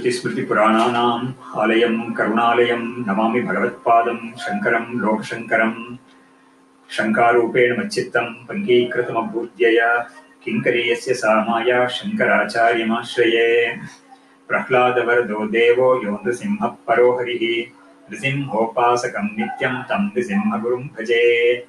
श्रुतिस्मृतिपुराणानाम् आलयम् करुणालयम् नमामि भगवत्पादम् शङ्करम् लोकशङ्करम् शङ्कारूपेण मच्चित्तम् पङ्गीकृतमभूद्यय किङ्करीयस्य सामाया शङ्कराचार्यमाश्रये प्रह्लादवरदो देवो यो नृसिंहः परो हरिः नृसिंहोपासकम् नित्यम् तम् नृसिंहगुरुम् भजे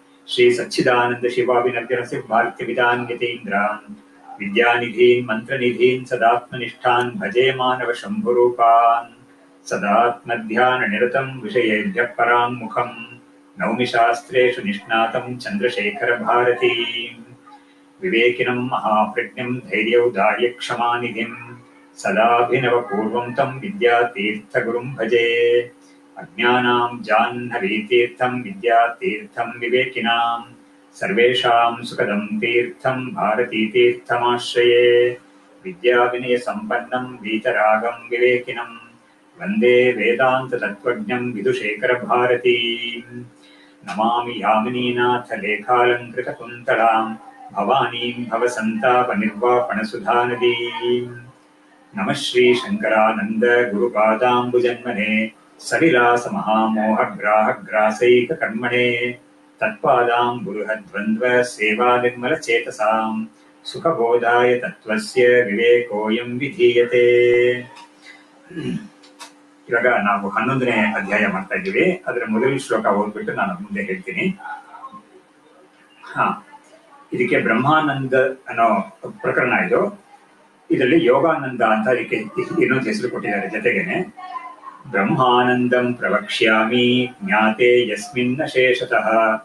श्रीसच्चिदानन्दशिवाभिनव्यनसिंहार्त्यविदान्यतीन्द्रान् विद्यानिधीन् मन्त्रनिधीन् सदात्मनिष्ठान् भजे मानव शम्भुरूपान् सदात्मध्याननिरतम् विषयेभ्यः पराङ्मुखम् नौमि शास्त्रेषु निष्णातम् चन्द्रशेखरभारती विवेकिनम् महाप्रज्ञम् धैर्यौदार्यक्षमानिधिम् सदाभिनवपूर्वम् तम् विद्यातीर्थगुरुम् भजे अज्ञानाम् जाह्नवीतीर्थम् विद्यातीर्थम् विवेकिनाम् सर्वेषाम् सुखदम् तीर्थम् भारतीतीर्थमाश्रये विद्याविनयसम्पन्नम् वीतरागम् विवेकिनम् वन्दे वेदान्ततत्त्वज्ञम् विदुशेखरभारती नमामि यामिनीनाथलेखालङ्कृतकुन्तलाम् भवानीम् भवसन्तापनिर्वापणसुधानदीम् नमः श्रीशङ्करानन्द गुरुपादाम्बुजन्मने सलिलासमहामोहग्राहग्रासैककर्मणे तत्पादाम्बुरुहद्वन्द्व सेवानिर्मलचेतसाम् सुखबोधाय तत्त्वस्य ವಿವೇಕೋಯಂ ವಿಧೀಯತೆ ಇವಾಗ ನಾವು ಹನ್ನೊಂದನೇ ಅಧ್ಯಾಯ ಮಾಡ್ತಾ ಇದ್ದೀವಿ ಅದರ ಮೊದಲ ಶ್ಲೋಕ ಓದ್ಬಿಟ್ಟು ನಾನು ಮುಂದೆ ಹೇಳ್ತೀನಿ ಹಾ ಇದಕ್ಕೆ ಬ್ರಹ್ಮಾನಂದ ಅನ್ನೋ ಪ್ರಕರಣ ಇದು ಇದರಲ್ಲಿ ಯೋಗಾನಂದ ಅಂತ ಅದಕ್ಕೆ ಇನ್ನೊಂದು ಹೆಸರು ಕೊಟ್ಟಿದ್ದಾರೆ ಜೊತೆಗೇನೆ ಬ್ರಹ್ಮಾನಂದಂ ಪ್ರವಕ್ಷ್ಯಾಮಿ ಜ್ಞಾತೆ ಯಸ್ಮಿನ್ನ ಶೇಷತಃ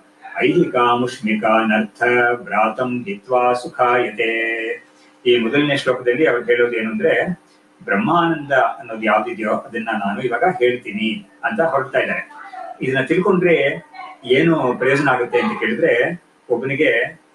ಐಹಿಕಾಮುಷ್ಮಿಕಾನರ್ಥ ಭ್ರಾತಂ ಹಿತ್ವಾ ಸುಖಾಯತೆ ಈ ಮೊದಲನೇ ಶ್ಲೋಕದಲ್ಲಿ ಅವ್ರು ಹೇಳೋದು ಏನು ಅಂದ್ರೆ ಬ್ರಹ್ಮಾನಂದ ಅನ್ನೋದು ಯಾವ್ದಿದೆಯೋ ಅದನ್ನ ನಾನು ಇವಾಗ ಹೇಳ್ತೀನಿ ಅಂತ ಹೊರಡ್ತಾ ಇದ್ದಾರೆ ಇದನ್ನ ತಿಳ್ಕೊಂಡ್ರೆ ಏನು ಪ್ರಯೋಜನ ಆಗುತ್ತೆ ಅಂತ ಕೇಳಿದ್ರೆ ಒಬ್ಬನಿಗೆ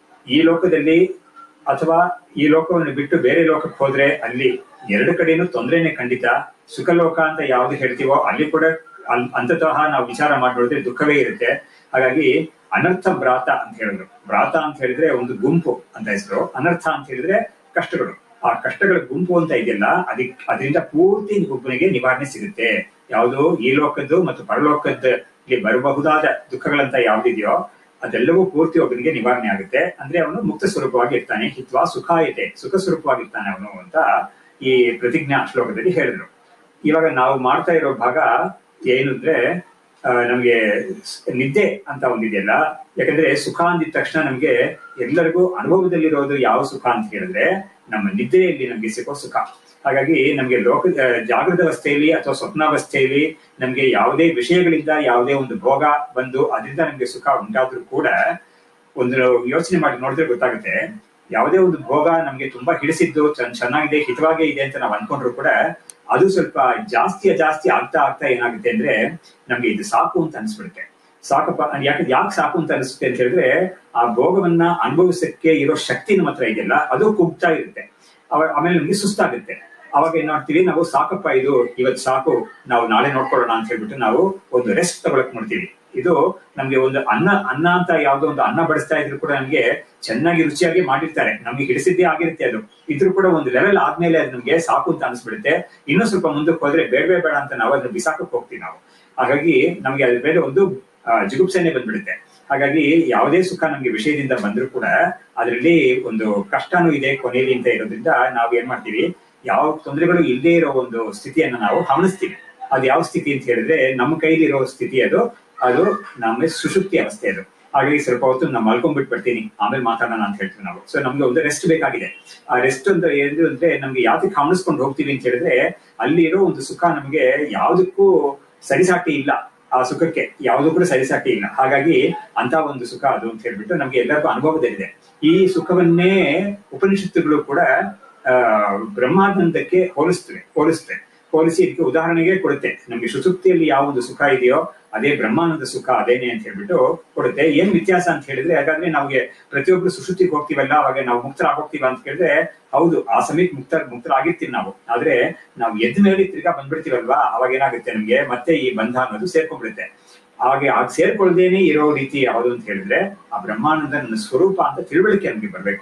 ಈ ಲೋಕದಲ್ಲಿ ಅಥವಾ ಈ ಲೋಕವನ್ನು ಬಿಟ್ಟು ಬೇರೆ ಲೋಕಕ್ಕೆ ಹೋದ್ರೆ ಅಲ್ಲಿ ಎರಡು ಕಡೆನೂ ತೊಂದರೆನೆ ಖಂಡಿತ ಸುಖ ಲೋಕ ಅಂತ ಯಾವ್ದು ಹೇಳ್ತೀವೋ ಅಲ್ಲಿ ಕೂಡ ಅಂತತಃ ನಾವು ವಿಚಾರ ಮಾಡಿ ನೋಡಿದ್ರೆ ದುಃಖವೇ ಇರುತ್ತೆ ಹಾಗಾಗಿ ಅನರ್ಥ ಭ್ರಾತ ಅಂತ ಹೇಳಿದ್ರು ಭ್ರಾತ ಅಂತ ಹೇಳಿದ್ರೆ ಒಂದು ಗುಂಪು ಅಂತ ಹೆಸರು ಅನರ್ಥ ಅಂತ ಹೇಳಿದ್ರೆ ಕಷ್ಟಗಳು ಆ ಕಷ್ಟಗಳ ಗುಂಪು ಅಂತ ಇದೆಯಲ್ಲ ಅದಕ್ ಅದರಿಂದ ಪೂರ್ತಿ ಒಬ್ಬನಿಗೆ ನಿವಾರಣೆ ಸಿಗುತ್ತೆ ಯಾವುದು ಈ ಲೋಕದ್ದು ಮತ್ತು ಪರಲೋಕದಲ್ಲಿ ಬರಬಹುದಾದ ದುಃಖಗಳಂತ ಯಾವ್ದಿದೆಯೋ ಅದೆಲ್ಲವೂ ಪೂರ್ತಿ ಒಬ್ಬನಿಗೆ ನಿವಾರಣೆ ಆಗುತ್ತೆ ಅಂದ್ರೆ ಅವನು ಮುಕ್ತ ಸ್ವರೂಪವಾಗಿ ಇರ್ತಾನೆ ಹಿತ್ವಾ ಸುಖಾಯತೆ ಸುಖ ಸ್ವರೂಪವಾಗಿರ್ತಾನೆ ಅವನು ಅಂತ ಈ ಪ್ರತಿಜ್ಞಾ ಶ್ಲೋಕದಲ್ಲಿ ಹೇಳಿದ್ರು ಇವಾಗ ನಾವು ಮಾಡ್ತಾ ಇರೋ ಭಾಗ ಏನು ಅಂದ್ರೆ ನಮ್ಗೆ ನಿದ್ದೆ ಅಂತ ಒಂದಿದೆಯಲ್ಲ ಯಾಕಂದ್ರೆ ಸುಖ ಅಂದಿದ ತಕ್ಷಣ ನಮ್ಗೆ ಎಲ್ಲರಿಗೂ ಅನುಭವದಲ್ಲಿರೋದು ಯಾವ ಸುಖ ಅಂತ ಹೇಳಿದ್ರೆ ನಮ್ಮ ನಿದ್ದೆಯಲ್ಲಿ ನಮ್ಗೆ ಸಿಗೋ ಸುಖ ಹಾಗಾಗಿ ನಮ್ಗೆ ಲೋಕ ಜಾಗೃತ ಅವಸ್ಥೆಯಲ್ಲಿ ಅಥವಾ ಸ್ವಪ್ನಾವಸ್ಥೆಯಲ್ಲಿ ನಮ್ಗೆ ಯಾವುದೇ ವಿಷಯಗಳಿಂದ ಯಾವುದೇ ಒಂದು ಭೋಗ ಬಂದು ಅದರಿಂದ ನಮ್ಗೆ ಸುಖ ಉಂಟಾದ್ರೂ ಕೂಡ ಒಂದು ಯೋಚನೆ ಮಾಡಿ ನೋಡಿದ್ರೆ ಗೊತ್ತಾಗುತ್ತೆ ಯಾವುದೇ ಒಂದು ಭೋಗ ನಮ್ಗೆ ತುಂಬಾ ಹಿಡಿಸಿದ್ದು ಚೆನ್ನಾಗಿದೆ ಹಿತವಾಗೇ ಇದೆ ಅಂತ ನಾವು ಅನ್ಕೊಂಡ್ರು ಕೂಡ ಅದು ಸ್ವಲ್ಪ ಜಾಸ್ತಿಯ ಜಾಸ್ತಿ ಆಗ್ತಾ ಆಗ್ತಾ ಏನಾಗುತ್ತೆ ಅಂದ್ರೆ ನಮ್ಗೆ ಇದು ಸಾಕು ಅಂತ ಅನ್ಸ್ಬಿಡುತ್ತೆ ಸಾಕಪ್ಪ ಯಾಕೆ ಯಾಕೆ ಸಾಕು ಅಂತ ಅನಿಸುತ್ತೆ ಅಂತ ಹೇಳಿದ್ರೆ ಆ ಭೋಗವನ್ನ ಅನುಭವಿಸಕ್ಕೆ ಇರೋ ಶಕ್ತಿ ನಮ್ಮ ಹತ್ರ ಇದೆಯಲ್ಲ ಅದು ಕುಗ್ತಾ ಇರುತ್ತೆ ಆಮೇಲೆ ನಮ್ಗೆ ಸುಸ್ತಾಗುತ್ತೆ ಅವಾಗ ಏನ್ ಮಾಡ್ತೀವಿ ನಾವು ಸಾಕಪ್ಪ ಇದು ಇವತ್ತು ಸಾಕು ನಾವು ನಾಳೆ ನೋಡ್ಕೊಳ್ಳೋಣ ಅಂತ ಹೇಳ್ಬಿಟ್ಟು ನಾವು ಒಂದು ರೆಸ್ಟ್ ತಗೊಳಕ್ ನೋಡ್ತೀವಿ ಇದು ನಮ್ಗೆ ಒಂದು ಅನ್ನ ಅನ್ನ ಅಂತ ಯಾವ್ದೋ ಒಂದು ಅನ್ನ ಬಡಿಸ್ತಾ ಇದ್ರು ಕೂಡ ನಮ್ಗೆ ಚೆನ್ನಾಗಿ ರುಚಿಯಾಗಿ ಮಾಡಿರ್ತಾರೆ ನಮ್ಗೆ ಹಿಡಿಸಿದ್ದೇ ಆಗಿರುತ್ತೆ ಅದು ಇದ್ರೂ ಕೂಡ ಒಂದು ಲೆವೆಲ್ ಆದ್ಮೇಲೆ ಅದು ನಮ್ಗೆ ಸಾಕು ಅಂತ ಅನ್ಸ್ಬಿಡುತ್ತೆ ಇನ್ನೂ ಸ್ವಲ್ಪ ಮುಂದಕ್ಕೆ ಹೋದ್ರೆ ಬೇಡವೇ ಬೇಡ ಅಂತ ನಾವು ಅದನ್ನ ಬಿಸಾಕಕ್ಕೆ ಹೋಗ್ತೀವಿ ನಾವು ಹಾಗಾಗಿ ನಮ್ಗೆ ಅದ್ರ ಮೇಲೆ ಒಂದು ಜಿಗುಪ್ಸೆನೆ ಬಂದ್ಬಿಡುತ್ತೆ ಹಾಗಾಗಿ ಯಾವುದೇ ಸುಖ ನಮ್ಗೆ ವಿಷಯದಿಂದ ಬಂದ್ರೂ ಕೂಡ ಅದರಲ್ಲಿ ಒಂದು ಕಷ್ಟನೂ ಇದೆ ಕೊನೆಯಲ್ಲಿ ಅಂತ ಇರೋದ್ರಿಂದ ನಾವು ಏನ್ ಮಾಡ್ತೀವಿ ಯಾವ ತೊಂದರೆಗಳು ಇಲ್ಲದೆ ಇರೋ ಒಂದು ಸ್ಥಿತಿಯನ್ನ ನಾವು ಗಮನಿಸ್ತೀವಿ ಅದು ಯಾವ ಸ್ಥಿತಿ ಅಂತ ಹೇಳಿದ್ರೆ ನಮ್ಮ ಕೈಲಿ ಇರೋ ಸ್ಥಿತಿ ಅದು ಅದು ನಮ್ಮ ಸುಶುಕ್ತಿ ಅವಸ್ಥೆ ಅದು ಹಾಗಾಗಿ ಸ್ವಲ್ಪ ಹೊತ್ತು ನಾವು ಮಲ್ಕೊಂಡ್ಬಿಟ್ಟು ಬರ್ತೀನಿ ಆಮೇಲೆ ಮಾತಾಡೋಣ ಅಂತ ಹೇಳ್ತೀವಿ ನಾವು ಸೊ ನಮ್ಗೆ ಒಂದು ರೆಸ್ಟ್ ಬೇಕಾಗಿದೆ ಆ ರೆಸ್ಟ್ ಅಂತ ಏನು ಅಂದ್ರೆ ನಮ್ಗೆ ಯಾವ್ದಕ್ಕೆ ಗಮನಿಸ್ಕೊಂಡು ಹೋಗ್ತೀವಿ ಅಂತ ಹೇಳಿದ್ರೆ ಅಲ್ಲಿ ಇರೋ ಒಂದು ಸುಖ ನಮ್ಗೆ ಯಾವ್ದಕ್ಕೂ ಸರಿಸಾಟಿ ಇಲ್ಲ ಆ ಸುಖಕ್ಕೆ ಯಾವುದು ಕೂಡ ಸರಿಸಾಟಿ ಇಲ್ಲ ಹಾಗಾಗಿ ಅಂತ ಒಂದು ಸುಖ ಅದು ಅಂತ ಹೇಳ್ಬಿಟ್ಟು ನಮ್ಗೆ ಎಲ್ಲರಿಗೂ ಅನುಭವದಲ್ಲಿದೆ ಈ ಸುಖವನ್ನೇ ಉಪನಿಷತ್ತುಗಳು ಕೂಡ ಆ ಬ್ರಹ್ಮಾನಂದಕ್ಕೆ ಹೋಲಿಸ್ತವೆ ಹೋಲಿಸ್ತವೆ ಹೋಲಿಸಿ ಇದಕ್ಕೆ ಉದಾಹರಣೆಗೆ ಕೊಡುತ್ತೆ ನಮ್ಗೆ ಸುಸುಪ್ತಿಯಲ್ಲಿ ಯಾವ ಒಂದು ಸುಖ ಇದೆಯೋ ಅದೇ ಬ್ರಹ್ಮಾನಂದ ಸುಖ ಅದೇನೆ ಅಂತ ಹೇಳ್ಬಿಟ್ಟು ಕೊಡುತ್ತೆ ಏನ್ ವ್ಯತ್ಯಾಸ ಅಂತ ಹೇಳಿದ್ರೆ ಹಾಗಾದ್ರೆ ನಮ್ಗೆ ಪ್ರತಿಯೊಬ್ರು ಸುಶುದ್ಧಿಗೆ ಹೋಗ್ತೀವಲ್ಲ ಅವಾಗ ನಾವು ಮುಕ್ತರಾಗೋಗ್ತೀವ ಅಂತ ಕೇಳಿದ್ರೆ ಹೌದು ಆ ಸಮಯಕ್ಕೆ ಮುಕ್ತ ಮುಕ್ತರಾಗಿರ್ತೀವಿ ನಾವು ಆದ್ರೆ ನಾವು ಎದ್ದ ಮೇಲೆ ತಿರ್ಗಾ ಬಂದ್ಬಿಡ್ತೀವಲ್ವಾ ಅವಾಗ ಏನಾಗುತ್ತೆ ನಮ್ಗೆ ಮತ್ತೆ ಈ ಬಂಧ ಅನ್ನೋದು ಸೇರ್ಕೊಂಡ್ಬಿಡುತ್ತೆ ಹಾಗೆ ಆಗ ಸೇರ್ಕೊಳ್ದೇನೆ ಇರೋ ರೀತಿ ಯಾವುದು ಅಂತ ಹೇಳಿದ್ರೆ ಆ ಬ್ರಹ್ಮಾನಂದ ನನ್ನ ಸ್ವರೂಪ ಅಂತ ತಿಳುವಳಿಕೆ ನಮ್ಗೆ ಬರ್ಬೇಕು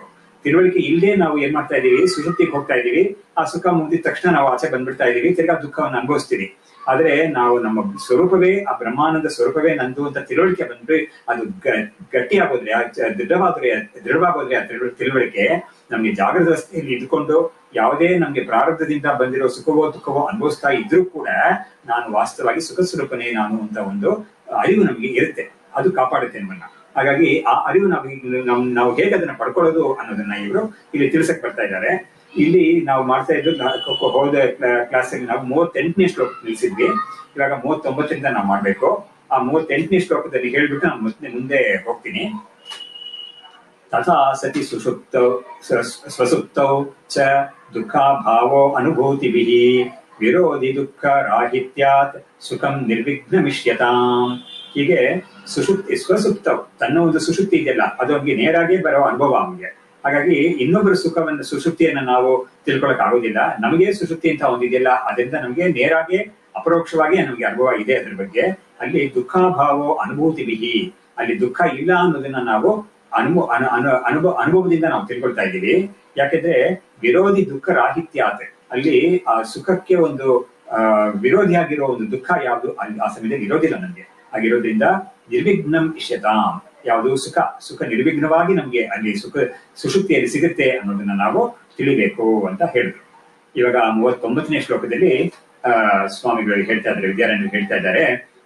ತಿಳುವಳಿಕೆ ಇಲ್ಲದೆ ನಾವು ಏನ್ ಮಾಡ್ತಾ ಇದೀವಿ ಸುಶುಪ್ತಿಗೆ ಹೋಗ್ತಾ ಇದೀವಿ ಆ ಸುಖ ಮುಗಿದ ತಕ್ಷಣ ನಾವು ಆಚೆ ಬಂದ್ಬಿಡ್ತಾ ಇದೀವಿ ತಿರ್ಗಾ ದುಃಖವನ್ನು ಅನುಭವಿಸ್ತೀವಿ ಆದ್ರೆ ನಾವು ನಮ್ಮ ಸ್ವರೂಪವೇ ಆ ಬ್ರಹ್ಮಾನಂದ ಸ್ವರೂಪವೇ ನಂದು ಅಂತ ತಿಳುವಳಿಕೆ ಬಂದ್ರೆ ಅದು ಗ- ಗಟ್ಟಿ ಆಗೋದ್ರೆ ಆ ಚ- ದೃಢವಾದ್ರೆ ದೃಢವಾಗೋದ್ರೆ ಆ ತಿಳುವ- ತಿಳುವಳಿಕೆ ನಮ್ಗೆ ಜಾಗೃತ ಅವಸ್ಥೆಯಲ್ಲಿ ಇದ್ಕೊಂಡು ಯಾವುದೇ ನಮ್ಗೆ ಪ್ರಾರಬ್ಧದಿಂದ ಬಂದಿರೋ ಸುಖವೋ ದುಃಖವೋ ಅನುಭವಿಸ್ತಾ ಇದ್ರೂ ಕೂಡ ನಾನು ವಾಸ್ತವವಾಗಿ ಸುಖ ಸ್ವರೂಪನೇ ನಾನು ಅಂತ ಒಂದು ಅರಿವು ನಮ್ಗೆ ಇರುತ್ತೆ ಅದು ಕಾಪಾಡುತ್ತೆ ನಮ್ಮನ್ನ ಹಾಗಾಗಿ ಆ ಅರಿವು ನಾವು ಈಗ ನಮ್ ನಾವು ಹೇಗೆ ಅದನ್ನ ಪಡ್ಕೊಳ್ಳೋದು ಅನ್ನೋದನ್ನ ಇವರು ಇಲ್ಲಿ ತಿಳಿಸಕ್ ಬರ್ತಾ ಇದ್ದಾರೆ ಇಲ್ಲಿ ನಾವು ಮಾಡ್ತಾ ಇದ್ದು ನಾ- ಕೊ- ಕೊ- ಹೋದ ಕ್ಲಾಸ್ ಅಲ್ಲಿ ನಾವು ಮೂವತ್ತೆಂಟನೇ ಶ್ಲೋಕ ನಿಲ್ಸಿದ್ವಿ ಇವಾಗ ಮೂವತ್ತೊಂಬತ್ತರಿಂದ ನಾವು ಮಾಡ್ಬೇಕು ಆ ಮೂವತ್ತೆಂಟನೇ ಶ್ಲೋಕದಲ್ಲಿ ಹೇಳ್ಬಿಟ್ಟು ನಾನು ಮುಂದೆ ಮುಂದೆ ಹೋಗ್ತೀನಿ ತಥಾ ಸತಿ ಸುಷುಪ್ತೌ ಸ- ಸ್ವಸುಪ್ತೌ ಚ ದುಃಖಾಭಾವೋ ಅನುಭೂತಿಭಿಃ ವಿರೋಧಿ ದುಃಖ ರಾಹಿತ್ಯಾತ್ ಸುಖಂ ನಿರ್ವಿಘ್ನಮಿಷ್ಯತಾಂ ಹೀಗೆ ಸುಷುಪ್ತಿ ಸ್ವಸುಪ್ತವ್ ತನ್ನ ಒಂದು ಸುಷುಪ್ತಿ ಇದೆಯಲ್ಲ ಅದು ಅವ್ನಿಗೆ ನೇರಾಗೆ ಬರೋ ಅನುಭವ ಅವನಿಗೆ ಹಾಗಾಗಿ ಇನ್ನೊಬ್ಬರ ಸುಖವನ್ನು ಸುಷುಪ್ತಿಯನ್ನ ನಾವು ತಿಳ್ಕೊಳಕ್ ಆಗೋದಿಲ್ಲ ನಮಗೆ ಸುಷುಪ್ತಿ ಅಂತ ಒಂದಿದೆಯಲ್ಲ ಅದರಿಂದ ನಮಗೆ ನೇರಾಗೆ ಅಪರೋಕ್ಷವಾಗಿ ನಮಗೆ ಅನುಭವ ಇದೆ ಅದ್ರ ಬಗ್ಗೆ ಅಲ್ಲಿ ದುಃಖಾಭಾವೋ ಅನುಭೂತಿ ಬಿಹಿ ಅಲ್ಲಿ ದುಃಖ ಇಲ್ಲ ಅನ್ನೋದನ್ನ ನಾವು ಅನುಭವ ಅನು ಅನು- ಅನುಭವ ಅನುಭವದಿಂದ ನಾವು ತಿಳ್ಕೊಳ್ತಾ ಇದ್ದೀವಿ ಯಾಕೆಂದ್ರೆ ವಿರೋಧಿ ದುಃಖ ರಾಹಿತ್ಯಾತ್ ಅಲ್ಲಿ ಆ ಸುಖಕ್ಕೆ ಒಂದು ಆ ವಿರೋಧಿಯಾಗಿರೋ ಒಂದು ದುಃಖ ಯಾವುದು ಅಲ್ಲಿ ಆ ಸಮಯದಲ್ಲಿ ಇರೋದಿಲ್ಲ ನಮ್ಗೆ ಆಗಿರೋದ್ರಿಂದ ನಿರ್ವಿಘ್ನಂ ಇಷ್ಯತಾಂ ಯಾವುದು ಸುಖ ಸುಖ ನಿರ್ವಿಘ್ನವಾಗಿ ನಮ್ಗೆ ಅಲ್ಲಿ ಸುಖ ಸುಷುಪ್ತಿಯಲ್ಲಿ ಸಿಗುತ್ತೆ ಅನ್ನೋದನ್ನ ನಾವು ತಿಳಿಬೇಕು ಅಂತ ಹೇಳಿದ್ರು ಇವಾಗ ಮೂವತ್ತೊಂಬತ್ತನೇ ಶ್ಲೋಕದಲ್ಲಿ ಆ ಸ್ವಾಮಿಗಳು ಹೇಳ್ತಾ ಇದ್ದಾರೆ ವಿದ್ಯಾರಣ್ಯರು ಹೇಳ್ತಾ ಇದ್ದಾರೆ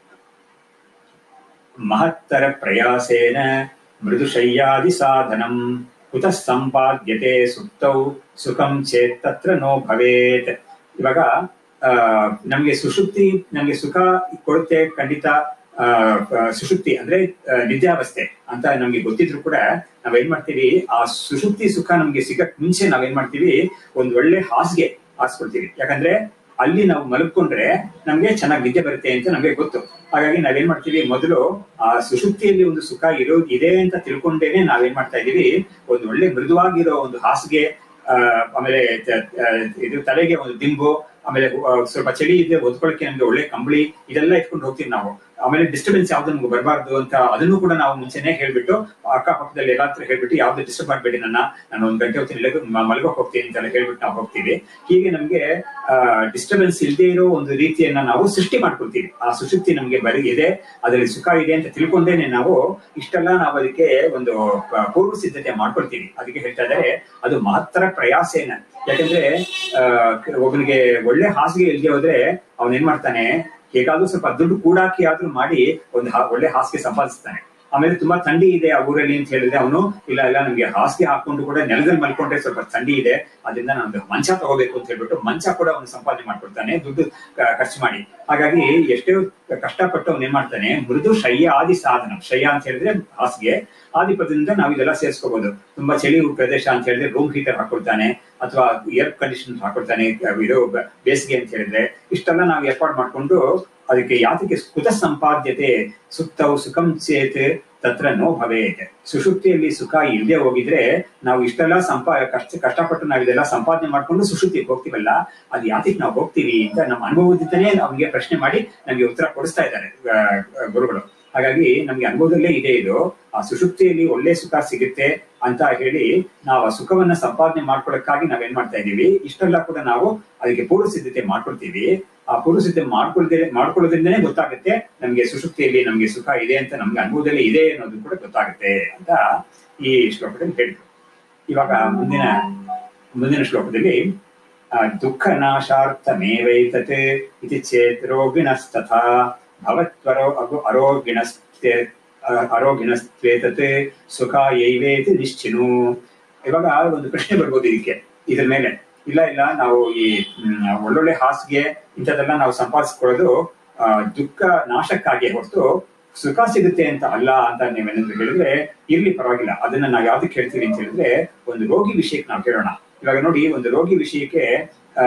ಮಹತ್ತರ ಪ್ರಯಾಸೇನ ಮೃದುಶಯ್ಯಾದಿ ಸಾಧನಂ ಕುತಃ ಸಂಪಾದ್ಯತೆ ಸುಪ್ತೌ ಸುಖಂ ಚೇತ್ ತತ್ರ ನೋ ಭವೇತ್ ಇವಾಗ ಆ ನಮ್ಗೆ ಸುಷುಪ್ತಿ ನಮ್ಗೆ ಸುಖ ಕೊಡುತ್ತೆ ಖಂಡಿತ ಆ ಆ, ಸುಷುಪ್ತಿ ಅಂದ್ರೆ ಆ, ನಿದ್ಯಾವಸ್ಥೆ ಅಂತ ನಮ್ಗೆ ಗೊತ್ತಿದ್ರು ಕೂಡ ನಾವೇನ್ ಮಾಡ್ತೀವಿ ಆ ಸುಷುಪ್ತಿ ಸುಖ ನಮ್ಗೆ ಸಿಗಕ್ ಮುಂಚೆ ನಾವೇನ್ ಮಾಡ್ತೀವಿ ಒಂದ್ ಒಳ್ಳೆ ಹಾಸಿಗೆ ಹಾಸ್ಕೊಳ್ತೀವಿ ಯಾಕಂದ್ರೆ ಅಲ್ಲಿ ನಾವು ಮಲಗ್ಕೊಂಡ್ರೆ ನಮ್ಗೆ ಚೆನ್ನಾಗಿ ನಿದ್ದೆ ಬರುತ್ತೆ ಅಂತ ನಮ್ಗೆ ಗೊತ್ತು ಹಾಗಾಗಿ ನಾವೇನ್ ಮಾಡ್ತೀವಿ ಮೊದಲು ಆ ಸುಷುಪ್ತಿಯಲ್ಲಿ ಒಂದು ಸುಖ ಇರೋದು ಇದೆ ಅಂತ ತಿಳ್ಕೊಂಡೇನೆ ನಾವೇನ್ ಮಾಡ್ತಾ ಇದೀವಿ ಒಂದು ಒಳ್ಳೆ ಮೃದುವಾಗಿರೋ ಒಂದು ಹಾಸಿಗೆ ಆ, ಆಮೇಲೆ ತ- ಆ, ಇದು ತಲೆಗೆ ಒಂದು ದಿಂಬು ಆಮೇಲೆ ಆ, ಸ್ವಲ್ಪ ಚಳಿ ಇದೆ ಒದ್ಕೊಳಕ್ಕೆ ನಮ್ಗೆ ಒಳ್ಳೆ ಕಂಬಳಿ ಇದೆಲ್ಲ ಇಟ್ಕೊಂಡು ಹೋಗ್ತೀವಿ ನಾವು ಆಮೇಲೆ ಡಿಸ್ಟರ್ಬೆನ್ಸ್ ಯಾವ್ದು ನಮ್ಗೆ ಬರಬಾರ್ದು ಅಂತ ಅದನ್ನು ಕೂಡ ನಾವು ಮುಂಚೆನೆ ಹೇಳ್ಬಿಟ್ಟು ಅಕ್ಕಪಕ್ಕದಲ್ಲಿ ಎಲ್ಲ ಹತ್ರ ಹೇಳ್ಬಿಟ್ಟು ಯಾವ್ದು ಡಿಸ್ಟರ್ಬ್ ಮಾಡಬೇಡಿ ನನ್ನ ನಾನು ಒಂದ್ ಗಂಟೆ ಹೊತ್ತಿನ ಮಲಗೋಕ್ ಹೋಗ್ತೀನಿ ಅಂತೆಲ್ಲ ಹೇಳ್ಬಿಟ್ಟು ನಾವು ಹೋಗ್ತೀವಿ ಹೀಗೆ ನಮ್ಗೆ ಡಿಸ್ಟರ್ಬೆನ್ಸ್ ಇಲ್ಲದೆ ಇರೋ ಒಂದು ರೀತಿಯನ್ನ ನಾವು ಸೃಷ್ಟಿ ಮಾಡ್ಕೊಳ್ತೀವಿ ಆ ಸುಶುಕ್ತಿ ನಮ್ಗೆ ಬರೀ ಇದೆ ಅದರಲ್ಲಿ ಸುಖ ಇದೆ ಅಂತ ತಿಳ್ಕೊಂಡೇನೆ ನಾವು ಇಷ್ಟೆಲ್ಲ ನಾವು ಅದಕ್ಕೆ ಒಂದು ಪ- ಪೂರ್ವ ಸಿದ್ಧತೆ ಮಾಡ್ಕೊಳ್ತೀವಿ ಅದಕ್ಕೆ ಹೇಳ್ತಾ ಇದ್ದಾರೆ ಅದು ಮಾತ್ರ ಪ್ರಯಾಸೇನ ಯಾಕಂದ್ರೆ ಆ ಒಬ್ಬನಿಗೆ ಒಳ್ಳೆ ಹಾಸಿಗೆ ಇಲ್ದೆ ಹೋದ್ರೆ ಅವನ್ ಏನ್ ಮಾಡ್ತಾನೆ ಹೇಗಾದ್ರೂ ಸ್ವಲ್ಪ ದುಡ್ಡು ಕೂಡಾಕಿ ಆದ್ರೂ ಮಾಡಿ ಒಂದು ಹಾ- ಒಳ್ಳೆ ಹಾಸಿಗೆ ಸಂಪಾದಿಸ್ತಾನೆ ಆಮೇಲೆ ತುಂಬಾ ಥಂಡಿ ಇದೆ ಆ ಊರಲ್ಲಿ ಅಂತ ಹೇಳಿದ್ರೆ ಅವನು ಇಲ್ಲ ಇಲ್ಲ ನಮ್ಗೆ ಹಾಸಿಗೆ ಹಾಕೊಂಡು ಕೂಡ ನೆಲದಲ್ಲಿ ಮಲ್ಕೊಂಡ್ರೆ ಸ್ವಲ್ಪ ಥಂಡಿ ಇದೆ ಅದರಿಂದ ನಾನು ಮಂಚ ತಗೋಬೇಕು ಅಂತ ಹೇಳ್ಬಿಟ್ಟು ಮಂಚ ಕೂಡ ಅವನು ಸಂಪಾದನೆ ಮಾಡ್ಕೊಳ್ತಾನೆ ದುಡ್ಡು ಕ- ಖರ್ಚು ಮಾಡಿ ಹಾಗಾಗಿ ಎಷ್ಟೇ ಕಷ್ಟಪಟ್ಟು ಅವನು ಏನ್ ಮಾಡ್ತಾನೆ ಮೃದು ಶಯ್ಯ ಆದಿ ಸಾಧನ ಶಯ್ಯ ಅಂತ ಹೇಳಿದ್ರೆ ಹಾಸಿಗೆ ಆದಿ ಪದದಿಂದ ನಾವು ಇದೆಲ್ಲ ಸೇರಿಸ್ಕೋಬಹುದು ತುಂಬಾ ಚಳಿ ಪ್ರದೇಶ ಅಂತ ಹೇಳಿದ್ರೆ ರೂಮ್ ಹೀಟರ್ ಹಾಕೊಳ್ತಾನೆ ಅಥವಾ ಏರ್ ಕಂಡೀಷನ್ ಹಾಕೊಳ್ತಾನೆ ಇದು ಬ- ಬೇಸಿಗೆ ಅಂತ ಹೇಳಿದ್ರೆ ಇಷ್ಟೆಲ್ಲ ನಾವು ಏರ್ಪಾಡು ಮಾಡ್ಕೊಂಡು ಅದಕ್ಕೆ ಯಾತಕ್ಕೆ ಕುತ ಸಂಪಾದ್ಯತೆ ಸುತ್ತವು ಸುಖಂ ಚೇತ್ ತತ್ರ ನೋ ಭವೇತ್ ಸುಷುಪ್ತಿಯಲ್ಲಿ ಸುಖ ಇಲ್ಲದೆ ಹೋಗಿದ್ರೆ ನಾವು ಇಷ್ಟೆಲ್ಲ ಸಂಪಾ ಕಷ್ಟ ಕಷ್ಟಪಟ್ಟು ನಾವು ಇದೆಲ್ಲ ಸಂಪಾದನೆ ಮಾಡ್ಕೊಂಡು ಸುಷುಪ್ತಿಗೆ ಹೋಗ್ತೀವಲ್ಲ ಅದು ಯಾತಕ್ಕೆ ನಾವು ಹೋಗ್ತೀವಿ ಅಂತ ನಮ್ಮ ಅನುಭವದಿಂದನೇ ನಮಗೆ ಪ್ರಶ್ನೆ ಮಾಡಿ ನಮಗೆ ಉತ್ತರ ಕೊಡಿಸ್ತಾ ಇದ್ದಾರೆ ಆ, ಆ, ಗುರುಗಳು ಹಾಗಾಗಿ ನಮ್ಗೆ ಅನುಭವದಲ್ಲೇ ಇದೆ ಇದು ಆ ಸುಷುಪ್ತಿಯಲ್ಲಿ ಒಳ್ಳೆ ಸುಖ ಸಿಗುತ್ತೆ ಅಂತ ಹೇಳಿ ನಾವು ಆ ಸುಖವನ್ನ ಸಂಪಾದನೆ ಮಾಡ್ಕೊಳ್ಳೋಕ್ಕಾಗಿ ನಾವೇನ್ ಮಾಡ್ತಾ ಇದೀವಿ ಇಷ್ಟೆಲ್ಲ ಕೂಡ ನಾವು ಅದಕ್ಕೆ ಪೂರ್ವ ಸಿದ್ಧತೆ ಮಾಡ್ಕೊಳ್ತೀವಿ ಆ ಪೂರ್ವ ಸಿದ್ಧತೆ ಮಾಡ್ಕೊಳ್ದೆ ಮಾಡ್ಕೊಳ್ಳೋದ್ರಿಂದನೇ ಗೊತ್ತಾಗುತ್ತೆ ನಮ್ಗೆ ಸುಷುಪ್ತಿಯಲ್ಲಿ ನಮ್ಗೆ ಸುಖ ಇದೆ ಅಂತ ನಮ್ಗೆ ಅನುಭವದಲ್ಲಿ ಇದೆ ಅನ್ನೋದು ಕೂಡ ಗೊತ್ತಾಗುತ್ತೆ ಅಂತ ಈ ಶ್ಲೋಕದಲ್ಲಿ ಹೇಳಿದ್ರು ಇವಾಗ ಮುಂದಿನ ಮುಂದಿನ ಶ್ಲೋಕದಲ್ಲಿ ಆ, ದುಃಖ ನಾಶಾರ್ಥಮೇವೈತತ್ ಇತಿ ಚೇತ್ ರೋಗಿಣಸ್ತಥಾ ಭವತ್ವರೋ ಅಗು ಅರೋಗಿಣಸ್ತೆ ಅ- ಅರೋಗಿಣಸ್ತ್ವೇತತ್ ಸುಖ ಯೈವೇತಿ ನಿಶ್ಚಿನು ಇವಾಗ ಒಂದು ಪ್ರಶ್ನೆ ಬರ್ಬೋದು ಇದಕ್ಕೆ ಇದ್ರ ಮೇಲೆ ಇಲ್ಲ ಇಲ್ಲ ನಾವು ಈ ಮ್, ಒಳ್ಳೊಳ್ಳೆ ಹಾಸಿಗೆ ಇಂಥದೆಲ್ಲ ನಾವು ಸಂಪಾದಿಸ್ಕೊಳ್ಳೋದು ಆ, ದುಃಖ ನಾಶಕ್ಕಾಗಿ ಹೊರತು ಸುಖ ಸಿಗುತ್ತೆ ಅಂತ ಅಲ್ಲ ಅಂತ ನೀವೇನಾದ್ರು ಹೇಳಿದ್ರೆ ಇರ್ಲಿ ಪರವಾಗಿಲ್ಲ ಅದನ್ನ ನಾವು ಯಾವ್ದಕ್ಕೆ ಹೇಳ್ತೀವಿ ಅಂತ ಹೇಳಿದ್ರೆ ಒಂದು ರೋಗಿ ವಿಷಯಕ್ಕೆ ನಾವು ಕೇಳೋಣ ಇವಾಗ ನೋಡಿ ಒಂದು ರೋಗಿ ವಿಷಯಕ್ಕೆ ಆ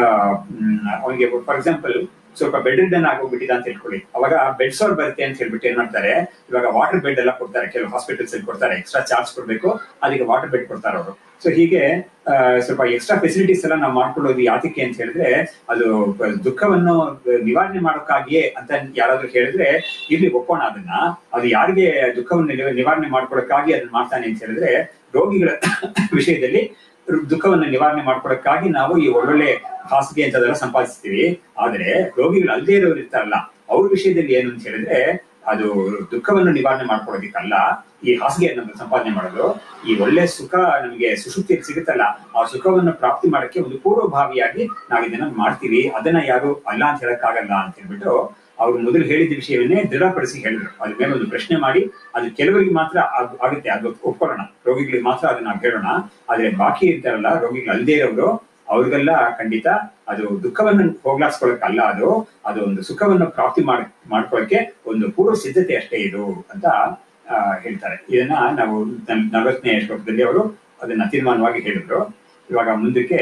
ಅವನಿಗೆ ಫಾರ್ ಎಕ್ಸಾಂಪಲ್ ಸ್ವಲ್ಪ ಬೆಡ್ ರಿಡನ್ ಆಗೋಗ್ಬಿಟ್ಟಿದ ಅಂತ ಹೇಳ್ಕೊಳ್ಳಿ ಅವಾಗ ಬೆಡ್ ಸೋರ್ ಬರುತ್ತೆ ಅಂತ ಹೇಳ್ಬಿಟ್ಟು ಏನ್ ಮಾಡ್ತಾರೆ ಇವಾಗ ವಾಟರ್ ಬೆಡ್ ಎಲ್ಲ ಕೊಡ್ತಾರೆ ಕೆಲವು ಹಾಸ್ಪಿಟಲ್ಸ್ ಅಲ್ಲಿ ಕೊಡ್ತಾರೆ ಎಕ್ಸ್ಟ್ರಾ ಚಾರ್ಜ್ ಕೊಡ್ಬೇಕು ಅದಕ್ಕೆ ವಾಟರ್ ಬೆಡ್ ಕೊಡ್ತಾರೆ ಅವರು ಸೊ ಹೀಗೆ ಆ, ಸ್ವಲ್ಪ ಎಕ್ಸ್ಟ್ರಾ ಫೆಸಿಲಿಟೀಸ್ ಎಲ್ಲ ನಾವು ಮಾಡ್ಕೊಳ್ಳೋದು ಯಾತಕ್ಕೆ ಅಂತ ಹೇಳಿದ್ರೆ ಅದು ದುಃಖವನ್ನು ನಿವಾರಣೆ ಮಾಡೋಕ್ಕಾಗಿಯೇ ಅಂತ ಯಾರಾದ್ರೂ ಹೇಳಿದ್ರೆ ಇಲ್ಲಿ ಒಪ್ಪೋಣ ಅದನ್ನ ಅದು ಯಾರಿಗೆ ದುಃಖವನ್ನು ನಿವ- ನಿವಾರಣೆ ಮಾಡ್ಕೊಳ್ಳೋಕ್ಕಾಗಿ ಅದನ್ನ ಮಾಡ್ತಾನೆ ಅಂತ ಹೇಳಿದ್ರೆ ರೋಗಿಗಳ ವಿಷಯದಲ್ಲಿ ದುಃಖವನ್ನು ನಿವಾರಣೆ ಮಾಡ್ಕೊಳಕ್ಕಾಗಿ ನಾವು ಈ ಒಳ್ಳೊಳ್ಳೆ ಹಾಸಿಗೆ ಅಂತದೆಲ್ಲ ಸಂಪಾದಿಸ್ತೀವಿ ಆದ್ರೆ ರೋಗಿಗಳು ಅಲ್ಲದೇ ಇರೋರು ಇರ್ತಾರಲ್ಲ ಅವ್ರ ವಿಷಯದಲ್ಲಿ ಏನು ಅಂತ ಹೇಳಿದ್ರೆ ಅದು ದುಃಖವನ್ನು ನಿವಾರಣೆ ಮಾಡ್ಕೊಳ್ಳೋದಿಕ್ಕಲ್ಲ ಈ ಹಾಸಿಗೆಯನ್ನು ಸಂಪಾದನೆ ಮಾಡೋದು ಈ ಒಳ್ಳೆ ಸುಖ ನಮಗೆ ಸುಶುಕ್ತಿ ಸಿಗುತ್ತಲ್ಲ ಆ ಸುಖವನ್ನು ಪ್ರಾಪ್ತಿ ಮಾಡಕ್ಕೆ ಒಂದು ಪೂರ್ವಭಾವಿಯಾಗಿ ನಾವು ಇದನ್ನ ಮಾಡ್ತೀವಿ ಅದನ್ನ ಯಾರು ಅಲ್ಲ ಅಂತ ಹೇಳಕ್ಕಾಗಲ್ಲ ಅಂತ ಹೇಳ್ಬಿಟ್ಟು ಅವ್ರು ಮೊದಲು ಹೇಳಿದ ವಿಷಯವನ್ನೇ ದೃಢಪಡಿಸಿ ಹೇಳಿದ್ರು ಅದ್ರ ಮೇಲೆ ಒಂದು ಪ್ರಶ್ನೆ ಮಾಡಿ ಅದು ಕೆಲವರಿಗೆ ಮಾತ್ರ ಆಗ್- ಆಗುತ್ತೆ ಅದು ಒಪ್ಕೊಳ್ಳೋಣ ರೋಗಿಗಳಿಗೆ ಮಾತ್ರ ಅದನ್ನ ನಾವು ಹೇಳೋಣ ಆದ್ರೆ ಬಾಕಿ ಇರ್ತಾರಲ್ಲ ರೋಗಿಗಳು ಅಲ್ಲದೇ ಇರೋರು ಅವ್ರಿಗೆಲ್ಲ ಖಂಡಿತ ಅದು ದುಃಖವನ್ನು ಹೋಗ್ಲಾಡ್ಸ್ಕೊಳಕ್ ಅಲ್ಲ ಅದು ಅದು ಒಂದು ಸುಖವನ್ನು ಪ್ರಾಪ್ತಿ ಮಾಡ್ ಮಾಡ್ಕೊಳಕ್ಕೆ ಒಂದು ಪೂರ್ವ ಸಿದ್ಧತೆ ಅಷ್ಟೇ ಇದು ಅಂತ ಆ, ಹೇಳ್ತಾರೆ ಇದನ್ನ ನಾವು ನಲ್- ನಲವತ್ತನೇ ಶ್ಲೋಕದಲ್ಲಿ ಅವರು ಅದನ್ನ ತೀರ್ಮಾನವಾಗಿ ಹೇಳಿದ್ರು ಇವಾಗ ಮುಂದಕ್ಕೆ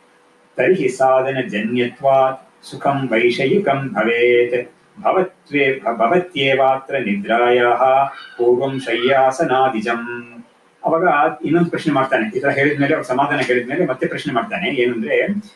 ತರ್ಹಿ ಸಾಧನ ಜನ್ಯತ್ವಾತ್ ಸುಖಂ ವೈಷಯಿಕಂ ಭವೇತ್ ಭವತ್ವೇ ಭವತ್ಯೇವಾತ್ರ ನಿದ್ರಾಯಾಹ ಪೂರ್ವಂ ಶಯ್ಯಾಸನಾದಿಜಂ ಅವಾಗ ಇನ್ನೊಂದು ಪ್ರಶ್ನೆ ಮಾಡ್ತಾನೆ ಈ ತರ ಹೇಳಿದ್ಮೇಲೆ ಅವ್ರು ಸಮಾಧಾನ ಹೇಳಿದ್ಮೇಲೆ ಮತ್ತೆ ಪ್ರಶ್ನೆ ಮಾಡ್ತಾನೆ ಏನಂದ್ರೆ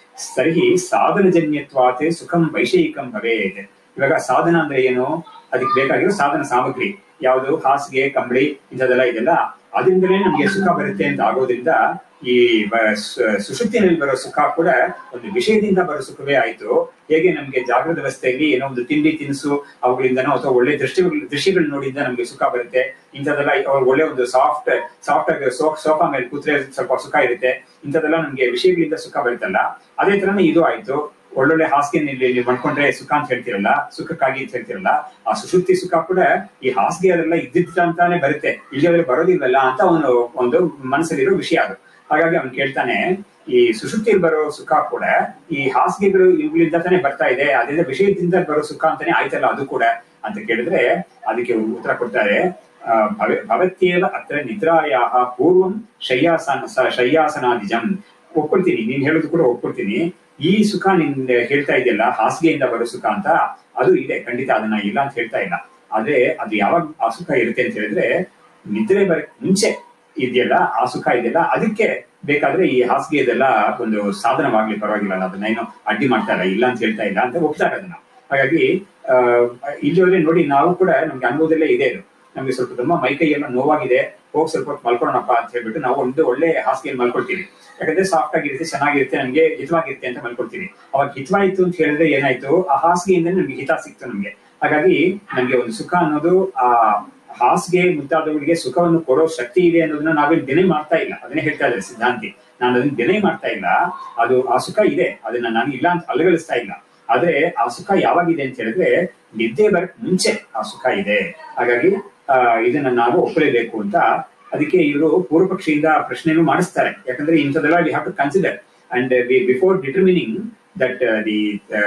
ಸರಿ ಸಾಧನಜನ್ಯತ್ವಾತ್ ಸುಖಂ ವೈಷಯಿಕಂ ಭವೇತ್ ಇವಾಗ ಸಾಧನ ಅಂದ್ರೆ ಏನು ಅದಕ್ಕೆ ಬೇಕಾಗಿರೋ ಸಾಧನ ಸಾಮಗ್ರಿ ಯಾವುದು ಹಾಸಿಗೆ ಕಂಬಳಿ ಇಂಥದೆಲ್ಲ ಇದೆಲ್ಲ ಅದರಿಂದಲೇ ನಮಗೆ ಸುಖ ಬರುತ್ತೆ ಅಂತ ಆಗೋದ್ರಿಂದ ಈ ಬ- ಸು- ಸುಷುಪ್ತಿಯಲ್ಲಿ ಬರೋ ಸುಖ ಕೂಡ ಒಂದು ವಿಷಯದಿಂದ ಬರೋ ಸುಖವೇ ಆಯ್ತು ಹೇಗೆ ನಮ್ಗೆ ಜಾಗೃತ ಅವಸ್ಥೆಯಲ್ಲಿ ಏನೋ ಒಂದು ತಿಂಡಿ ತಿನಿಸು ಅವುಗಳಿಂದನೋ ಅಥವಾ ಒಳ್ಳೆ ದೃಷ್ಟಿಗಳು ದೃಶ್ಯಗಳು ನೋಡಿಂದ ನಮ್ಗೆ ಸುಖ ಬರುತ್ತೆ ಇಂಥದೆಲ್ಲ ಅವ್ರು ಒಳ್ಳೆ ಒಂದು ಸಾಫ್ಟ್ ಸಾಫ್ಟ್ ಆಗಿ ಸೋಫಾ ಮೇಲೆ ಕೂತ್ರೆ ಸ್ವಲ್ಪ ಸುಖ ಇರುತ್ತೆ ಇಂಥದೆಲ್ಲ ನಮ್ಗೆ ವಿಷಯಗಳಿಂದ ಸುಖ ಬರುತ್ತಲ್ಲ ಅದೇ ತರನೇ ಇದು ಆಯ್ತು ಒಳ್ಳೊಳ್ಳೆ ಹಾಸಿಗೆನಲ್ಲಿ ನೀವು ಮಾಡ್ಕೊಂಡ್ರೆ ಸುಖ ಅಂತ ಹೇಳ್ತಿರಲ್ಲ ಸುಖಕ್ಕಾಗಿ ಅಂತ ಹೇಳ್ತಿರಲ್ಲ ಆ ಸುಶುದ್ಧಿ ಸುಖ ಕೂಡ ಈ ಹಾಸಿಗೆ ಅದೆಲ್ಲ ಇದ್ದಿದ್ದ ಅಂತಾನೆ ಬರುತ್ತೆ ಇಲ್ಲದ್ರೆ ಬರೋದಿಲ್ವಲ್ಲ ಅಂತ ಅವನು ಒಂದು ಮನಸ್ಸಲ್ಲಿರೋ ವಿಷಯ ಅದು ಹಾಗಾಗಿ ಅವನು ಕೇಳ್ತಾನೆ ಈ ಸುಶುದ್ಧಿಯಲ್ಲಿ ಬರೋ ಸುಖ ಕೂಡ ಈ ಹಾಸಿಗೆಗಳು ಇವುಗಳಿಂದ ತಾನೇ ಬರ್ತಾ ಇದೆ ಅದರಿಂದ ವಿಷಯದಿಂದ ಬರೋ ಸುಖ ಅಂತಾನೆ ಆಯ್ತಲ್ಲ ಅದು ಕೂಡ ಅಂತ ಕೇಳಿದ್ರೆ ಅದಕ್ಕೆ ಅವ್ರು ಉತ್ತರ ಕೊಡ್ತಾರೆ ಆ, ಭವ- ಭವತ್ಯೇವ ಅತ್ರ ನಿದ್ರಾಯ ಪೂರ್ವಂ ಶಯ್ಯಾಸನ ಸ- ಶಯ್ಯಾಸನಾದಿಜಂ ಒಪ್ಕೊಳ್ತೀನಿ ನೀನ್ ಹೇಳೋದು ಕೂಡ ಒಪ್ಕೊಳ್ತೀನಿ ಈ ಸುಖ ನಿನ್ ಹೇಳ್ತಾ ಇದೆಯಲ್ಲ ಹಾಸಿಗೆಯಿಂದ ಬರೋ ಸುಖ ಅಂತ ಅದು ಇದೆ ಖಂಡಿತ ಅದನ್ನ ಇಲ್ಲ ಅಂತ ಹೇಳ್ತಾ ಇಲ್ಲ ಆದ್ರೆ ಅದು ಯಾವಾಗ ಆ ಸುಖ ಇರುತ್ತೆ ಅಂತ ಹೇಳಿದ್ರೆ ನಿದ್ರೆ ಬರಕ್ ಮುಂಚೆ ಇದೆಯಲ್ಲ ಆ ಸುಖ ಇದೆಯಲ್ಲ ಅದಕ್ಕೆ ಬೇಕಾದ್ರೆ ಈ ಹಾಸಿಗೆ ಇದೆಲ್ಲ ಒಂದು ಸಾಧನವಾಗ್ಲಿ ಪರವಾಗಿಲ್ಲ ಅದನ್ನ ಏನೋ ಅಡ್ಡಿ ಮಾಡ್ತಾ ಇಲ್ಲ ಇಲ್ಲ ಅಂತ ಹೇಳ್ತಾ ಇಲ್ಲ ಅಂತ ಒಪ್ತಾರೆ ಅದನ್ನ ಹಾಗಾಗಿ ಆ ಇಲ್ಲಿವರೆಗೆ ನೋಡಿ ನಾವು ಕೂಡ ನಮ್ಗೆ ಅನುಭವದಲ್ಲೇ ಇದೆ ಇದು ನಮ್ಗೆ ಸ್ವಲ್ಪ ತುಂಬಾ ಮೈಕೈ ಎಲ್ಲ ನೋವಾಗಿದೆ ಹೋಗಿ ಸ್ವಲ್ಪ ಹೊತ್ತು ಮಲ್ಕೊಳ್ಳೋಣಪ್ಪ ಅಂತ ಹೇಳ್ಬಿಟ್ಟು ನಾವು ಒಂದು ಒಳ್ಳೆ ಹಾಸಿಗೆಯಲ್ಲಿ ಮಲ್ಕೊಳ್ತೀವಿ ಯಾಕಂದ್ರೆ ಸಾಫ್ಟ್ ಆಗಿರುತ್ತೆ ಚೆನ್ನಾಗಿರುತ್ತೆ ನಮ್ಗೆ ಹಿತವಾಗಿರುತ್ತೆ ಅಂತ ಮಲ್ಕೊಳ್ತೀವಿ ಅವಾಗ ಹಿತವಾಯ್ತು ಅಂತ ಹೇಳಿದ್ರೆ ಏನಾಯ್ತು ಆ ಹಾಸಿಗೆಯಿಂದ ನಮ್ಗೆ ಹಿತ ಸಿಕ್ತು ನಮ್ಗೆ ಹಾಗಾಗಿ ನಮ್ಗೆ ಒಂದು ಸುಖ ಅನ್ನೋದು ಆ ಹಾಸಿಗೆ ಮುಂತಾದವುಗಳಿಗೆ ಸುಖವನ್ನು ಕೊಡೋ ಶಕ್ತಿ ಇದೆ ಅನ್ನೋದನ್ನ ನಾವೇನು ದಿನೇ ಮಾಡ್ತಾ ಇಲ್ಲ ಅದನ್ನೇ ಹೇಳ್ತಾ ಇದ್ದಾರೆ ಸಿದ್ಧಾಂತಿ ನಾನು ಅದನ್ನ ದಿನೇ ಮಾಡ್ತಾ ಇಲ್ಲ ಅದು ಆ ಸುಖ ಇದೆ ಅದನ್ನ ನಾನು ಇಲ್ಲ ಅಂತ ಅಲಗಳಿಸ್ತಾ ಇಲ್ಲ ಆದ್ರೆ ಆ ಸುಖ ಯಾವಾಗಿದೆ ಅಂತ ಹೇಳಿದ್ರೆ ನಿದ್ದೆ ಬರಕ್ ಮುಂಚೆ ಆ ಸುಖ ಇದೆ ಹಾಗಾಗಿ ಆ ಇದನ್ನ ನಾವು ಒಪ್ಪಲೇಬೇಕು ಅಂತ ಅದಕ್ಕೆ ಇವರು ಪೂರ್ವ ಪಕ್ಷಿಯಿಂದ ಪ್ರಶ್ನೆಯನ್ನು ಮಾಡಿಸ್ತಾರೆ ಯಾಕಂದ್ರೆ ಇಂಥದೆಲ್ಲ we have to consider and before determining that the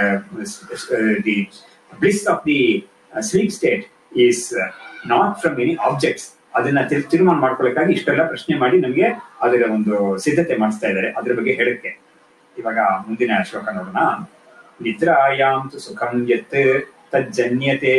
the bliss of the sleep state is not from any objects ಅದನ್ನ ತೀರ್- ತೀರ್ಮಾನ ಮಾಡ್ಕೊಳ್ಳೋಕ್ಕಾಗಿ ಇಷ್ಟೆಲ್ಲ ಪ್ರಶ್ನೆ ಮಾಡಿ ನಮಗೆ ಅದರ ಒಂದು ಸಿದ್ಧತೆ ಮಾಡಿಸ್ತಾ ಇದ್ದಾರೆ ಅದ್ರ ಬಗ್ಗೆ ಹೇಳಕ್ಕೆ ಇವಾಗ ಮುಂದಿನ ಶ್ಲೋಕ ನೋಡೋಣ ನಿದ್ರಾಯಾಂ ತು ಸುಖಂ ಯತ್ ತಜ್ಜನ್ಯತೆ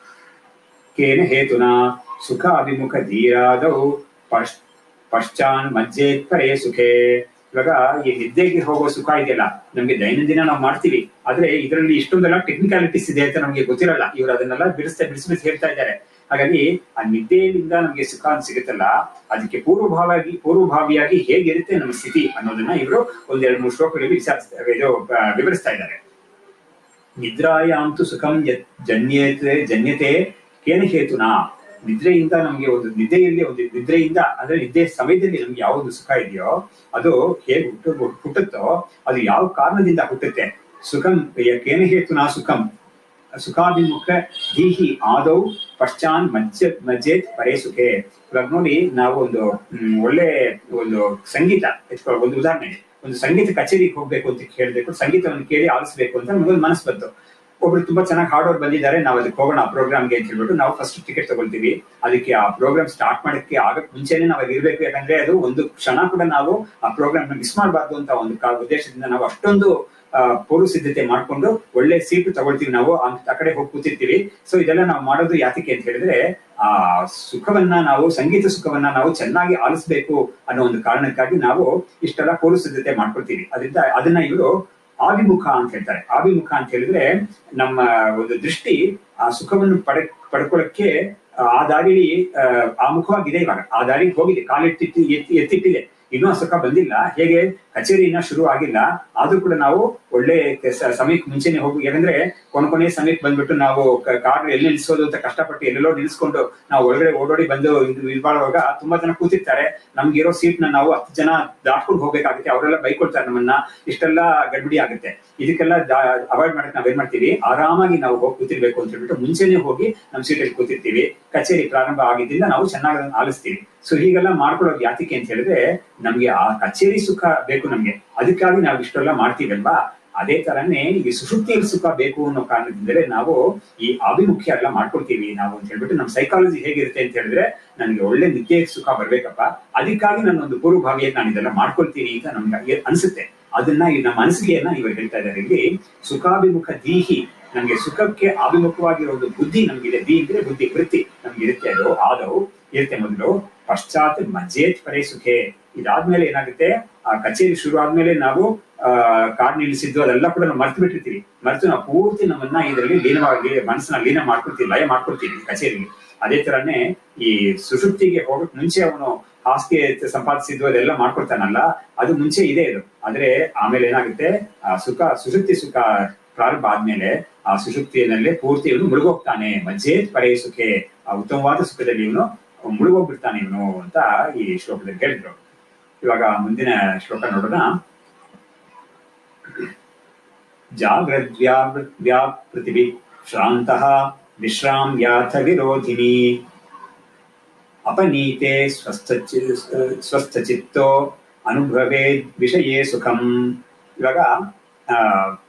ಕೇನ ಹೇತುನಾ ಸುಖ ಅಭಿಮುಖ ಧೀರಾದೌ ಪಶ್ ಪಶ್ಚಾನ್ ಮಜ್ಜೆ ಪರೇ ಸುಖೇ ಇವಾಗ ಈ ನಿದ್ದೆಗೆ ಹೋಗೋ ಸುಖ ಇದೆಯಲ್ಲ ನಮ್ಗೆ ದೈನಂದಿನ ನಾವು ಮಾಡ್ತೀವಿ ಆದ್ರೆ ಇದರಲ್ಲಿ ಇಷ್ಟೊಂದೆಲ್ಲ ಟೆಕ್ನಿಕಾಲಿಟೀಸ್ ಇದೆ ಅಂತ ನಮ್ಗೆ ಗೊತ್ತಿರಲ್ಲ ಇವರು ಅದನ್ನೆಲ್ಲ ಬಿಡಿಸ್ತಾ ಬಿಡಿಸಿ ಬಿಡಿಸಿ ಹೇಳ್ತಾ ಇದ್ದಾರೆ ಹಾಗಾಗಿ ಆ ನಿದ್ದೆಯಿಂದ ನಮ್ಗೆ ಸುಖ ಅಂತ ಸಿಗುತ್ತಲ್ಲ ಅದಕ್ಕೆ ಪೂರ್ವಭಾವಾಗಿ ಪೂರ್ವಭಾವಿಯಾಗಿ ಹೇಗಿರುತ್ತೆ ನಮ್ಮ ಸ್ಥಿತಿ ಅನ್ನೋದನ್ನ ಇವರು ಒಂದೆರಡು ಮೂರು ಶ್ಲೋಕಗಳಲ್ಲಿ ವಿಚಾರಿಸ್ತಾ ಇದು ಆ, ವಿವರಿಸ್ತಾ ಇದ್ದಾರೆ ನಿದ್ರಾಯಾಂತು ಸುಖಂ ಯತ್ ಜನ್ಯತೆ ಜನ್ಯತೆ ಕೇನ ಹೇತುನಾ ನಿದ್ರೆಯಿಂದ ನಮ್ಗೆ ಒಂದು ನಿದ್ದೆಯಲ್ಲಿ ಒಂದು ನಿದ್ರೆಯಿಂದ ಅಂದ್ರೆ ನಿದ್ದೆ ಸಮಯದಲ್ಲಿ ನಮ್ಗೆ ಯಾವುದು ಸುಖ ಇದೆಯೋ ಅದು ಹೇಗೆ ಹುಟ್ಟು ಹುಟ್ಟುತ್ತೋ ಅದು ಯಾವ ಕಾರಣದಿಂದ ಹುಟ್ಟುತ್ತೆ ಸುಖಂ ಯ- ಕೇನ ಹೇತುನಾ ಸುಖಂ ಸುಖಾಭಿಮುಖ ದೀಹಿ ಆದೌ ಪಶ್ಚಾನ್ ಮಜ್ಜ ಮಜ್ಜೆತ್ ಪರೇ ಸುಖೆ ಇವಾಗ ನೋಡಿ ನಾವು ಒಂದು ಹ್ಮ್, ಒಳ್ಳೆ ಒಂದು ಸಂಗೀತ ಎತ್ಕೊಳ್ಳೋ ಒಂದು ಉದಾಹರಣೆ ಒಂದು ಸಂಗೀತ ಕಚೇರಿಗೆ ಹೋಗ್ಬೇಕು ಅಂತ ಕೇಳಬೇಕು ಸಂಗೀತವನ್ನು ಕೇಳಿ ಆಲಿಸ್ಬೇಕು ಅಂತ ನಮಗೊಂದು ಮನಸ್ಸು ಬಂತು ಒಬ್ರು ತುಂಬಾ ಚೆನ್ನಾಗಿ ಹಾಡೋರು ಬಂದಿದ್ದಾರೆ ನಾವು ಅದಕ್ಕೆ ಹೋಗೋಣ ಆ ಪ್ರೋಗ್ರಾಮ್ಗೆ ಅಂತ ಹೇಳ್ಬಿಟ್ಟು ನಾವು ಫಸ್ಟ್ ಟಿಕೆಟ್ ತಗೊಳ್ತೀವಿ ಅದಕ್ಕೆ ಆ ಪ್ರೋಗ್ರಾಮ್ ಸ್ಟಾರ್ಟ್ ಮಾಡಕ್ಕೆ ಆಗಕ್ ಮುಂಚೆನೆ ನಾವು ಅಲ್ಲಿ ಇರ್ಬೇಕು ಯಾಕಂದ್ರೆ ಅದು ಒಂದು ಕ್ಷಣ ಕೂಡ ನಾವು ಆ ಪ್ರೋಗ್ರಾಮ್ ಮಿಸ್ ಮಾಡಬಾರ್ದು ಅಂತ ಒಂದು ಕಾ- ಉದ್ದೇಶದಿಂದ ನಾವು ಅಷ್ಟೊಂದು ಆ, ಪೂರ್ವ ಸಿದ್ಧತೆ ಮಾಡ್ಕೊಂಡು ಒಳ್ಳೆ ಸೀಟು ತಗೊಳ್ತೀವಿ ನಾವು ಆ ಆ ಕಡೆ ಹೋಗಿ ಕೂತಿರ್ತೀವಿ ಸೊ ಇದೆಲ್ಲ ನಾವು ಮಾಡೋದು ಯಾತಕ್ಕೆ ಅಂತ ಹೇಳಿದ್ರೆ ಆ ಸುಖವನ್ನ ನಾವು ಸಂಗೀತ ಸುಖವನ್ನ ನಾವು ಚೆನ್ನಾಗಿ ಆಲಿಸ್ಬೇಕು ಅನ್ನೋ ಒಂದು ಕಾರಣಕ್ಕಾಗಿ ನಾವು ಇಷ್ಟೆಲ್ಲ ಪೂರ್ವ ಸಿದ್ಧತೆ ಮಾಡ್ಕೊಳ್ತೀವಿ ಅದರಿಂದ ಅದನ್ನ ಇವರು ಆಭಿಮುಖ ಅಂತ ಹೇಳ್ತಾರೆ ಆಭಿಮುಖ ಅಂತ ಹೇಳಿದ್ರೆ ನಮ್ಮ ಒಂದು ದೃಷ್ಟಿ ಆ ಸುಖವನ್ನು ಪಡ ಪಡ್ಕೊಳ್ಳಕ್ಕೆ ಆ ದಾರಿಲಿ ಆ ಮುಖವಾಗಿದೆ ಇವಾಗ ಆ ದಾರಿಗೆ ಹೋಗಿದೆ ಕಾಲಿಟ್ಟಿಟ್ಟು ಎತ್ತಿ ಎತ್ತಿಟ್ಟಿದೆ ಇನ್ನೂ ಆ ಸುಖ ಬಂದಿಲ್ಲ ಹೇಗೆ ಕಚೇರಿ ಇನ್ನ ಶುರು ಆಗಿಲ್ಲ ಆದ್ರೂ ಕೂಡ ನಾವು ಒಳ್ಳೆ ಸ- ಸಮಯಕ್ಕೆ ಮುಂಚೆನೆ ಹೋಗಿ ಯಾಕಂದ್ರೆ ಕೊನೆ ಕೊನೆ ಸಮಯಕ್ಕೆ ಬಂದ್ಬಿಟ್ಟು ನಾವು ಕಾರ್ ಎಲ್ಲಿ ನಿಲ್ಸೋದು ಅಂತ ಕಷ್ಟಪಟ್ಟು ಎಲ್ಲೆಲ್ಲೋ ನಿಲ್ಸ್ಕೊಂಡು ನಾವು ಒಳಗಡೆ ಓಡೋಡಿ ಬಂದು ಇದು ಇದು ಮಾಡುವಾಗ ತುಂಬಾ ಜನ ಕೂತಿರ್ತಾರೆ ನಮ್ಗಿರೋ ಸೀಟ್ ನ ನಾವು ಹತ್ತು ಜನ ದಾಟ್ಕೊಂಡು ಹೋಗ್ಬೇಕಾಗುತ್ತೆ ಅವರೆಲ್ಲ ಬೈಕೊಳ್ತಾರೆ ನಮ್ಮನ್ನ ಇಷ್ಟೆಲ್ಲ ಗಡ್ಬಿಡಿ ಆಗುತ್ತೆ ಇದಕ್ಕೆಲ್ಲ ಅವಾಯ್ಡ್ ಮಾಡಕ್ ನಾವೇನ್ ಮಾಡ್ತೀವಿ ಆರಾಮಾಗಿ ನಾವು ಹೋಗಿ ಕೂತಿರ್ಬೇಕು ಅಂತ ಹೇಳ್ಬಿಟ್ಟು ಮುಂಚೆನೆ ಹೋಗಿ ನಮ್ ಸೀಟಲ್ಲಿ ಕೂತಿರ್ತೀವಿ ಕಚೇರಿ ಪ್ರಾರಂಭ ಆಗಿದ್ದಿಂದ ನಾವು ಚೆನ್ನಾಗಿ ಅದನ್ನ ಆಲಿಸ್ತೀವಿ ಸೊ ಹೀಗೆಲ್ಲ ಮಾಡ್ಕೊಳ್ಳೋದು ಯಾತಿಕೆ ಅಂತ ಹೇಳಿದ್ರೆ ನಮ್ಗೆ ಆ ಕಚೇರಿ ಸುಖ ಬೇಕು ನಮ್ಗೆ ಅದಕ್ಕಾಗಿ ನಾವು ಇಷ್ಟೆಲ್ಲ ಮಾಡ್ತೀವಲ್ವಾ ಅದೇ ತರನೇ ಈ ಸುಷುಪ್ತಿಯಲ್ಲಿ ಸುಖ ಬೇಕು ಅನ್ನೋ ಕಾರಣದಿಂದಲೇ ನಾವು ಈ ಅಭಿಮುಖ್ಯ ಎಲ್ಲ ಮಾಡ್ಕೊಳ್ತೀವಿ ನಾವು ಅಂತ ಹೇಳ್ಬಿಟ್ಟು ನಮ್ಮ ಸೈಕಾಲಜಿ ಹೇಗಿರುತ್ತೆ ಅಂತ ಹೇಳಿದ್ರೆ ನನಗೆ ಒಳ್ಳೆ ನಿತ್ಯ ಸುಖ ಬರ್ಬೇಕಪ್ಪ ಅದಕ್ಕಾಗಿ ನಾನು ಒಂದು ಪೂರ್ವಭಾವಿಯಾಗಿ ನಾನು ಇದೆಲ್ಲ ಮಾಡ್ಕೊಳ್ತೀನಿ ಅಂತ ನಮ್ಗೆ ಅನ್ಸುತ್ತೆ ಅದನ್ನ ಈ ನಮ್ಮ ಅನಿಸಿಕೆಯನ್ನ ಇವರು ಹೇಳ್ತಾ ಇದ್ದಾರೆ ಇಲ್ಲಿ ಸುಖಾಭಿಮುಖ ದೀಹಿ ನಮ್ಗೆ ಸುಖಕ್ಕೆ ಅಭಿಮುಖವಾಗಿರೋ ಒಂದು ಬುದ್ಧಿ ನಮ್ಗಿದೆ ದಿ ಅಂದ್ರೆ ಬುದ್ಧಿ ವೃತ್ತಿ ನಮ್ಗೆ ಇರುತ್ತೆ ಅದು ಆದವು ಇರುತ್ತೆ ಮೊದಲು ಪಶ್ಚಾತ್ ಮಜ್ಜೇತ್ ಪರೇ ಸುಖೆ ಇದಾದ್ಮೇಲೆ ಏನಾಗುತ್ತೆ ಆ ಕಚೇರಿ ಶುರು ಆದ್ಮೇಲೆ ನಾವು ಆ ಕಾರ್ ನಿಲ್ಲಿಸಿದ್ದು ಅದೆಲ್ಲ ಕೂಡ ನಾವು ಮರ್ತು ಬಿಟ್ಟಿರ್ತೀವಿ ಮರ್ತು ನಾವು ಪೂರ್ತಿ ನಮ್ಮನ್ನ ಇದರಲ್ಲಿ ಲೀನವಾಗಿ ಮನಸ್ಸನ್ನ ಲೀನ ಮಾಡ್ಕೊಳ್ತೀವಿ ಲಯ ಮಾಡ್ಕೊಳ್ತೀವಿ ಕಚೇರಿಲಿ ಅದೇ ತರನೇ ಈ ಸುಷುಪ್ತಿಗೆ ಹೋಗಕ್ ಮುಂಚೆ ಅವನು ಹಾಸಿಗೆ ಸಂಪಾದಿಸಿದ್ದು ಅದೆಲ್ಲ ಮಾಡ್ಕೊಳ್ತಾನಲ್ಲ ಅದು ಮುಂಚೆ ಇದೆ ಇದು ಆದ್ರೆ ಆಮೇಲೆ ಏನಾಗುತ್ತೆ ಆ ಸುಖ ಸುಷುಪ್ತಿ ಸುಖ ಪ್ರಾರಂಭ ಆದ್ಮೇಲೆ ಆ ಸುಷುಪ್ತಿಯಲ್ಲೇ ಪೂರ್ತಿ ಇವನು ಮುಳುಗೋಗ್ತಾನೆ ಮಜ್ಜೆ ಪರೇ ಸುಖೆ ಆ ಉತ್ತಮವಾದ ಸುಖದಲ್ಲಿ ಇವನು ಮುಳುಗೋಗ್ಬಿಡ್ತಾನೆ ಇವನು ಅಂತ ಈ ಶ್ಲೋಕದಲ್ಲಿ ಹೇಳಿದ್ರು ಇವಾಗ ಮುಂದಿನ ಶ್ಲೋಕ ನೋಡೋಣ ಜಾಗ್ರದ್ವ್ಯಾಪೃತಿಭಿ ಶ್ರಾಂತಃ ವಿಶ್ರಾಮ್ಯಾಥ ವಿರೋಧಿನಿ ಅಪನೀತೆ ಸ್ವಸ್ಥ ಸ್ವಸ್ಥಚಿತ್ತೋ ಅನುಭವೇ ವಿಷಯೇ ಸುಖಂ ಇವಾಗ ಆ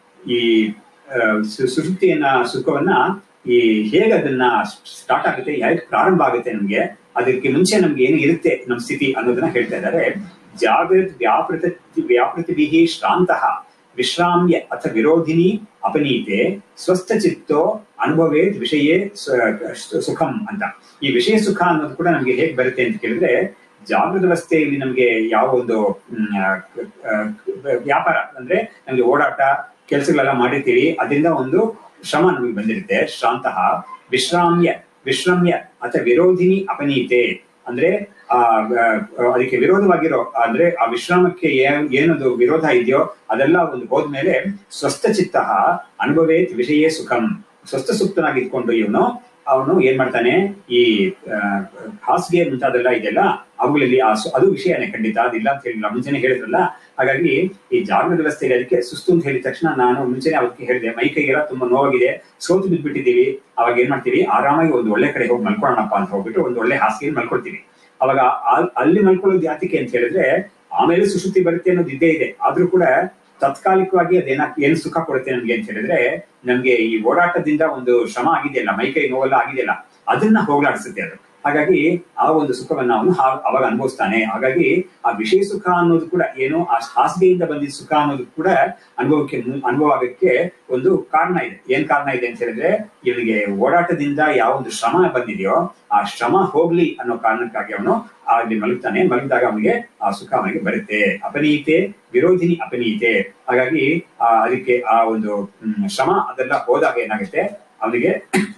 ಈ ಆ, ಸು- ಸುಷುಪ್ತಿಯನ್ನ ಸುಖವನ್ನ ಈ ಹೇಗೆ ಅದನ್ನ ಸ್ಟಾರ್ಟ್ ಆಗುತ್ತೆ ಹೇಗೆ ಪ್ರಾರಂಭ ಆಗುತ್ತೆ ನಮ್ಗೆ ಅದಕ್ಕೆ ಮುಂಚೆ ನಮ್ಗೆ ಏನು ಇರುತ್ತೆ ನಮ್ಮ ಸ್ಥಿತಿ ಅನ್ನೋದನ್ನ ಹೇಳ್ತಾ ಇದ್ದಾರೆ ಜಾಗೃತ್ ವ್ಯಾಪೃತ ವ್ಯಾಪೃತಿಭಿ ಶ್ರಾಂತಃ ವಿಶ್ರಾಮ್ಯ ಅಥ ವಿರೋಧಿನಿ ಅಪನೀತೆ ಸ್ವಸ್ಥ ಚಿತ್ತೋ ಅನುಭವೇ ವಿಷಯೇ ಸ್ವ- ಸುಖಂ ಅಂತ ಈ ವಿಷಯ ಸುಖ ಅನ್ನೋದು ಕೂಡ ನಮ್ಗೆ ಹೇಗೆ ಬರುತ್ತೆ ಅಂತ ಕೇಳಿದ್ರೆ ಜಾಗೃತ ಅವಸ್ಥೆಯಲ್ಲಿ ನಮ್ಗೆ ಯಾವ ಒಂದು ಮ್, ಆ, ಆ, ವ್ಯಾಪಾರ ಅಂದ್ರೆ ನಮ್ಗೆ ಓಡಾಟ ಕೆಲಸಗಳೆಲ್ಲ ಮಾಡಿರ್ತೀವಿ ಅದರಿಂದ ಒಂದು ಶ್ರಮ ನಮಗೆ ಬಂದಿರುತ್ತೆ ಶ್ರಾಂತಃ ವಿಶ್ರಾಮ್ಯ ವಿಶ್ರಮ್ಯ ಅಥವಾ ವಿರೋಧಿನಿ ಅಪನೀತೆ ಅಂದ್ರೆ ಆ ಆ, ಅದಕ್ಕೆ ವಿರೋಧವಾಗಿರೋ ಅಂದ್ರೆ ಆ ವಿಶ್ರಾಮಕ್ಕೆ ಏನ್- ಏನದು ವಿರೋಧ ಇದೆಯೋ ಅದೆಲ್ಲ ಒಂದು ಹೋದ್ಮೇಲೆ ಸ್ವಸ್ಥ ಚಿತ್ತ ಅನುಭವೇ ವಿಷಯೇ ಸುಖಂ ಸ್ವಸ್ಥ ಸುಪ್ತನಾಗಿ ಇದ್ಕೊಂಡು ಇವನು ಅವನು ಏನ್ ಮಾಡ್ತಾನೆ ಈ ಆ, ಹಾಸಿಗೆ ಮುಂತಾದೆಲ್ಲ ಇದೆಯಲ್ಲ ಅವುಗಳಲ್ಲಿ ಆ ಸು- ಅದು ವಿಷಯನೇ ಖಂಡಿತ ಅದಿಲ್ಲ ಅಂತ ಹೇಳಿಲ್ಲ ಮುಂಚೆನೆ ಹೇಳಿದ್ರಲ್ಲ ಹಾಗಾಗಿ ಈ ಜಾಗೃತ ವ್ಯವಸ್ಥೆಗೆ ಅದಕ್ಕೆ ಸುಸ್ತು ಅಂತ ಹೇಳಿದ ತಕ್ಷಣ ನಾನು ಮುಂಚೆನೆ ಅವಕ್ಕೆ ಹೇಳಿದೆ ಮೈ ಕೈಗೆಲ್ಲ ತುಂಬಾ ನೋವಾಗಿದೆ ಸೋತು ಬಿದ್ಬಿಟ್ಟಿದ್ದೀವಿ ಅವಾಗ ಏನ್ ಮಾಡ್ತೀವಿ ಆರಾಮಾಗಿ ಒಂದು ಒಳ್ಳೆ ಕಡೆ ಹೋಗಿ ಮಲ್ಕೊಳ್ಳೋಣಪ್ಪ ಅಂತ ಹೋಗ್ಬಿಟ್ಟು ಒಂದು ಒಳ್ಳೆ ಹಾಸಿಗೆ ಮಲ್ಕೊಳ್ತೀವಿ ಅವಾಗ ಆ- ಅಲ್ಲಿ ಮಲ್ಕೊಳ್ಳೋದು ಯಾತಿಕೆ ಅಂತ ಹೇಳಿದ್ರೆ ಆಮೇಲೆ ಸುಶುದ್ಧಿ ಬರುತ್ತೆ ಅನ್ನೋದು ಇದ್ದೇ ಇದೆ ಆದ್ರೂ ಕೂಡ ತಾತ್ಕಾಲಿಕವಾಗಿ ಅದೇನ ಏನ್ ಸುಖ ಕೊಡುತ್ತೆ ನಮ್ಗೆ ಅಂತ ಹೇಳಿದ್ರೆ ನಮ್ಗೆ ಈ ಓಡಾಟದಿಂದ ಒಂದು ಶ್ರಮ ಆಗಿದೆಯಲ್ಲ ಮೈಕೈ ನೋವೆಲ್ಲ ಆಗಿದೆಯಲ್ಲ ಅದನ್ನ ಹೋಗ್ಲಾಡಿಸುತ್ತೆ ಅದು ಹಾಗಾಗಿ ಆ ಒಂದು ಸುಖವನ್ನ ಅವನು ಹಾ- ಅವಾಗ ಅನುಭವಿಸ್ತಾನೆ ಹಾಗಾಗಿ ಆ ವಿಷಯ ಸುಖ ಅನ್ನೋದು ಕೂಡ ಏನು ಆ ಹಾಸಿಗೆಯಿಂದ ಬಂದಿದ್ದ ಸುಖ ಅನ್ನೋದು ಕೂಡ ಅನುಭವಕ್ಕೆ ಮು- ಅನುಭವ ಆಗಕ್ಕೆ ಒಂದು ಕಾರಣ ಇದೆ ಏನ್ ಕಾರಣ ಇದೆ ಅಂತ ಹೇಳಿದ್ರೆ ಇವನಿಗೆ ಓಡಾಟದಿಂದ ಯಾವ ಒಂದು ಶ್ರಮ ಬಂದಿದೆಯೋ ಆ ಶ್ರಮ ಹೋಗ್ಲಿ ಅನ್ನೋ ಕಾರಣಕ್ಕಾಗಿ ಅವನು ಅಲ್ಲಿ ಮಲಗ್ತಾನೆ ಮಲಗಿದಾಗ ಅವನಿಗೆ ಆ ಸುಖ ಅವನಿಗೆ ಬರುತ್ತೆ ಅಪನೀತೆ ವಿರೋಧಿನಿ ಅಪನೀತೆ ಹಾಗಾಗಿ ಆ ಅದಕ್ಕೆ ಆ ಒಂದು ಹ್ಮ್, ಶ್ರಮ ಅದೆಲ್ಲ ಹೋದಾಗ ಏನಾಗುತ್ತೆ ಅವನಿಗೆ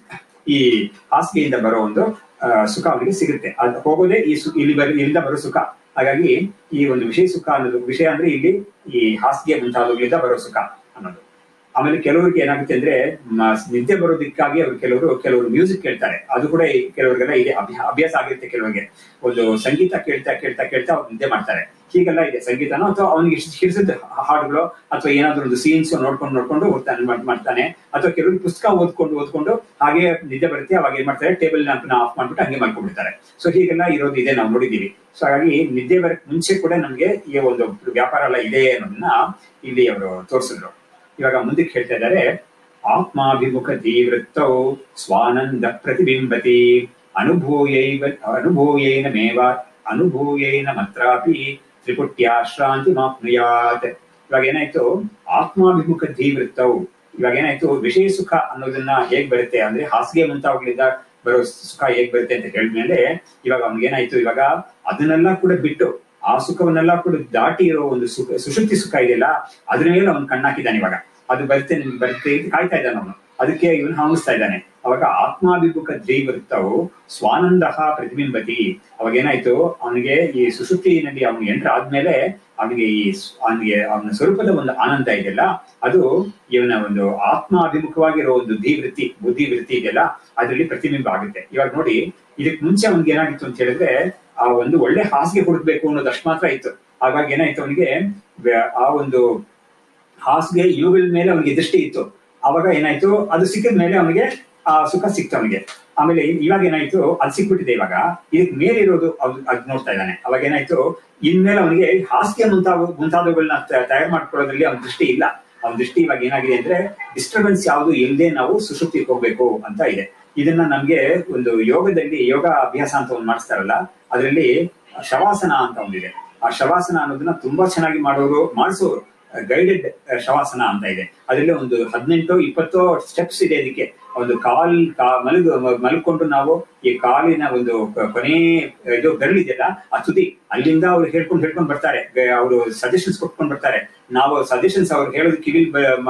ಈ ಹಾಸಿಗೆಯಿಂದ ಬರೋ ಒಂದು ಆ, ಸುಖ ಅವನಿಗೆ ಸಿಗುತ್ತೆ ಅದು ಹೋಗೋದೇ ಈ ಸು ಇಲ್ಲಿ ಬರ ಇಲ್ಲಿಂದ ಬರೋ ಸುಖ ಹಾಗಾಗಿ ಈ ಒಂದು ವಿಷಯ ಸುಖ ಅನ್ನೋದು ವಿಷಯ ಅಂದ್ರೆ ಇಲ್ಲಿ ಈ ಹಾಸಿಗೆ ಮುಂತಾದವುಗಳಿಂದ ಬರೋ ಸುಖ ಅನ್ನೋದು ಆಮೇಲೆ ಕೆಲವರಿಗೆ ಏನಾಗುತ್ತೆ ಅಂದ್ರೆ ಮ- ನಿದ್ದೆ ಬರೋದಕ್ಕಾಗಿ ಅವರು ಕೆಲವರು ಕೆಲವರು ಮ್ಯೂಸಿಕ್ ಕೇಳ್ತಾರೆ ಅದು ಕೂಡ ಈ ಕೆಲವರಿಗೆಲ್ಲ ಇದೆ ಅಭ್ಯಾ- ಅಭ್ಯಾಸ ಆಗಿರುತ್ತೆ ಕೆಲವರಿಗೆ ಒಂದು ಸಂಗೀತ ಕೇಳ್ತಾ ಕೇಳ್ತಾ ಕೇಳ್ತಾ ಅವ್ರು ನಿದ್ದೆ ಮಾಡ್ತಾರೆ ಹೀಗೆಲ್ಲ ಇದೆ ಸಂಗೀತನೋ ಅಥವಾ ಅವನಿಗೆ ಹಿಡಿಸಿದ ಹಾಡುಗಳು ಅಥವಾ ಏನಾದ್ರು ಒಂದು ಸೀನ್ಸ್ ನೋಡ್ಕೊಂಡು ನೋಡ್ಕೊಂಡು ಹೋಗ್ತಾನೆ ಮಾಡ್- ಮಾಡ್ತಾನೆ ಅಥವಾ ಕೆಲವರು ಪುಸ್ತಕ ಓದ್ಕೊಂಡು ಓದ್ಕೊಂಡು ಹಾಗೆ ನಿದ್ದೆ ಬರುತ್ತೆ ಅವಾಗ ಏನ್ ಮಾಡ್ತಾರೆ ಟೇಬಲ್ ಲ್ಯಾಂಪ್ನ ಆಫ್ ಮಾಡ್ಬಿಟ್ಟು ಹಂಗೆ ಮಾಡ್ಕೊಂಡ್ಬಿಡ್ತಾರೆ ಸೊ ಹೀಗೆಲ್ಲ ಇರೋದು ಇದೆ ನಾವು ನೋಡಿದೀವಿ ಸೊ ಹಾಗಾಗಿ ನಿದ್ದೆ ಬರಕ್ ಮುಂಚೆ ಕೂಡ ನಮ್ಗೆ ಈ ಒಂದು ವ್ಯಾಪಾರ ಎಲ್ಲ ಇದೆ ಅನ್ನೋದನ್ನ ಇಲ್ಲಿ ಅವರು ತೋರಿಸಿದ್ರು ಇವಾಗ ಮುಂದಕ್ಕೆ ಹೇಳ್ತಾ ಇದ್ದಾರೆ ಆತ್ಮಾಭಿಮುಖ ತೀವೃತ್ತೌ ಸ್ವಾನಂದ ಪ್ರತಿಬಿಂಬತಿ ಅನುಭೂಯೈವ ಅನುಭೂಯೇನ ಮೇವ ಅನುಭೂಯೇನ ಮತ್ರಾಪಿ ತ್ರಿಪುಟ್ಯಾಶ್ರಾಂತಿ ಮಾಪ್ನುಯಾತ್ ಇವಾಗ ಏನಾಯ್ತು ಆತ್ಮಾಭಿಮುಖ ಧೀವೃತ್ತವು ಇವಾಗ ಏನಾಯ್ತು ವಿಷಯ ಸುಖ ಅನ್ನೋದನ್ನ ಹೇಗ್ ಬರುತ್ತೆ ಅಂದ್ರೆ ಹಾಸಿಗೆ ಮುಂತಾವುಗಳಿಂದ ಬರೋ ಸುಖ ಹೇಗ್ ಬರುತ್ತೆ ಅಂತ ಹೇಳಿದ್ಮೇಲೆ ಇವಾಗ ಅವ್ನಿಗೆ ಏನಾಯ್ತು ಇವಾಗ ಅದನ್ನೆಲ್ಲ ಕೂಡ ಬಿಟ್ಟು ಆ ಸುಖವನ್ನೆಲ್ಲ ಕೂಡ ದಾಟಿ ಇರೋ ಒಂದು ಸುಖ ಸುಶುದ್ಧಿ ಸುಖ ಇದೆಯಲ್ಲ ಅದ್ರ ಮೇಲೆ ಅವನು ಕಣ್ಣಾಕಿದ್ದಾನೆ ಇವಾಗ ಅದು ಬರುತ್ತೆ ಬರುತ್ತೆ ಅಂತ ಕಾಯ್ತಾ ಇದ್ದಾನೆ ಅವನು ಅದಕ್ಕೆ ಇವನು ಹಾಮಿಸ್ತಾ ಇದ್ದಾನೆ ಅವಾಗ ಆತ್ಮಾಭಿಮುಖ ದೈವೃತ್ತವು ಸ್ವಾನಂದ ಪ್ರತಿಬಿಂಬತಿ ಅವಾಗ ಏನಾಯ್ತು ಅವನಿಗೆ ಈ ಸುಶುದ್ಧಿನಲ್ಲಿ ಅವನು ಎಂಟರ್ ಆದ್ಮೇಲೆ ಅವನಿಗೆ ಈ ಸ್- ಅವನಿಗೆ ಅವನ ಸ್ವರೂಪದ ಒಂದು ಆನಂದ ಇದೆಯಲ್ಲ ಅದು ಇವನ ಒಂದು ಆತ್ಮಾಭಿಮುಖವಾಗಿರೋ ಒಂದು ಧೀವೃತ್ತಿ ಬುದ್ಧಿ ವೃತ್ತಿ ಇದೆಯಲ್ಲ ಅದರಲ್ಲಿ ಪ್ರತಿಬಿಂಬ ಆಗುತ್ತೆ ಇವಾಗ ನೋಡಿ ಇದಕ್ ಮುಂಚೆ ಅವನಿಗೆ ಏನಾಗಿತ್ತು ಅಂತ ಹೇಳಿದ್ರೆ ಆ ಒಂದು ಒಳ್ಳೆ ಹಾಸಿಗೆ ಹುಡುಕ್ಬೇಕು ಅನ್ನೋದು ಅಷ್ಟು ಮಾತ್ರ ಇತ್ತು ಹಾಗಾಗಿ ಏನಾಯ್ತು ಅವನಿಗೆ ಆ ಒಂದು ಹಾಸಿಗೆ ಇವುಗಳ ಮೇಲೆ ಅವನಿಗೆ ದೃಷ್ಟಿ ಇತ್ತು ಅವಾಗ ಏನಾಯ್ತು ಅದು ಸಿಕ್ಕಿದ ಮೇಲೆ ಅವನಿಗೆ ಆ ಸುಖ ಸಿಕ್ತು ಅವನಿಗೆ ಆಮೇಲೆ ಇವಾಗ ಏನಾಯ್ತು ಅದು ಸಿಕ್ಬಿಟ್ಟಿದೆ ಇವಾಗ ಇದಕ್ ಮೇಲಿರೋದು ಅದು ಅದ್ ನೋಡ್ತಾ ಇದ್ದಾನೆ ಅವಾಗ ಏನಾಯ್ತು ಇನ್ಮೇಲೆ ಅವನಿಗೆ ಹಾಸಿಗೆ ಮುಂತಾದ ಮುಂತಾದವುಗಳನ್ನ ತ- ತಯಾರು ಮಾಡ್ಕೊಳ್ಳೋದ್ರಲ್ಲಿ ಅವನ ದೃಷ್ಟಿ ಇಲ್ಲ ಅವನ ದೃಷ್ಟಿ ಇವಾಗ ಏನಾಗಿದೆ ಅಂದ್ರೆ ಡಿಸ್ಟರ್ಬೆನ್ಸ್ ಯಾವುದು ಇಲ್ಲದೆ ನಾವು ಸುಶುಪ್ತಿಗೆ ಹೋಗ್ಬೇಕು ಅಂತ ಇದೆ ಇದನ್ನ ನಮ್ಗೆ ಒಂದು ಯೋಗದಲ್ಲಿ ಯೋಗ ಅಭ್ಯಾಸ ಅಂತ ಒಂದು ಮಾಡಿಸ್ತಾರಲ್ಲ ಅದರಲ್ಲಿ ಶವಾಸನ ಅಂತ ಒಂದಿದೆ ಆ ಶವಾಸನ ಅನ್ನೋದನ್ನ ತುಂಬಾ ಚೆನ್ನಾಗಿ ಮಾಡೋರು ಮಾಡಿಸೋರು ಗೈಡೆಡ್ ಶವಾಸನ ಅಂತ ಇದೆ ಅದರಲ್ಲಿ ಒಂದು ಹದಿನೆಂಟು ಇಪ್ಪತ್ತು ಸ್ಟೆಪ್ಸ್ ಇದೆ ಅದಕ್ಕೆ ಒಂದು ಕಾಲ್ ಕಾ ಮಲಗು ಮಲ್ಕೊಂಡು ನಾವು ಈ ಕಾಲಿನ ಒಂದು ಕ- ಕೊನೆ ಇದು ಬೆರಳಿದೆಯಲ್ಲ ಆ ತುದಿ ಅಲ್ಲಿಂದ ಅವ್ರು ಹೇಳ್ಕೊಂಡು ಹೇಳ್ಕೊಂಡು ಬರ್ತಾರೆ ಅವರು ಸಜೆಷನ್ಸ್ ಕೊಟ್ಕೊಂಡು ಬರ್ತಾರೆ ನಾವು ಸಜೆಷನ್ಸ್ ಅವ್ರು ಹೇಳೋದು ಕಿವಿ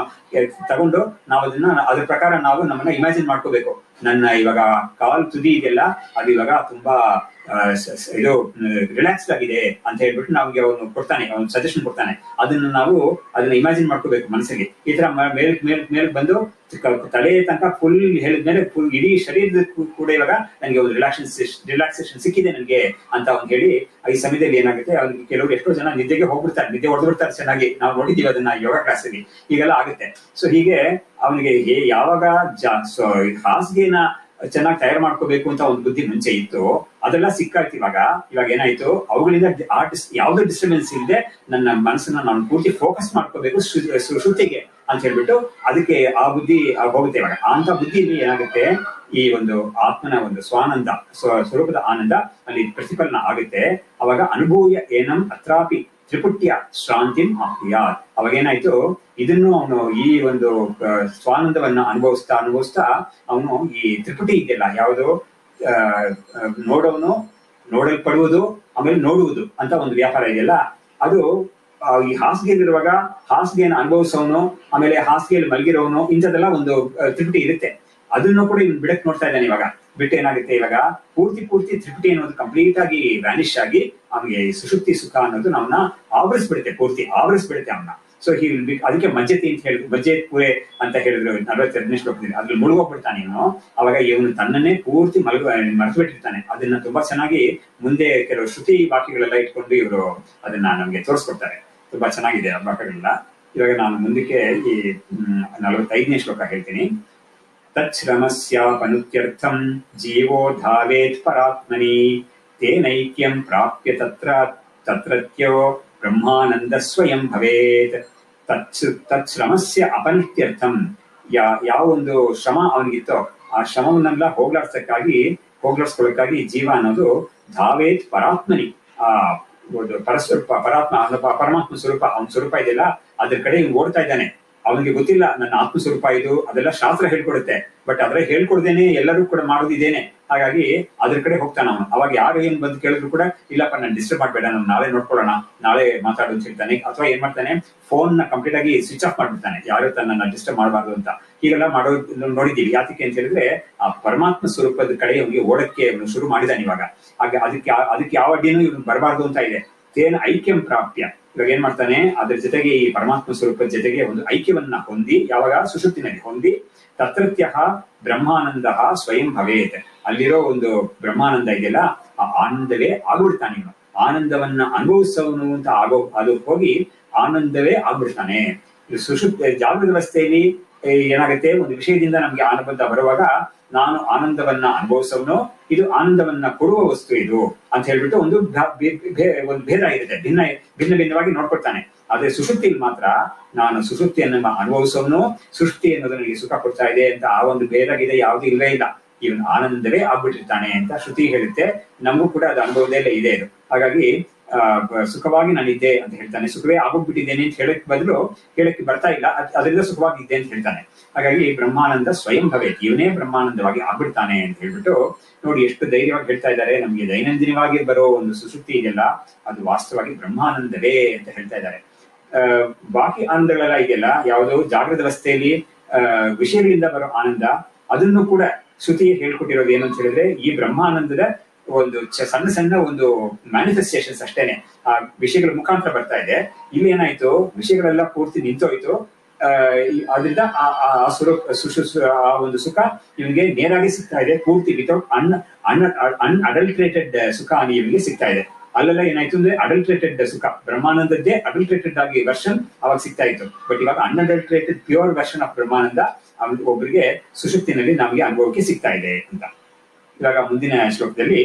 ತಗೊಂಡು ನಾವು ಅದನ್ನ ಅದ್ರ ಪ್ರಕಾರ ನಾವು ನಮ್ಮನ್ನ ಇಮ್ಯಾಜಿನ್ ಮಾಡ್ಕೋಬೇಕು ನನ್ನ ಇವಾಗ ಕಾಲ್ ತುದಿ ಇದೆಯಲ್ಲ ಅದು ಇವಾಗ ತುಂಬಾ ಆ, ಸ- ಸ- ಇದು ರಿಲ್ಯಾಕ್ಸ್ಡ್ ಆಗಿದೆ ಅಂತ ಹೇಳ್ಬಿಟ್ಟು ನಮ್ಗೆ ಅವನು ಕೊಡ್ತಾನೆ ಅವನು ಸಜೆಷನ್ ಕೊಡ್ತಾನೆ ಅದನ್ನ ನಾವು ಅದನ್ನ ಇಮ್ಯಾಜಿನ್ ಮಾಡ್ಕೋಬೇಕು ಮನಸ್ಸಿಗೆ ಈ ತರ ಮ- ಮೇಲ್ ಮೇಲ್ ಮೇಲ್ ಬಂದು ಕ- ತಲೆ ತನಕ ಫುಲ್ ಹೇಳಿದ್ಮೇಲೆ ಫುಲ್ ಇಡೀ ಶರೀರದ ಕೂ- ಕೂಡ ಇವಾಗ ನನಗೆ ಒಂದು ರಿಲ್ಯಾಕ್ಸೇಷನ್ ರಿಲ್ಯಾಕ್ಸೇಷನ್ ಸಿಕ್ಕಿದೆ ನನಗೆ ಅಂತ ಅವ್ನು ಹೇಳಿ ಈ ಸಮಯದಲ್ಲಿ ಏನಾಗುತ್ತೆ ಅವ್ನಿಗೆ ಕೆಲವರು ಎಷ್ಟೋ ಜನ ನಿದ್ದೆಗೆ ಹೋಗ್ಬಿಡ್ತಾರೆ ನಿದ್ದೆ ಹೊಡೆದು ಬಿಡ್ತಾರೆ ಚೆನ್ನಾಗಿ ನಾವು ನೋಡಿದೀವಿ ಅದನ್ನ ಯೋಗ ಕ್ಲಾಸಲ್ಲಿ ಈಗೆಲ್ಲ ಆಗುತ್ತೆ ಸೊ ಹೀಗೆ ಅವನಿಗೆ ಹೇ- ಯಾವಾಗ ಜಾ- ಸೊ ಈ ಹಾಸಿಗೆನ ಚೆನ್ನಾಗಿ ತಯಾರು ಮಾಡ್ಕೋಬೇಕು ಅಂತ ಒಂದು ಬುದ್ಧಿ ಮುಂಚೆ ಇತ್ತು ಅದೆಲ್ಲ ಸಿಕ್ಕಾಯ್ತು ಇವಾಗ ಇವಾಗ ಏನಾಯ್ತು ಅವುಗಳಿಂದ ಡಿ- ಆ ಡಿಸ್ ಯಾವುದೇ ಡಿಸ್ಟರ್ಬೆನ್ಸ್ ಇಲ್ಲದೆ ನನ್ನ ಮನಸ್ಸನ್ನ ನಾನು ಪೂರ್ತಿ ಫೋಕಸ್ ಮಾಡ್ಕೋಬೇಕು ಶು- ಶು- ಶ್ರುತಿಗೆ ಅಂತ ಹೇಳ್ಬಿಟ್ಟು ಅದಕ್ಕೆ ಆ ಬುದ್ಧಿ ಆ ಹೋಗುತ್ತೆ ಇವಾಗ ಅಂತ ಬುದ್ಧಿಲಿ ಏನಾಗುತ್ತೆ ಈ ಒಂದು ಆತ್ಮನ ಒಂದು ಸ್ವಾನಂದ ಸ್ವ- ಸ್ವರೂಪದ ಆನಂದ ಅಲ್ಲಿ ಪ್ರತಿಫಲನ ಆಗುತ್ತೆ ಅವಾಗ ಅನುಭೂಯ ಏನಂ ಅತ್ರಾಪಿ ತ್ರಿಪುಟ್ಯ ಶ್ರಾಂತಿಂ ಆಪ್ಯಾತ್ ಅವಾಗ ಏನಾಯ್ತು ಇದನ್ನು ಅವನು ಈ ಒಂದು ಆ, ಸ್ವಾನಂದವನ್ನ ಅನುಭವಿಸ್ತಾ ಅನುಭವಿಸ್ತಾ ಅವನು ಈ ತ್ರಿಪುಟಿ ಇದೆಯಲ್ಲ ಯಾವುದು ಆ, ಆ, ನೋಡೋನು ನೋಡಲ್ಪಡುವುದು ಆಮೇಲೆ ನೋಡುವುದು ಅಂತ ಒಂದು ವ್ಯಾಪಾರ ಇದೆಯಲ್ಲ ಅದು ಆ, ಈ ಹಾಸಿಗೆಯಲ್ಲಿರುವಾಗ ಹಾಸಿಗೆಯನ್ನು ಅನುಭವಿಸೋನು ಆಮೇಲೆ ಹಾಸಿಗೆಯಲ್ಲಿ ಮಲಗಿರೋನು ಇಂಥದ್ದೆಲ್ಲ ಒಂದು ಆ, ತ್ರಿಪುಟಿ ಇರುತ್ತೆ ಅದನ್ನು ಕೂಡ ಇವ್ನು ಬಿಡಕ್ ನೋಡ್ತಾ ಇದ್ದಾನೆ ಇವಾಗ ಬಿಟ್ಟು ಏನಾಗುತ್ತೆ ಇವಾಗ ಪೂರ್ತಿ ಪೂರ್ತಿ ತ್ರಿಪುಟಿ ಅನ್ನೋದು ಕಂಪ್ಲೀಟ್ ಆಗಿ ವ್ಯಾನಿಶ್ ಆಗಿ ಅವನಿಗೆ ಸುಶುಕ್ತಿ ಸುಖ ಅನ್ನೋದು ನಮ್ಮನ್ನ ಆವರಿಸ್ಬಿಡುತ್ತೆ ಪೂರ್ತಿ ಆವರಿಸ್ಬಿಡುತ್ತೆ ಅವನ್ನ ಸೊ ಹಿ ವಿಲ್ ಬಿ ಅದಕ್ಕೆ ಮಜ್ಜತಿ ಅಂತ ಹೇಳಿ ಮಜ್ಜೆ ಪೂರೆ ಅಂತ ಹೇಳಿದ್ರು ನಲವತ್ತೆರಡನೇ ಶ್ಲೋಕದಲ್ಲಿ ಅದ್ರಲ್ಲಿ ಮುಳುಗೋಗ್ಬಿಡ್ತಾನೆ ಇವನು ಅವಾಗ ಇವನು ತನ್ನನ್ನೇ ಪೂರ್ತಿ ಮಲಗ ಮರೆತು ಬಿಟ್ಟಿರ್ತಾನೆ ಅದನ್ನ ತುಂಬಾ ಚೆನ್ನಾಗಿ ಮುಂದೆ ಕೆಲವು ಶ್ರುತಿ ವಾಕ್ಯಗಳೆಲ್ಲ ಇಟ್ಕೊಂಡು ಇವರು ಅದನ್ನ ನಮ್ಗೆ ತೋರಿಸ್ಕೊಡ್ತಾರೆ ತುಂಬಾ ಚೆನ್ನಾಗಿದೆ ಆ ವಾಕ್ಯಗಳೆಲ್ಲ ಇವಾಗ ನಾನು ಮುಂದಕ್ಕೆ ಈ ಹ್ಮ್, ನಲವತ್ತೈದನೇ ಶ್ಲೋಕ ಹೇಳ್ತೀನಿ ತಚ್ಶ್ರಮಸ್ಯಾಪನುತ್ಯರ್ಥಂ ಜೀವೋ ಧಾವೇತ್ ಪರಾತ್ಮನಿ ತೇನೈಕ್ಯಂ ಪ್ರಾಪ್ಯ ತತ್ರ ತತ್ರತ್ಯೋ ಬ್ರಹ್ಮಾನಂದ ಸ್ವಯಂ ಭವೇತ್ ತತ್ಸ್ ತತ್ಶ್ರಮಸ್ಯ ಅಪನಿತ್ಯರ್ಥಂ ಯಾ ಯಾವ ಒಂದು ಶ್ರಮ ಅವನಿಗಿತ್ತೋ ಆ ಶ್ರಮವನ್ನೆಲ್ಲ ಹೋಗ್ಲಾಡ್ಸಕ್ಕಾಗಿ ಹೋಗ್ಲಾಡ್ಸ್ಕೊಳ್ಳಕ್ಕಾಗಿ ಜೀವ ಅನ್ನೋದು ಧಾವೇತ್ ಪರಾತ್ಮನಿ ಆ ಒಂದು ಪರಸ್ವರೂಪ ಪರಾತ್ಮ ಅನ್ನೋ ಪ- ಪರಮಾತ್ಮ ಸ್ವರೂಪ ಅವನ ಸ್ವರೂಪ ಇದೆಯಲ್ಲ ಅದ್ರ ಕಡೆ ಇವ್ನು ಓಡ್ತಾ ಇದ್ದಾನೆ ಅವನಿಗೆ ಗೊತ್ತಿಲ್ಲ ನನ್ನ ಆತ್ಮ ಸ್ವರೂಪ ಇದು ಅದೆಲ್ಲ ಶಾಸ್ತ್ರ ಹೇಳ್ಕೊಡುತ್ತೆ ಬಟ್ ಅದ್ರ ಹೇಳ್ಕೊಡ್ದೇನೆ ಎಲ್ಲರೂ ಕೂಡ ಮಾಡೋದು ಇದೇನೆ ಹಾಗಾಗಿ ಅದ್ರ ಕಡೆ ಹೋಗ್ತಾನ ಅವನು ಅವಾಗ ಯಾರು ಏನ್ ಬಂದು ಕೇಳಿದ್ರು ಕೂಡ ಇಲ್ಲಪ್ಪ ನಾನು ಡಿಸ್ಟರ್ಬ್ ಮಾಡ್ಬೇಡ ನಾನು ನಾಳೆ ನೋಡ್ಕೊಳ್ಳೋಣ ನಾಳೆ ಮಾತಾಡು ಅಂತ ಹೇಳ್ತಾನೆ ಅಥವಾ ಏನ್ ಮಾಡ್ತಾನೆ ಫೋನ್ ನ ಕಂಪ್ಲೀಟ್ ಆಗಿ ಸ್ವಿಚ್ ಆಫ್ ಮಾಡ್ಬಿಡ್ತಾನೆ ಯಾರು ತನ್ನ ಡಿಸ್ಟರ್ಬ್ ಮಾಡಬಾರ್ದು ಅಂತ ಹೀಗೆಲ್ಲ ಮಾಡೋ ನೋಡಿದೀವಿ ಯಾತಕ್ಕೆ ಅಂತ ಹೇಳಿದ್ರೆ ಆ ಪರಮಾತ್ಮ ಸ್ವರೂಪದ ಕಡೆ ಅವನಿಗೆ ಓಡಕ್ಕೆ ಅವನು ಶುರು ಮಾಡಿದಾನೆ ಇವಾಗ ಹಾಗೆ ಅದಕ್ಕೆ ಯಾ- ಅದಕ್ಕೆ ಯಾವ ಅಡ್ಡಿನೂ ಇವನು ಬರಬಾರ್ದು ಅಂತ ಇದೆ ತೇನ ಐಕ್ಯಂ ಪ್ರಾಪ್ಯ ಇವಾಗ ಏನ್ ಮಾಡ್ತಾನೆ ಅದ್ರ ಜೊತೆಗೆ ಈ ಪರಮಾತ್ಮ ಸ್ವರೂಪದ ಜೊತೆಗೆ ಒಂದು ಐಕ್ಯವನ್ನ ಹೊಂದಿ ಯಾವಾಗ ಸುಶುಪ್ತಿನಲ್ಲಿ ಹೊಂದಿ ತತ್ರತ್ಯ ಬ್ರಹ್ಮಾನಂದ ಸ್ವಯಂ ಭವೇತ್ ಅಲ್ಲಿರೋ ಒಂದು ಬ್ರಹ್ಮಾನಂದ ಇದೆಯಲ್ಲ ಆ ಆನಂದವೇ ಆಗ್ಬಿಡ್ತಾನೆ ಇವನು ಆನಂದವನ್ನ ಅನುಭವಿಸೋನು ಅಂತ ಆಗೋ ಅದು ಹೋಗಿ ಆನಂದವೇ ಆಗ್ಬಿಡ್ತಾನೆ ಇದು ಸುಶುಪ್ತ ಜಾಗೃತ ಅವಸ್ಥೆಯಲ್ಲಿ ಏ, ಏನಾಗುತ್ತೆ ಒಂದು ವಿಷಯದಿಂದ ನಮ್ಗೆ ಆನಂದ ಬರುವಾಗ ನಾನು ಆನಂದವನ್ನ ಅನುಭವಿಸೋನು ಇದು ಆನಂದವನ್ನ ಕೊಡುವ ವಸ್ತು ಇದು ಅಂತ ಹೇಳ್ಬಿಟ್ಟು ಒಂದು ಭ- ಭೇ- ಭೇ- ಒಂದು ಭೇದ ಇರುತ್ತೆ ಭಿನ್ನ ಭಿನ್ನ ಭಿನ್ನವಾಗಿ ನೋಡ್ಕೊಳ್ತಾನೆ ಆದ್ರೆ ಸುಶುಪ್ತಿಯಲ್ಲಿ ಮಾತ್ರ ನಾನು ಸುಶುಪ್ತಿಯನ್ನ ಅನುಭವಿಸೋನು ಸೃಷ್ಟಿ ಅನ್ನೋದು ನನಗೆ ಸುಖ ಕೊಡ್ತಾ ಇದೆ ಅಂತ ಆ ಒಂದು ಭೇದ ಗಿದೆ ಯಾವುದು ಇಲ್ಲವೇ ಇಲ್ಲ ಇವನು ಆನಂದವೇ ಆಗ್ಬಿಟ್ಟಿರ್ತಾನೆ ಅಂತ ಶ್ರುತಿ ಹೇಳುತ್ತೆ ನಮಗೂ ಕೂಡ ಅದು ಅನುಭವದಲ್ಲೇ ಇದೆ ಇದು ಹಾಗಾಗಿ ಆ, ಬ- ಸುಖವಾಗಿ ನಾನಿದ್ದೆ ಅಂತ ಹೇಳ್ತಾನೆ ಸುಖವೇ ಆಗೋಗ್ಬಿಟ್ಟಿದ್ದೇನೆ ಅಂತ ಹೇಳಕ್ ಬದಲು ಹೇಳಕ್ಕೆ ಬರ್ತಾ ಇಲ್ಲ ಅದ್- ಅದರಿಂದ ಸುಖವಾಗಿದ್ದೆ ಅಂತ ಹೇಳ್ತಾನೆ ಹಾಗಾಗಿ ಬ್ರಹ್ಮಾನಂದ ಸ್ವಯಂ ಭವೇ ಇವನೇ ಬ್ರಹ್ಮಾನಂದವಾಗಿ ಆಗ್ಬಿಡ್ತಾನೆ ಅಂತ ಹೇಳ್ಬಿಟ್ಟು ನೋಡಿ ಎಷ್ಟು ಧೈರ್ಯವಾಗಿ ಹೇಳ್ತಾ ಇದ್ದಾರೆ ನಮ್ಗೆ ದೈನಂದಿನವಾಗಿ ಬರೋ ಒಂದು ಸುಸುಪ್ತಿ ಇದೆಯಲ್ಲ ಅದು ವಾಸ್ತವವಾಗಿ ಬ್ರಹ್ಮಾನಂದವೇ ಅಂತ ಹೇಳ್ತಾ ಇದ್ದಾರೆ ಆ, ಬಾಕಿ ಆನಂದಗಳೆಲ್ಲ ಇದೆಯಲ್ಲ ಯಾವುದೋ ಜಾಗೃತ ಅವಸ್ಥೆಯಲ್ಲಿ ಆ, ವಿಷಯಗಳಿಂದ ಬರೋ ಆನಂದ ಅದನ್ನು ಕೂಡ ಶ್ರುತಿ ಹೇಳ್ಕೊಟ್ಟಿರೋದು ಏನು ಅಂತ ಹೇಳಿದ್ರೆ ಈ ಬ್ರಹ್ಮಾನಂದದ ಒಂದು ಚ- ಸಣ್ಣ ಸಣ್ಣ ಒಂದು ಮ್ಯಾನಿಫೆಸ್ಟೇಷನ್ಸ್ ಅಷ್ಟೇನೆ ಆ ವಿಷಯಗಳ ಮುಖಾಂತರ ಬರ್ತಾ ಇದೆ ಇಲ್ಲಿ ಏನಾಯ್ತು ವಿಷಯಗಳೆಲ್ಲ ಪೂರ್ತಿ ನಿಂತೋಯ್ತು ಆ, ಈ- ಅದರಿಂದ ಆ- ಆ ಆ ಸುರ ಸುಶು ಸು- ಆ ಒಂದು ಸುಖ ಇವನಿಗೆ ನೇರಾಗಿ ಸಿಗ್ತಾ ಇದೆ ಪೂರ್ತಿ ವಿತೌಟ್ ಅನ್ ಅನ್ ಅನ್ ಅಡಲ್ಟ್ರೇಟೆಡ್ ಸುಖ ಇವನಿಗೆ ಸಿಗ್ತಾ ಇದೆ ಅಲ್ಲೆಲ್ಲ ಏನಾಯ್ತು ಅಂದ್ರೆ ಅಡಲ್ಟ್ರೇಟೆಡ್ ಸುಖ ಬ್ರಹ್ಮಾನಂದದ್ದೇ ಅಡಲ್ಟ್ರೇಟೆಡ್ ಆಗಿ ವರ್ಷನ್ ಅವಾಗ ಸಿಗ್ತಾ ಇತ್ತು ಬಟ್ ಇವಾಗ ಅನ್ಅಡಲ್ಟ್ರೇಟೆಡ್ ಪ್ಯೂರ್ ವರ್ಷನ್ ಆಫ್ ಬ್ರಹ್ಮಾನಂದ ಅವ್ನ್- ಒಬ್ರಿಗೆ ಸುಶುಕ್ತಿನಲ್ಲಿ ನಮಗೆ ಅನುಭವಕ್ಕೆ ಸಿಗ್ತಾ ಇದೆ ಅಂತ ಇವಾಗ ಮುಂದಿನ ಶ್ಲೋಕದಲ್ಲಿ